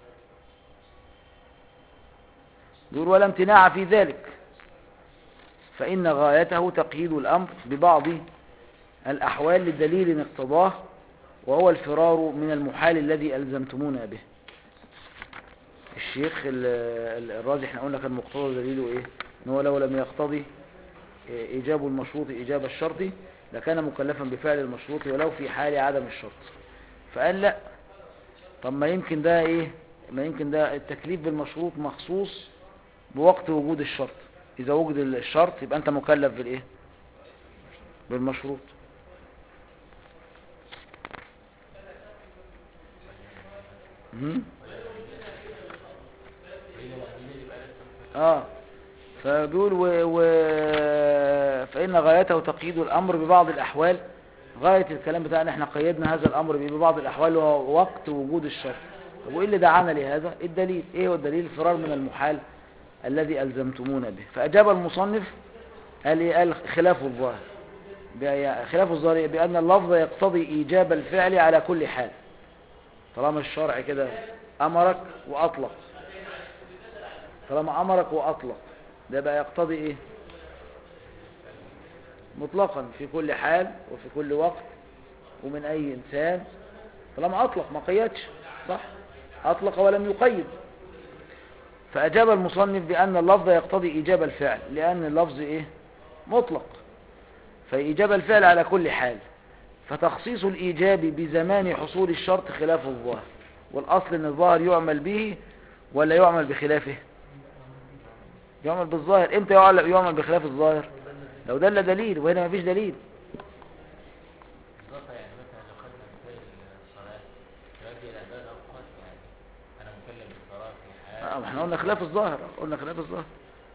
يقول ولا امتناع في ذلك فإن غايته تقييد الأمر ببعض الأحوال لدليل اقتضاه وهو الفرار من المحال الذي ألزمتمونا به الشيخ ال- ال- الرازي احنا قلنا كان مقتضى دليله ايه ان هو لو لم يقتضي إيه، ايجاب المشروط ايجاب الشرط لكان مكلفا بفعل المشروط ولو في حال عدم الشرط فقال لا طب ما يمكن ده ايه ما يمكن ده التكليف بالمشروط مخصوص بوقت وجود الشرط اذا وجد الشرط يبقى انت مكلف بالايه بالمشروط مهم. اه فبيقول و... و... فإن غايته تقييد الأمر ببعض الأحوال غاية الكلام بتاعنا احنا قيدنا هذا الأمر ببعض الأحوال وهو وقت وجود الشرط طب وإيه اللي دعانا لهذا الدليل إيه هو الدليل الفرار من المحال الذي ألزمتمونا به فأجاب المصنف قال إيه قال خلاف الظاهر بأ- خلاف الظاهر بأن اللفظ يقتضي إيجاب الفعل على كل حال طالما الشرع كده أمرك وأطلق طالما أمرك وأطلق ده بقى يقتضي إيه مطلقا في كل حال وفي كل وقت ومن أي إنسان طالما أطلق ما قيدش صح أطلق ولم يقيد فأجاب المصنف بأن اللفظ يقتضي إيجاب الفعل لأن اللفظ إيه مطلق فإيجاب الفعل على كل حال فتخصيص الإيجاب بزمان حصول الشرط خلاف الظاهر والأصل أن الظاهر يعمل به ولا يعمل بخلافه يعمل بالظاهر امتى يعمل يعمل بخلاف الظاهر لو دل دليل وهنا مفيش دليل إضافة يعني مثلا لو خدنا مثال الصلاة يؤدي إلى أداء الأوقات يعني لا ما احنا قلنا خلاف الظاهر قلنا خلاف الظاهر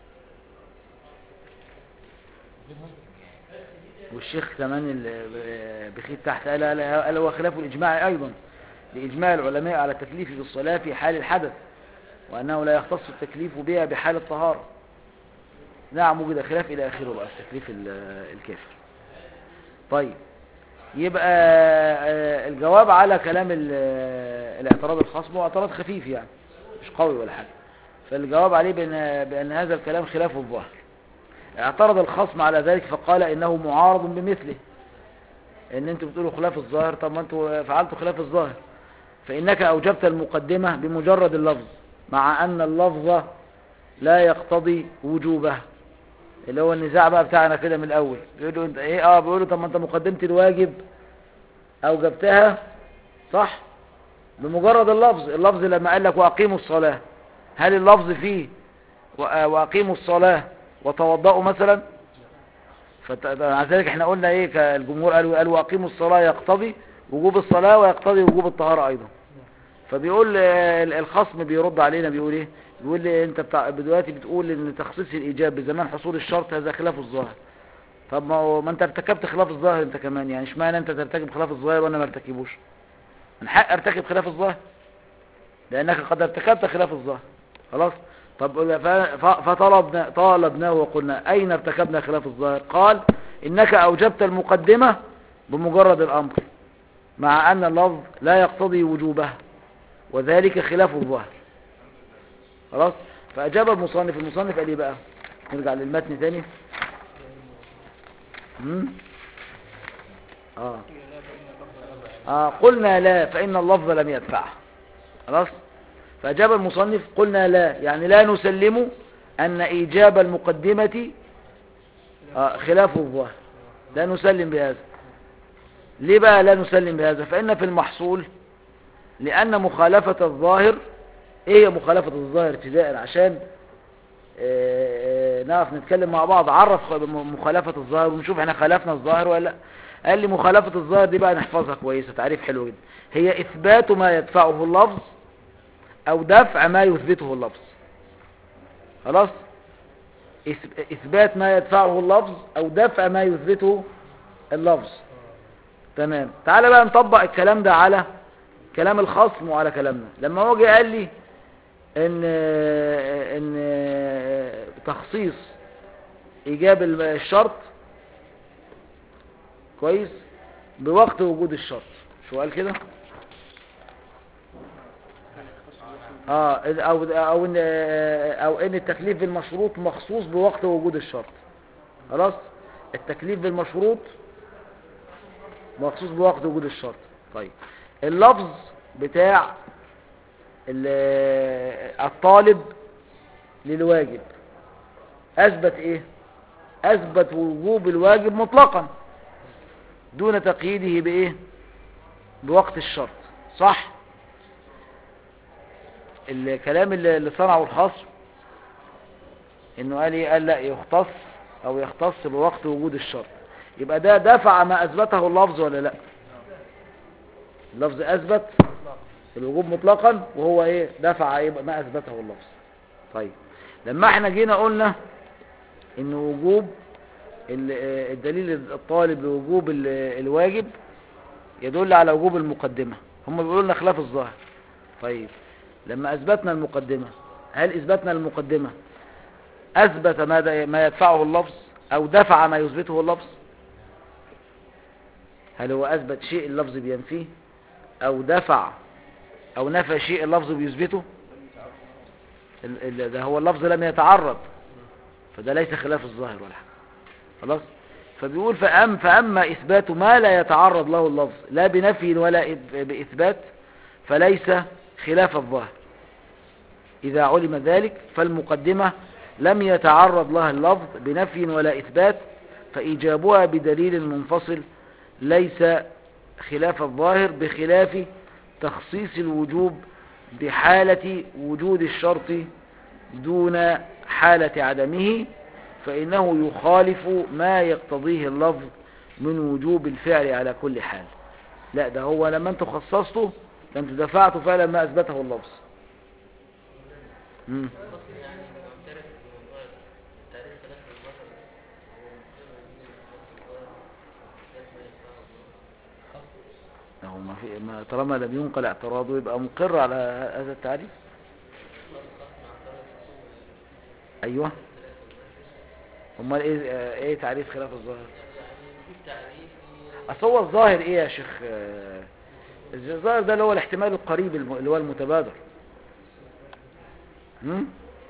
والشيخ كمان ال- بخيت تحت قال قال قال هو خلاف الإجماع أيضا لإجماع العلماء على التكليف بالصلاة في حال الحدث وأنه لا يختص التكليف بها بحال الطهارة نعم وجد خلاف إلى آخره بقى في تكليف ال- الكافر طيب يبقى آه، الجواب على كلام ال- الاعتراض الخصم هو اعتراض خفيف يعني مش قوي ولا حاجة فالجواب عليه بأن, بأن هذا الكلام خلاف الظاهر اعترض الخصم على ذلك فقال إنه معارض بمثله ان انتوا بتقولوا خلاف الظاهر طب ما انتوا فعلتوا خلاف الظاهر فإنك أوجبت المقدمة بمجرد اللفظ مع أن اللفظ لا يقتضي وجوبه اللي هو النزاع بقى بتاعنا كده من الأول بيقولوا انت ايه اه بيقولوا طب ما انت مقدمة الواجب أوجبتها صح بمجرد اللفظ اللفظ لما قال لك وأقيموا الصلاة هل اللفظ فيه وأ- وأقيموا الصلاة وتوضأوا مثلا فمع ذلك احنا قلنا ايه كالجمهور قالوا قالوا وأقيموا الصلاة يقتضي وجوب الصلاة ويقتضي وجوب الطهارة أيضا فبيقول آه، الخصم بيرد علينا بيقول ايه بيقول لي انت بتاع دلوقتي بتقول ان تخصيص الايجاب بزمان حصول الشرط هذا خلاف الظاهر طب ما هو ما انت ارتكبت خلاف الظاهر انت كمان يعني اشمعنى انت ترتكب خلاف الظاهر وانا ما ارتكبوش من حق ارتكب خلاف الظاهر لانك قد ارتكبت خلاف الظاهر خلاص طب ف- ف- فطلبنا طالبناه وقلنا اين ارتكبنا خلاف الظاهر قال انك اوجبت المقدمة بمجرد الامر مع ان اللفظ لا يقتضي وجوبه وذلك خلاف الظاهر خلاص فأجاب المصنف المصنف قال ايه بقى نرجع للمتن تاني مم؟ آه. آه قلنا لا فإن اللفظ لم يدفعه خلاص فأجاب المصنف قلنا لا يعني لا نسلم أن إيجاب المقدمة آه خلاف الظاهر لا نسلم بهذا ليه بقى لا نسلم بهذا فإن في المحصول لأن مخالفة الظاهر ايه هي مخالفة الظاهر ابتداء عشان آه، آه، نعرف نتكلم مع بعض عرف خ- م- مخالفة الظاهر ونشوف احنا خالفنا الظاهر ولا لا قال لي مخالفة الظاهر دي بقى نحفظها كويسة تعريف حلو جدا هي اثبات ما يدفعه اللفظ او دفع ما يثبته اللفظ خلاص إث- اثبات ما يدفعه اللفظ او دفع ما يثبته اللفظ تمام تعالى بقى نطبق الكلام ده على كلام الخصم وعلى كلامنا لما هو جه قال لي ان ان تخصيص ايجاب الشرط كويس بوقت وجود الشرط شو قال كده اه او او ان او ان التكليف بالمشروط مخصوص بوقت وجود الشرط خلاص التكليف بالمشروط مخصوص بوقت وجود الشرط طيب اللفظ بتاع ال- الطالب للواجب اثبت ايه اثبت وجوب الواجب مطلقا دون تقييده بايه بوقت الشرط صح الكلام اللي اللي صنعه الخصم انه قال ايه قال لا يختص او يختص بوقت وجود الشرط يبقى ده دفع ما اثبته اللفظ ولا لا اللفظ اثبت الوجوب مطلقا وهو ايه دفع ايه ما اثبته اللفظ طيب لما احنا جينا قلنا ان وجوب ال- آه، الدليل الطالب لوجوب ال- الواجب يدل على وجوب المقدمة هم بيقولوا لنا خلاف الظاهر طيب لما اثبتنا المقدمة هل اثبتنا المقدمة اثبت ما, د- ما يدفعه اللفظ او دفع ما يثبته اللفظ هل هو اثبت شيء اللفظ بينفيه او دفع او نفى شيء اللفظ بيثبته ال- ال- ده هو اللفظ لم يتعرض فده ليس خلاف الظاهر ولا حاجه خلاص فبيقول فأم فأما إثبات ما لا يتعرض له اللفظ لا بنفي ولا إث- بإثبات فليس خلاف الظاهر إذا علم ذلك فالمقدمة لم يتعرض لها اللفظ بنفي ولا إثبات فإيجابها بدليل منفصل ليس خلاف الظاهر بخلاف تخصيص الوجوب بحالة وجود الشرط دون حالة عدمه فإنه يخالف ما يقتضيه اللفظ من وجوب الفعل على كل حال لا ده هو لما انتوا خصصتوا ده انتوا دفعتوا فعلا ما أثبته اللفظ مم. اصل يعني معترف بموضوع التعريف خلاف البشر هو مقر بيه خلاف ما ينفعه هو ما في ما طالما لم ينقل اعتراضه يبقى مقر على هذا التعريف ايوه امال ايه ايه تعريف خلاف الظاهر في تعريف اصل هو الظاهر ايه يا شيخ آه، الظاهر ده اللي هو الاحتمال القريب الم- اللي هو المتبادر هم؟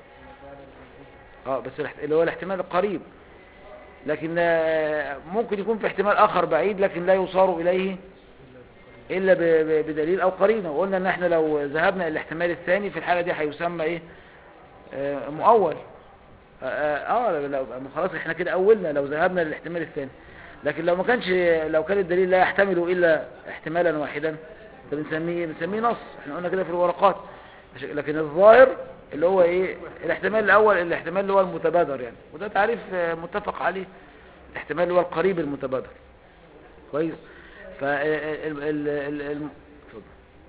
اه بس الاحت- اللي هو الاحتمال القريب لكن آه، ممكن يكون في احتمال اخر بعيد لكن لا يصار اليه الا ب- ب- بدليل او قرينه وقلنا ان احنا لو ذهبنا الى الاحتمال الثاني في الحاله دي هيسمى ايه آه، مؤول اه, آه لا- لا- ما خلاص احنا كده اولنا لو ذهبنا للاحتمال الثاني لكن لو ما كانش لو كان الدليل لا يحتمل الا احتمالا واحدا ده بنسميه إيه؟ بنسميه نص احنا قلنا كده في الورقات عش- لكن الظاهر اللي هو ايه الاحتمال الاول الاحتمال اللي هو المتبادر يعني وده تعريف آه، متفق عليه الاحتمال اللي هو القريب المتبادر كويس ف ال- ال- ال- ال- الم- اتفضل.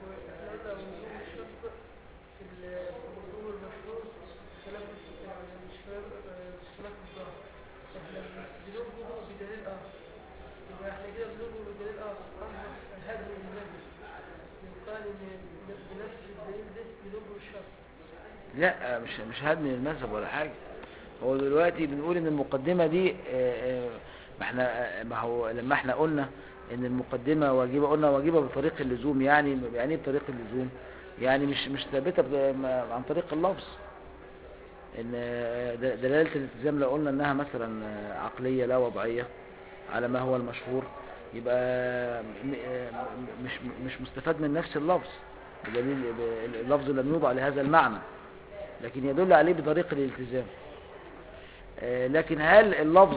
لا مش مش هدم المذهب ولا حاجة هو دلوقتي بنقول ان المقدمة دي آه، آه، ما احنا آه، ما هو لما احنا قلنا ان المقدمة واجبة قلنا واجبة بطريق اللزوم يعني يعني ايه بطريق اللزوم يعني مش مش ثابتة ب- ما- عن طريق اللفظ ان آه، د- دلالة الالتزام لو قلنا انها مثلا آه، عقلية لا وضعية على ما هو المشهور يبقى م- آه، م- مش مش مستفاد من نفس اللفظ بدليل ب- اللفظ لم يوضع لهذا المعنى لكن يدل عليه بطريق الالتزام آه، لكن هل اللفظ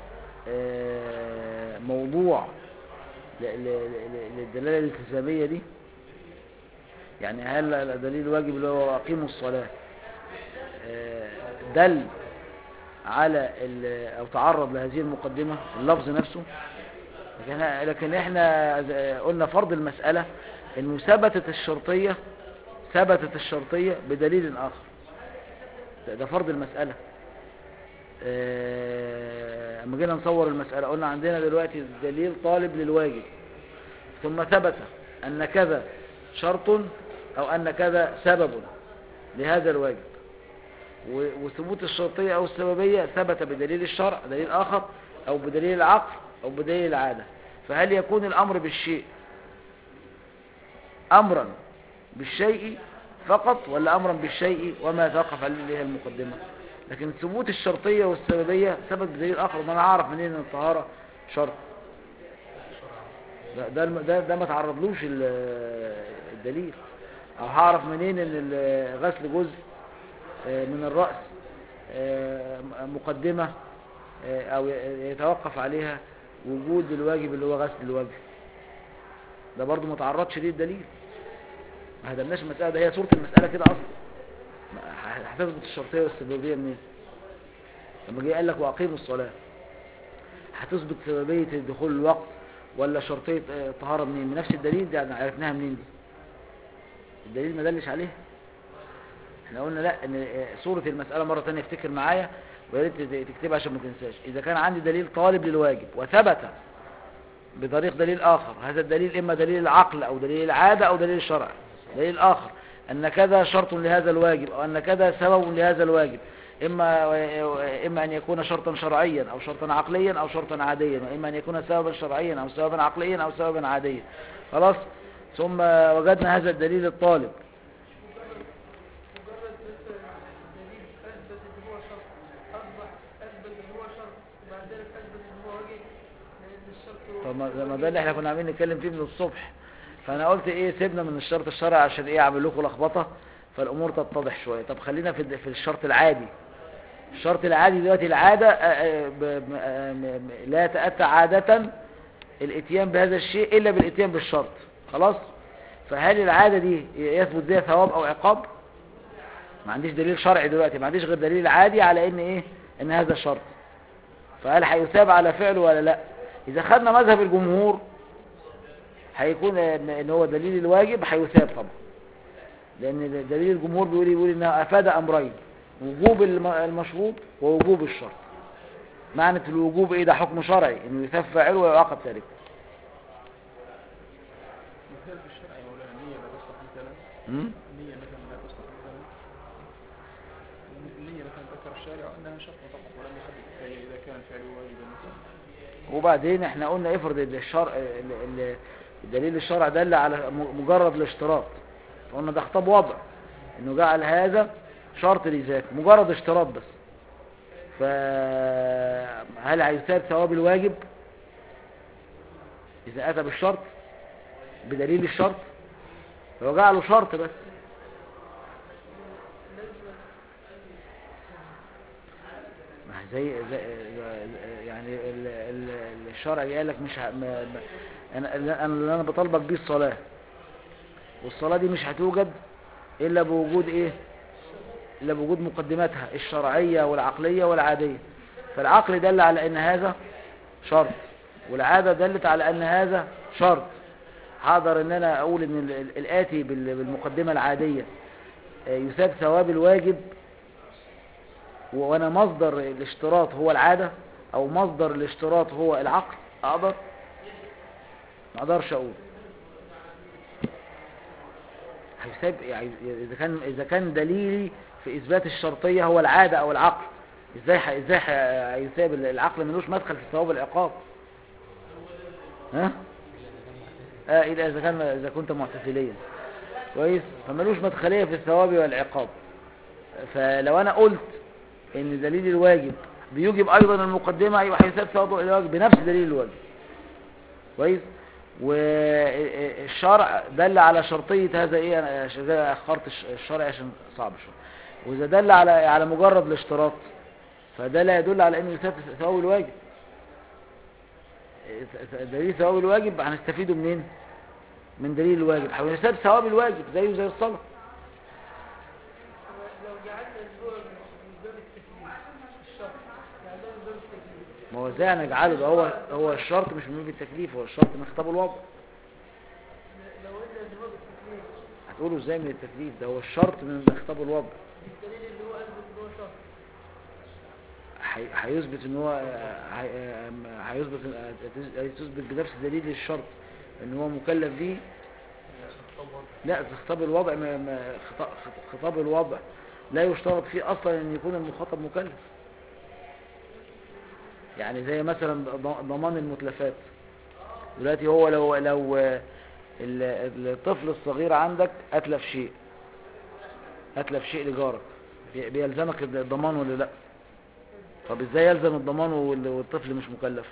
آه، موضوع ل- ل- ل- للدلالة الالتزامية دي يعني هل دليل الواجب اللي هو أقيموا الصلاة آه، دل على ال- أو تعرض لهذه المقدمة اللفظ نفسه لكن لكن احنا ز- قلنا فرض المسألة انه ثبتت الشرطية ثبتت الشرطية بدليل آخر ده ده فرض المسألة آه، اما جينا نصور المسألة قلنا عندنا دلوقتي دليل طالب للواجب ثم ثبت أن كذا شرط أو أن كذا سبب لهذا الواجب و- وثبوت الشرطية أو السببية ثبت بدليل الشرع دليل آخر أو بدليل العقل أو بدليل العادة فهل يكون الأمر بالشيء أمرا بالشيء فقط ولا أمرا بالشيء وما توقف عليه المقدمة لكن ثبوت الشرطية والسببية ثبت بدليل آخر ما أنا أعرف منين أن الطهارة شرط ده ده الم- ده, ده ما تعرضلوش ال- الدليل أو هعرف منين أن ال- غسل جزء آه، من الرأس آه، مقدمة آه، أو ي- يتوقف عليها وجود الواجب اللي هو غسل الوجه ده برضو ما تعرضش ليه الدليل ما هدمناش المسألة ده هي صورة المسألة كده أصلا ما- ه- هتثبت الشرطية والسببية منين لما جه قال لك وأقيموا الصلاة هتثبت سببية دخول الوقت ولا شرطية آه، الطهارة منين من نفس الدليل دي عرفناها منين دي الدليل ما دلش عليه احنا قلنا لا ان آه، صورة المسألة مرة تانية افتكر معايا ويا ريت ت- تكتبها عشان ما تنساش اذا كان عندي دليل طالب للواجب وثبت بطريق دليل اخر هذا الدليل اما دليل العقل او دليل العادة او دليل الشرع دليل اخر ان كذا شرط لهذا الواجب او ان كذا سبب لهذا الواجب اما اما ان يكون شرطا شرعيا او شرطا عقليا او شرطا عاديا واما ان يكون سببا شرعيا او سببا عقليا او سببا عاديا خلاص ثم وجدنا هذا الدليل الطالب مجرد بس الدليل اثبت ان هو شرط اصبح اثبت ان هو شرط وبعد ذلك اثبت ان هو واجب لان الشرط طب ما ما ده اللي احنا كنا عاملين نتكلم فيه من الصبح فانا قلت ايه سيبنا من الشرط الشرعي عشان ايه اعمل لكم لخبطه فالامور تتضح شويه طب خلينا في الد- في الشرط العادي الشرط العادي دلوقتي العاده آه، آه، ب- م- آه، م- م- لا يتاتى عاده الاتيان بهذا الشيء الا بالاتيان بالشرط خلاص فهل العاده دي يثبت بها ثواب او عقاب ما عنديش دليل شرعي دلوقتي ما عنديش غير دليل عادي على ان ايه ان هذا شرط فهل هيثاب على فعله ولا لا اذا خدنا مذهب الجمهور هيكون ان إن هو دليل الواجب هيثاب طبعا لان دليل الجمهور بيقول يقول انها افاد امرين وجوب الم- المشروط ووجوب الشرط معنى الوجوب ايه ده حكم شرعي انه يثاب فاعله ويعاقب تاركه مثال في الشرع يا مولانا النية لا تصلح مثلا م? النية مثلا لا تصلح مثلا النية مثلا ذكر الشارع أنها شرط فقط ولم يحدد فهي إذا كان الفعل واجبا مثلا وبعدين احنا قلنا افرض ان الشرع ال- ال- الدليل الشرع دل على م- مجرد الاشتراط قلنا ده خطاب وضع انه جعل هذا شرط لذاته مجرد اشتراط بس فهل هيثاب ثواب الواجب اذا اتى بالشرط بدليل الشرط هو جعله شرط بس ما هي زي, زي يعني ال- ال- الشرع قال لك مش ه... ما ما انا انا اللي انا بطالبك بيه الصلاه والصلاه دي مش هتوجد الا بوجود ايه الا بوجود مقدماتها الشرعيه والعقليه والعاديه فالعقل دل على ان هذا شرط والعاده دلت على ان هذا شرط حاضر ان انا اقول ان ال- ال- الاتي بال- بالمقدمه العاديه آه، يثاب ثواب الواجب وانا مصدر الاشتراط هو العادة او مصدر الاشتراط هو العقل اقدر ما اقدرش اقول هيساب يعني اذا كان اذا كان دليلي في اثبات الشرطية هو العادة او العقل ازاي ح- ازاي ح- هيساب العقل ملوش مدخل في ثواب العقاب ها اه الا اذا كان اذا كنت معتزليا كويس فملوش مدخلية في الثواب والعقاب فلو انا قلت ان دليل الواجب بيوجب ايضا المقدمة يبقى هيثاب ثواب الواجب بنفس دليل الواجب كويس والشرع دل على شرطية هذا ايه انا عشان كده اخرت الش- الشرع عشان صعب شوية واذا دل على على مجرد الاشتراط فده لا يدل على انه يثاب ثواب الواجب دليل ثواب الواجب هنستفيده منين من دليل الواجب هيثاب ثواب الواجب زيه زي الصلاة لو جعلنا اللي هو من باب التكليف الشرط جعلناه من باب التكليف ما هو ازاي هنجعله ده هو هو الشرط مش من باب التكليف هو الشرط من خطاب الوضع لو قلنا ان هو بالتكليف هتقوله ازاي من التكليف ده هو الشرط من خطاب الوضع بالدليل اللي هو اثبت ان هو شرط هي- هيثبت ان هو هي- هيثبت هتثبت بنفس دليل الشرط ان هو مكلف به لا ده خطاب الوضع ما ما خطا- خطاب الوضع لا يشترط فيه اصلا ان يكون المخاطب مكلف يعني زي مثلا ض- ضمان المتلفات دلوقتي هو لو لو ال- الطفل الصغير عندك اتلف شيء اتلف شيء لجارك بي- بيلزمك الضمان ولا لا طب ازاي يلزم الضمان وال- والطفل مش مكلف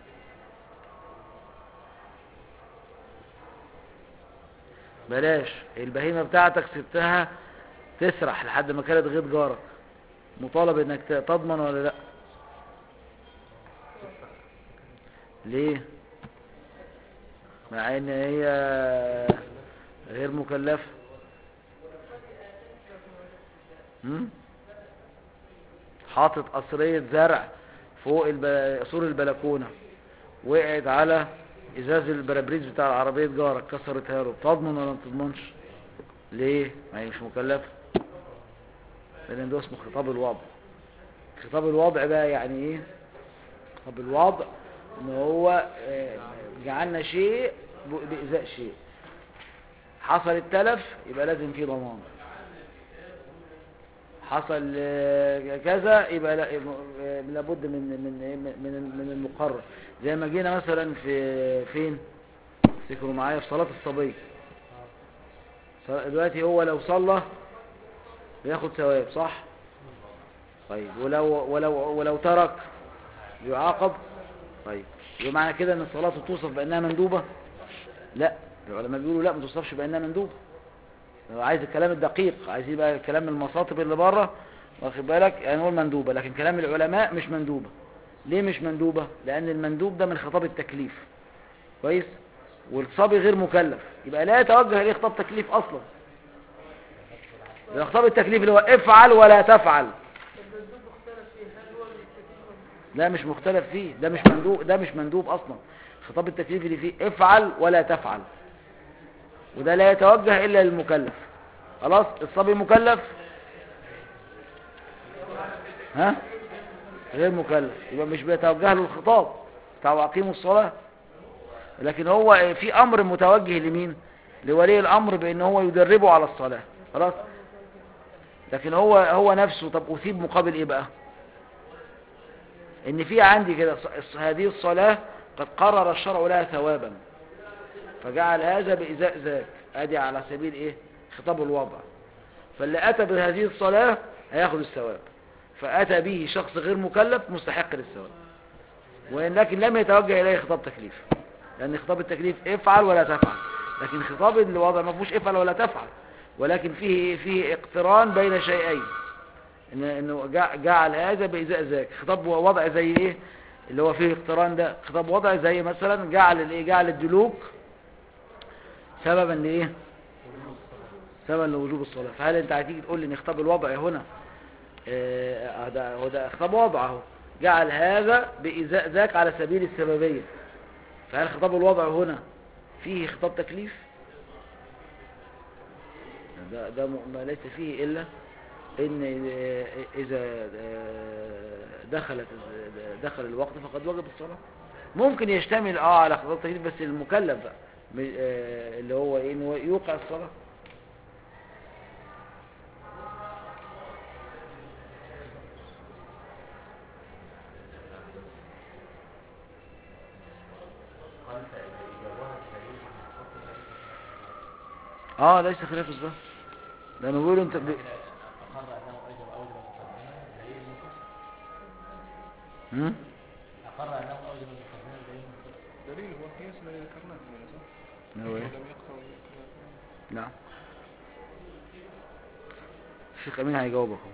بلاش البهيمة بتاعتك سبتها تسرح لحد ما كانت غيط جارك مطالب انك ت- تضمن ولا لا ليه مع ان هي غير مكلفة هم؟ حاطط قصرية زرع فوق الب... سور البلكونة وقعت على ازاز البرابريز بتاع العربية جارك كسرتها له تضمن ولا ما تضمنش ليه ما هي مش مكلفة لان ده اسمه خطاب الوضع خطاب الوضع بقى يعني ايه خطاب الوضع ان هو آه، جعلنا شيء ب- بإزاء شيء حصل التلف يبقى لازم فيه ضمان حصل آه، كذا يبقى لا- آه، لابد من من من من المقرر زي ما جينا مثلا في فين افتكروا معايا في صلاة الصبي صلاة- دلوقتي هو لو صلى بياخد ثواب صح طيب ولو ولو ولو ترك يعاقب طيب يبقى معنى كده ان الصلاة توصف بانها مندوبة لا العلماء بيقولوا لا ما توصفش بانها مندوبة لو عايز الكلام الدقيق عايز يبقى كلام المصاطب اللي بره واخد بالك يعني نقول مندوبة لكن كلام العلماء مش مندوبة ليه مش مندوبة لان المندوب ده من خطاب التكليف كويس والصبي غير مكلف يبقى لا يتوجه اليه خطاب تكليف اصلا ده خطاب التكليف اللي هو افعل ولا تفعل المندوب اختلف فيه هل هو بالتكليف ولا لا مش مختلف فيه ده مش مندوب ده مش مندوب اصلا خطاب التكليف اللي فيه افعل ولا تفعل وده لا يتوجه الا للمكلف خلاص الصبي مكلف ها غير مكلف يبقى مش بيتوجه له الخطاب بتاع واقيموا الصلاة لكن هو في امر متوجه لمين لولي الامر بان هو يدربه على الصلاة خلاص لكن هو هو نفسه طب اثيب مقابل ايه بقى ان في عندي كده ص- هذه الصلاة قد قرر الشرع لها ثوابا فجعل هذا بإزاء ذاك ادي على سبيل ايه خطاب الوضع فاللي اتى بهذه الصلاة هياخد الثواب فاتى به شخص غير مكلف مستحق للثواب وإن لكن لم يتوجه اليه خطاب تكليف لان خطاب التكليف افعل ولا تفعل لكن خطاب الوضع ما فيهوش افعل ولا تفعل ولكن فيه فيه اقتران بين شيئين إن انه جع- جعل هذا بإزاء ذاك خطاب وضع زي ايه اللي هو فيه اقتران ده خطاب وضع زي مثلا جعل الايه جعل الدلوك سببا لايه سببا لوجوب الصلاة فهل انت هتيجي تقول لي ان خطاب الوضع هنا آه، ده هو ده خطاب وضع اهو جعل هذا بإزاء ذاك على سبيل السببية فهل خطاب الوضع هنا فيه خطاب تكليف ده, ده م- ما ليس فيه إلا إن آه، إذا آه، دخلت دخل الوقت فقد وجب الصلاة ممكن يشتمل اه على خطاب تكليف بس المكلف بقى م- آه، اللي هو إيه إنه يوقع الصلاة قال فإذا إجابها الدليل من الحكم ذلك اه ليس خلاف الظهر لأنه بيقول انت ب... أقر أنه أوجب أوجب المقدمة دليل المنفصل هم؟ أقر أنه أوجب المقدمة دليل المنفصل دليل هو القياس الذي ذكرناه هنا صح؟ هو إيه؟ لم يقطع نعم الشيخ أمين هيجاوبك هو.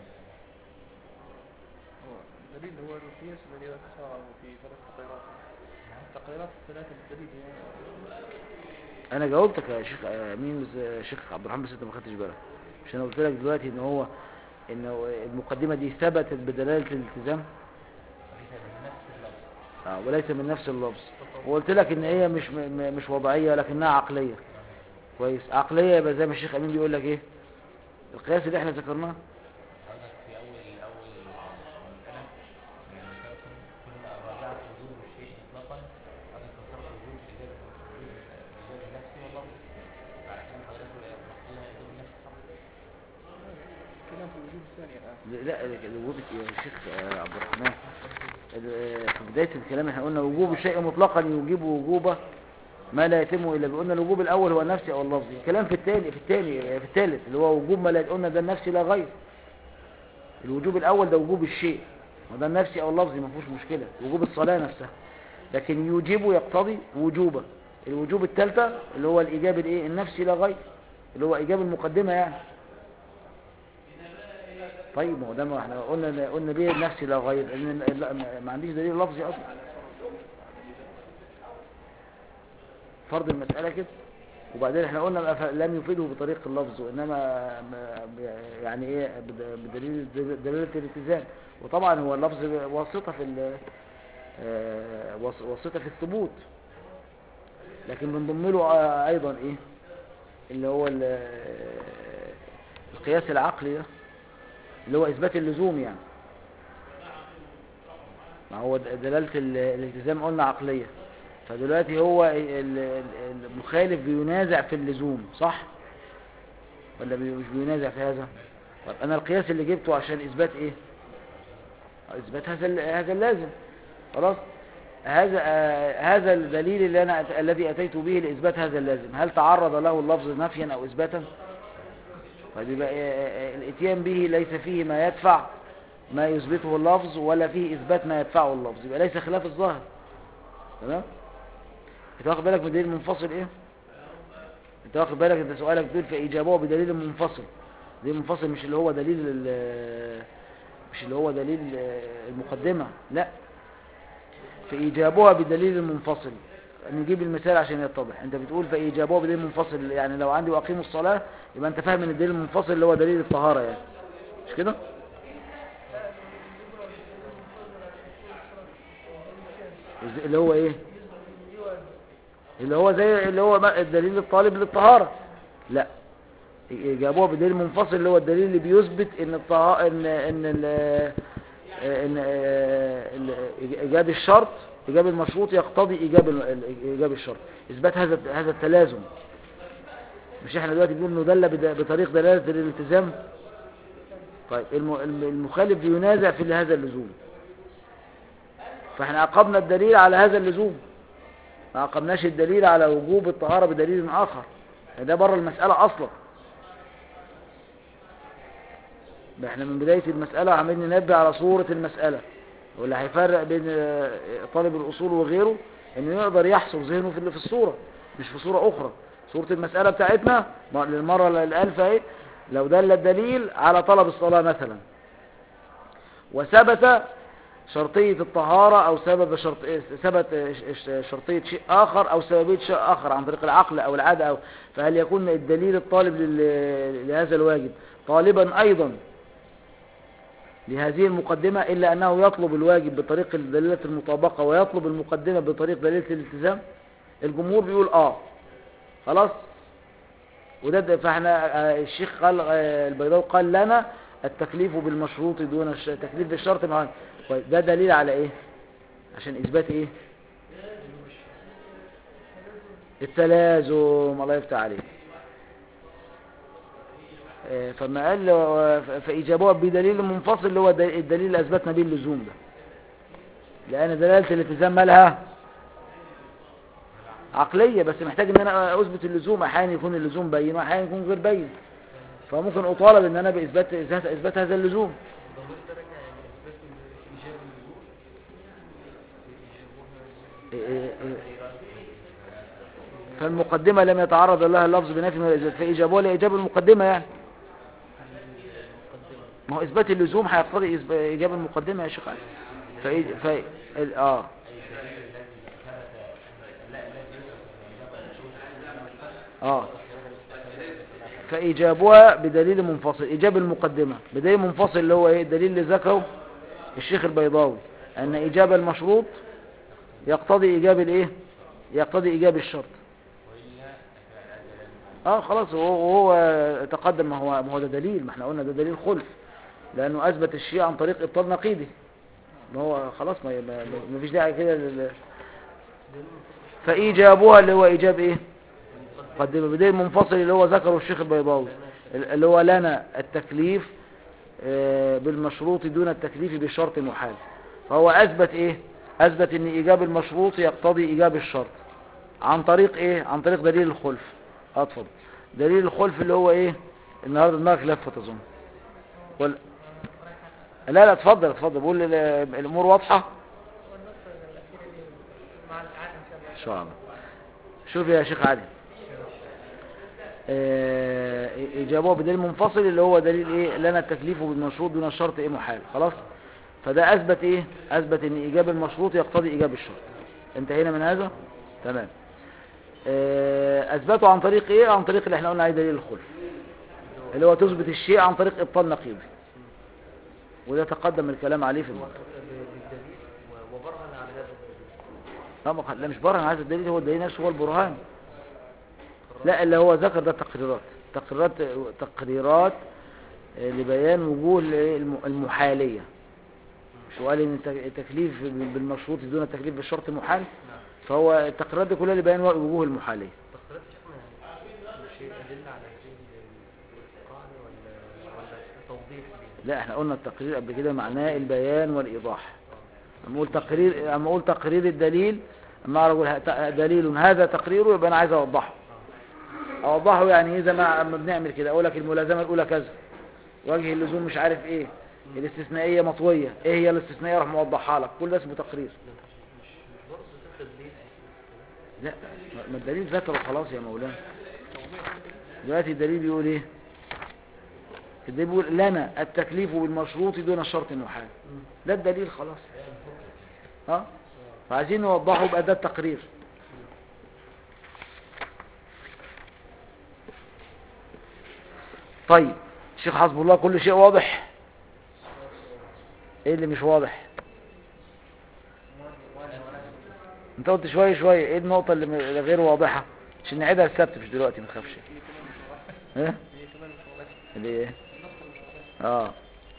هو الدليل هو القياس الذي ذكره في ثلاث تقريرات التقريرات الثلاثة بالدليل هي انا جاوبتك يا شيخ امين بس يا شيخ عبد الرحمن بس انت ما خدتش بالك مش انا قلت لك دلوقتي ان هو ان المقدمه دي ثبتت بدلاله الالتزام وليس من نفس اللفظ آه وليس من نفس اللفظ وقلت لك ان هي مش م- م- مش وضعيه لكنها عقليه كويس عقليه يبقى زي ما الشيخ امين بيقول لك ايه القياس اللي احنا ذكرناه قصدك في أول أول مسألة من المسائل كنا راجعت وجوب الشيء مطلقا حضرتك فسرت وجوب الإجابة الإجابة النفسي واللفظ على حين حضرتك مقصودها إجابة النفسي فقط كلام في الوجوب الثاني الآن لا الوجوب يا شيخ آه، عبد الرحمن ال- في بدايه الكلام احنا قلنا وجوب الشيء مطلقا يوجب وجوبه ما لا يتم الا بقولنا الوجوب الاول هو النفسي او اللفظي الكلام في الثاني في الثاني في الثالث اللي هو وجوب ما لا قلنا ده النفسي لا غير الوجوب الاول ده وجوب الشيء وده النفسي او اللفظي ما فيهوش مشكله وجوب الصلاه نفسها لكن يوجب يقتضي وجوبه الوجوب الثالثه اللي هو الايجاب الايه النفسي لا غير اللي هو ايجاب المقدمه يعني طيب ما هو ده ما احنا قلنا قلنا ليه النفسي لا غير لان لا ما- ما عنديش دليل لفظي اصلا فرض المسألة كده وبعدين احنا قلنا بقى ف- لم يفيده بطريق اللفظ وانما ما- ب- يعني ايه بد- بدليل دلالة الالتزام وطبعا هو اللفظ واسطة في ال- آه، واس- واسطة في الثبوت لكن بنضم له آه، ايضا ايه اللي هو ال- آه، القياس العقلي ده اللي هو اثبات اللزوم يعني ما هو د- دلالة ال- الالتزام قلنا عقلية فدلوقتي هو ال- ال- المخالف بينازع في اللزوم صح ولا بي- مش بينازع في هذا طب انا القياس اللي جبته عشان اثبات ايه اثبات هذا ال- هذا اللازم خلاص هذا آه، هذا الدليل اللي انا أت- الذي اتيت به لاثبات هذا اللازم هل تعرض له اللفظ نفيا او اثباتا طيب يبقى آه، آه، الاتيان به ليس فيه ما يدفع ما يثبته اللفظ ولا فيه اثبات ما يدفعه اللفظ يبقى ليس خلاف الظاهر تمام انت واخد بالك من دليل منفصل ايه انت واخد بالك انت سؤالك بتقول في اجابه بدليل منفصل دليل منفصل مش اللي هو دليل ال- مش اللي هو دليل المقدمة لا في ايجابها بدليل منفصل نجيب المثال عشان يتضح انت بتقول في ايجابها بدليل منفصل يعني لو عندي واقيموا الصلاة يبقى انت فاهم ان الدليل المنفصل اللي هو دليل الطهارة يعني مش كده إز- اللي هو ايه اللي هو زي اللي هو ما- الدليل الطالب للطهارة لا جابوها بدليل منفصل اللي هو الدليل اللي بيثبت ان الطه... ان ان ال... ان آه، ال- ايجاب الشرط ايجاب المشروط يقتضي ايجاب ال- ال- ايجاب الشرط اثبات هذا هذا التلازم مش احنا دلوقتي بنقول ندل بد- بطريق دلاله الالتزام طيب الم- الم- المخالف بينازع في هذا اللزوم فاحنا عقبنا الدليل على هذا اللزوم ما عقبناش الدليل على وجوب الطهارة بدليل آخر ده بره المسألة أصلا ده احنا من بداية المسألة عمالين ننبه على صورة المسألة واللي هيفرق بين آه، طالب الأصول وغيره انه يقدر يحصر ذهنه في اللي في الصورة مش في صورة أخرى صورة المسألة بتاعتنا م- للمرة الألفة ايه لو دل الدليل على طلب الصلاة مثلا وثبت شرطية الطهارة أو سبب شرط ثبت شرطية شيء آخر أو سببية شيء آخر عن طريق العقل أو العادة أو فهل يكون الدليل الطالب لل- لهذا الواجب طالبا أيضا لهذه المقدمة إلا أنه يطلب الواجب بطريق دليلة المطابقة ويطلب المقدمة بطريق دليلة الالتزام الجمهور بيقول آه خلاص وده ده- فاحنا آه، الشيخ قال آه، البيضاوي قال لنا التكليف بالمشروط دون الش... التكليف بالشرط مع طيب ده دليل على ايه عشان اثبات ايه التلازم الله يفتح عليك آه، فما قال آه، ف- فإجابوها بدليل منفصل اللي هو د- الدليل اللي أثبتنا به اللزوم ده لأن دلالة الالتزام مالها عقلية بس محتاج ان انا اثبت اللزوم احيانا يكون اللزوم بين واحيانا يكون غير بين فممكن اطالب ان انا باثبات اثبات إثبات هذا اللزوم الضمير ده راجع يعني اثبات ايجاب الوجود إيه إيه إيه. فالمقدمة لم يتعرض لها اللفظ بنفي ولا إثبات فإجابة لإجابة المقدمة يعني ما هو إثبات اللزوم هيقتضي إثب- إجابة المقدمة يا شيخ علي فإج... ف... ال- آه آه فإجابها بدليل منفصل إجابة المقدمة بدليل منفصل اللي هو إيه الدليل اللي ذكره الشيخ البيضاوي أن إجابة المشروط يقتضي إيجاب الإيه يقتضي إيجاب الشرط اه خلاص وهو وهو تقدم ما هو ما هو ده دليل ما احنا قلنا ده دليل خلف لانه اثبت الشيء عن طريق ابطال نقيضي ما هو خلاص ما ما ما فيش داعي كده لل... فايجابها اللي هو ايجاب ايه مقدمه بدليل منفصل اللي هو ذكره الشيخ البيضاوي اللي هو لنا التكليف آه، بالمشروط دون التكليف بشرط محال فهو اثبت ايه اثبت ان ايجاب المشروط يقتضي ايجاب الشرط عن طريق ايه عن طريق دليل الخلف اه اتفضل دليل الخلف اللي هو ايه النهارده دماغك لفت اظن ولا لا لا اتفضل اتفضل بقول ال- الامور واضحه والنقطة الأخيرة دي مع الإعادة إن شاء الله ان شاء الله شوف يا شيخ علي آه، اجابه بدليل منفصل اللي هو دليل ايه لنا التكليف بالمشروط دون الشرط ايه محال خلاص فده اثبت ايه اثبت ان ايجاب المشروط يقتضي ايجاب الشرط انتهينا من هذا تمام آه، اثبته عن طريق ايه عن طريق اللي احنا قلنا عليه دليل الخلف اللي هو تثبت الشيء عن طريق ابطال نقيضي وده تقدم الكلام عليه في المنطق بالدليل و- وبرهن على هذا الدليل لا ما- لا مش برهن هذا الدليل هو الدليل نفسه هو البرهان لا اللي هو ذكر ده تقريرات تقريرات تقريرات آه، لبيان وجوه ال- الم- المحالية مش هو قال ان الت- التكليف بالمشروط دون التكليف بالشرط محال فهو التقريرات دي كلها لبيان وجوه المحالية تقريرات شيخنا مش هي أدلة على هذه القاعدة ولا ولا توضيح ليها؟ لا احنا قلنا التقرير قبل كده معناه البيان والإيضاح اما اقول تقرير اما اقول تقرير الدليل اما اقول ه- ت- دليل هذا تقريره يبقى انا عايز اوضحه اوضحه يعني ايه زي ما اما بنعمل كده اقول لك الملازمه الاولى كذا وجه اللزوم مش عارف ايه الاستثنائيه مطويه ايه هي الاستثنائيه اروح موضحها لك كل ده اسمه تقرير مش مش برضه ده تدليل لا ما- ما الدليل ذكره خلاص يا مولانا دلوقتي الدليل بيقول ايه الدليل بيقول لنا التكليف بالمشروط دون الشرط المحال ده الدليل خلاص ها فعايزين نوضحه بأداة تقرير طيب شيخ حسب الله كل شيء واضح ايه اللي مش واضح انت قلت شوية شوية ايه النقطة اللي م- اللي غير واضحة عشان نعيدها السبت مش دلوقتي ما تخافش ايه هي كمان اللي ايه اه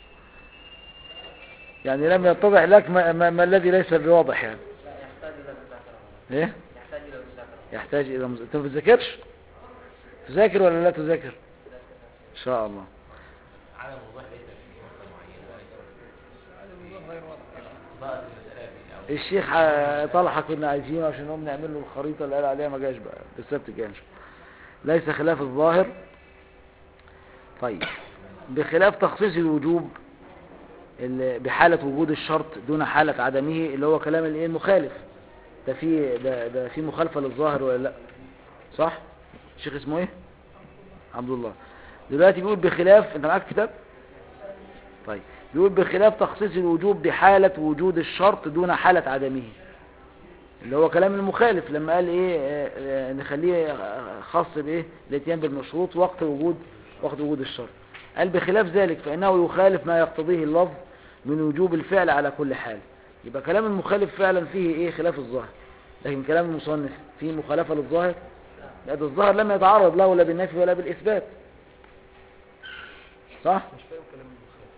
يعني لم يتضح لك ما, ما, ما الذي ليس بواضح يعني لا يحتاج الى مذاكره ايه يحتاج الى مذاكره يحتاج الى مز... انت ما بتذاكرش تذاكر ولا لا تذاكر ان شاء الله عدم وضوح ليس في نقطه معينه وليس هذا الموضوع غير واضح ضاءت المساله في الاول الشيخ ح- طلحة كنا عايزينه عشان نقوم نعمل له الخريطة اللي قال عليها ما جاش بقى السبت جاش ليس خلاف الظاهر طيب بخلاف تخصيص الوجوب اللي بحالة وجود الشرط دون حالة عدمه اللي هو كلام الايه المخالف ده في ده, ده في مخالفة للظاهر ولا لا صح الشيخ اسمه ايه عبد الله دلوقتي بيقول بخلاف انت معاك كتاب طيب بيقول بخلاف تخصيص الوجوب بحالة وجود الشرط دون حالة عدمه اللي هو كلام المخالف لما قال ايه آه، آه، نخليه آه، خاص بايه الاتيان بالمشروط وقت وجود وقت وجود الشرط قال بخلاف ذلك فانه يخالف ما يقتضيه اللفظ من وجوب الفعل على كل حال يبقى كلام المخالف فعلا فيه ايه خلاف الظاهر لكن كلام المصنف فيه مخالفة للظاهر لا ده الظاهر لم يتعرض له لا بالنفي ولا بالاثبات صح مش فاهم كلام المخالف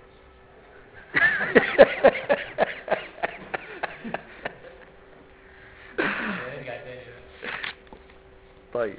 نرجع تاني بقى. طيب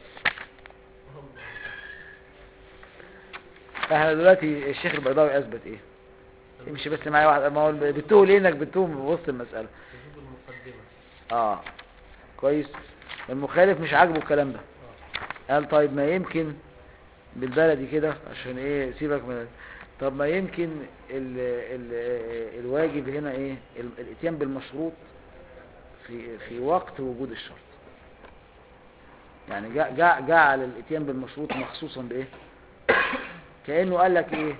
احنا دلوقتي الشيخ البيضاوي اثبت ايه امشي بس معايا واحد ما هو بتوه ليه انك بتوه في وسط المسألة وجوب المقدمة اه كويس المخالف مش عاجبه الكلام ده قال طيب ما يمكن بالبلدي كده عشان ايه سيبك من طب ما يمكن ال ال الواجب هنا ايه ال- الاتيان بالمشروط في في وقت وجود الشرط يعني جع- جع- جعل الاتيان بالمشروط مخصوصا بايه كانه قال لك ايه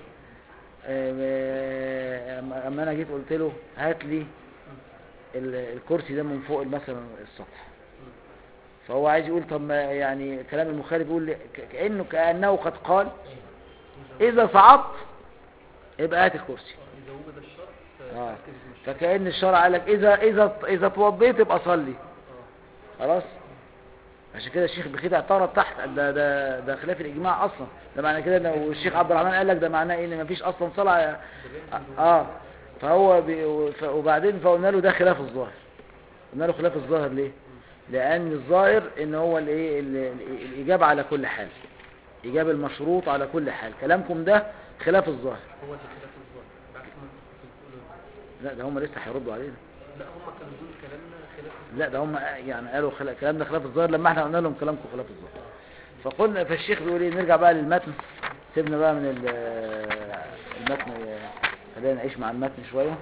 آه، اما أما انا جيت قلت له هات لي ال- الكرسي ده من فوق مثلا السطح فهو عايز يقول طب ما يعني كلام المخالف يقول لي ك- كانه كانه قد قال اذا صعدت يبقى هات الكرسي إذا وجد الشرط آه. فركز مش فكأن الشرع قال لك إذا إذا إذا توضيت يبقى صلي خلاص عشان كده الشيخ بخيت اعترض تحت قال ده ده ده خلاف الإجماع أصلا ده معنى كده إن والشيخ عبد الرحمن قال لك ده معناه إيه إن مفيش أصلا صلاة آه فهو بي ف- وبعدين فقلنا له ده خلاف الظاهر قلنا له خلاف الظاهر ليه؟ لأن الظاهر إن هو الإيه ال- ال- الإجابة على كل حال إجابة المشروط على كل حال كلامكم ده خلاف الظاهر هو اللي خلاف الظاهر بعكس ما انتوا كنتوا بتقولوا لا ده هم لسه هيردوا علينا لا هم كانوا بيقولوا كلامنا خلاف الظاهر لا ده هم يعني قالوا خلا... كلامنا خلاف الظاهر لما احنا قلنا لهم كلامكم خلاف الظاهر فقلنا فالشيخ بيقول ايه نرجع بقى للمتن سيبنا بقى من ال- المتن خلينا نعيش مع المتن شوية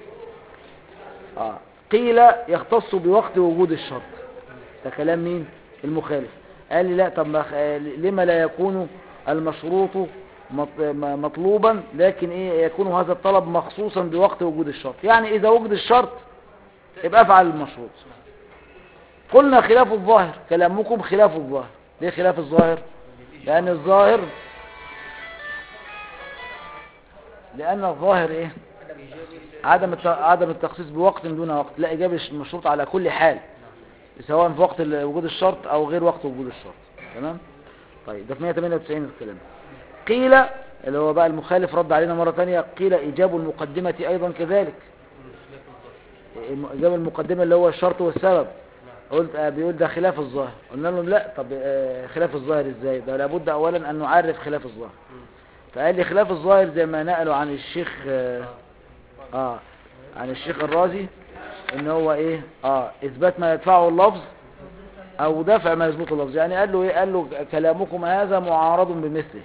اه قيل يختص بوقت وجود الشرط ده كلام مين المخالف قال لي لا طب ما خ- لما لا يكون المشروط مط- م- مطلوبا لكن ايه يكون هذا الطلب مخصوصا بوقت وجود الشرط يعني اذا وجد الشرط يبقى افعل المشروط قلنا خلاف الظاهر كلامكم خلاف الظاهر ليه خلاف الظاهر لان الظاهر لان الظاهر ايه عدم الت- عدم التخصيص بوقت دون وقت لا اجابه المشروط على كل حال سواء في وقت ال- وجود الشرط او غير وقت وجود الشرط تمام طيب ده في 198 الكلام قيل اللي هو بقى المخالف رد علينا مرة ثانية قيل إيجاب المقدمة أيضا كذلك الم- إيجاب المقدمة اللي هو الشرط والسبب قلت آه بيقول ده خلاف الظاهر قلنا لهم لا طب آه خلاف الظاهر ازاي ده لابد اولا ان نعرف خلاف الظاهر فقال لي خلاف الظاهر زي ما نقلوا عن الشيخ آه, اه عن الشيخ الرازي ان هو ايه اه اثبات ما يدفعه اللفظ او دفع ما يثبته اللفظ يعني قال له ايه قال له كلامكم هذا معارض بمثله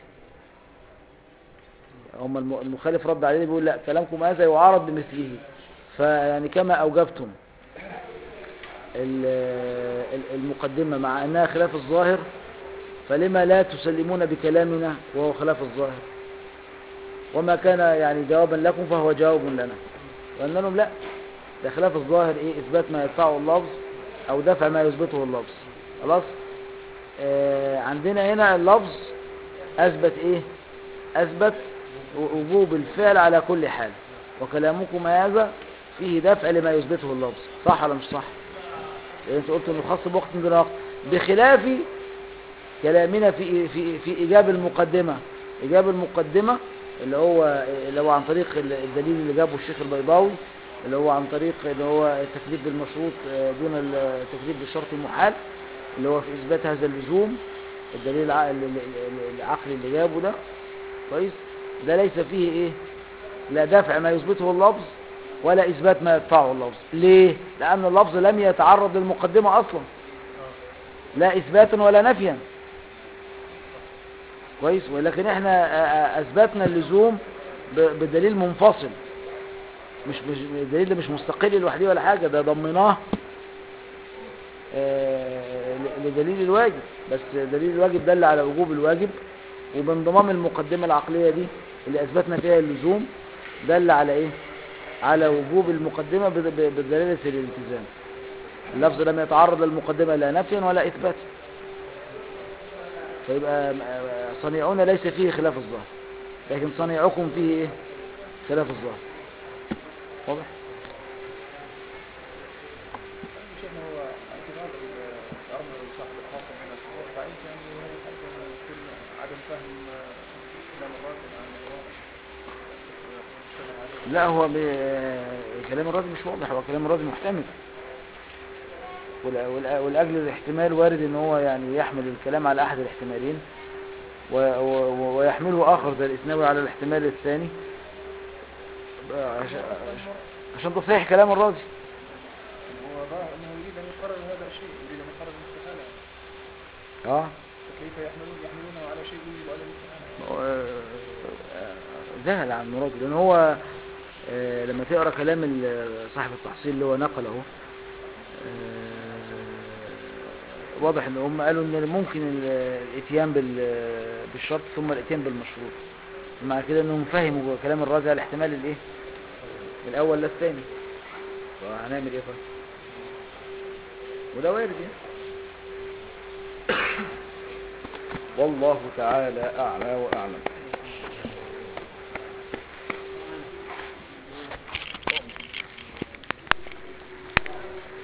هم الم- المخالف رد عليه بيقول لا كلامكم هذا يعارض بمثله فيعني كما اوجبتم ال- ال- المقدمة مع أنها خلاف الظاهر فلما لا تسلمون بكلامنا وهو خلاف الظاهر وما كان يعني جوابا لكم فهو جواب لنا وقلنا لهم لا ده خلاف الظاهر ايه اثبات ما يدفعه اللفظ او دفع ما يثبته اللفظ خلاص آه عندنا هنا اللفظ اثبت ايه اثبت وجوب الفعل على كل حال وكلامكم هذا فيه دفع لما يثبته اللفظ صح ولا مش صح لان انت قلت انه خاص بوقت دون وقت بخلاف كلامنا في في في ايجاب المقدمه جاب المقدمة اللي هو اللي هو عن طريق الدليل اللي جابه الشيخ البيضاوي اللي هو عن طريق اللي هو التكليف بالمشروط آه، دون التكليف بالشرط المحال اللي هو في إثبات هذا اللزوم الدليل الع- ال- ال- ال- العقلي اللي جابه ده كويس ده ليس فيه ايه لا دفع ما يثبته اللفظ ولا إثبات ما يدفعه اللفظ ليه؟ لأن اللفظ لم يتعرض للمقدمة أصلا لا إثباتا ولا نفيا كويس ولكن احنا آه، آه، أثبتنا اللزوم ب- بدليل منفصل مش مش الدليل ده مش مستقل لوحده ولا حاجة ده ضمناه آه، ل- لدليل الواجب بس دليل الواجب دل على وجوب الواجب وبانضمام المقدمة العقلية دي اللي أثبتنا فيها اللزوم دل على إيه؟ على وجوب المقدمة بد- ب- بدلالة الالتزام اللفظ لم يتعرض للمقدمة لا نفيا ولا إثباتا فيبقى آه، صنيعنا ليس فيه خلاف الظاهر لكن صنيعكم فيه إيه؟ خلاف الظاهر واضح؟ شيخنا هو اعتراض الامر صاحب الخاصه من الصور بعيد يعني حتى يكون عدم فهم كلام الراجل عن الواقع اشتغل عليه لا هو ب- كلام الراجل مش واضح هو كلام الراجل محتمل والأ- والأ- والأجل الاحتمال وارد ان هو يعني يحمل الكلام على احد الاحتمالين و- و- و- ويحمله اخر زي الاسناوي على الاحتمال الثاني عشان, عشان تصحيح كلام الراجل هو ظاهر انه يريد ان يقرر هذا الشيء يريد ان يقرر الاستحاله اه فكيف يحملون يحملونه على شيء يجب على الاستحاله آه، ذهل عن الراجل لان هو آه، لما تقرا كلام ال- صاحب التحصيل اللي هو نقله آه، واضح ان هم قالوا ان ممكن ال- الاتيان بال- بالشرط ثم الاتيان بالمشروط مع كده انهم فهموا كلام الراجل على الاحتمال الايه الاول لا الثاني فهنعمل ايه طيب وده وارد يعني والله تعالى اعلى واعلم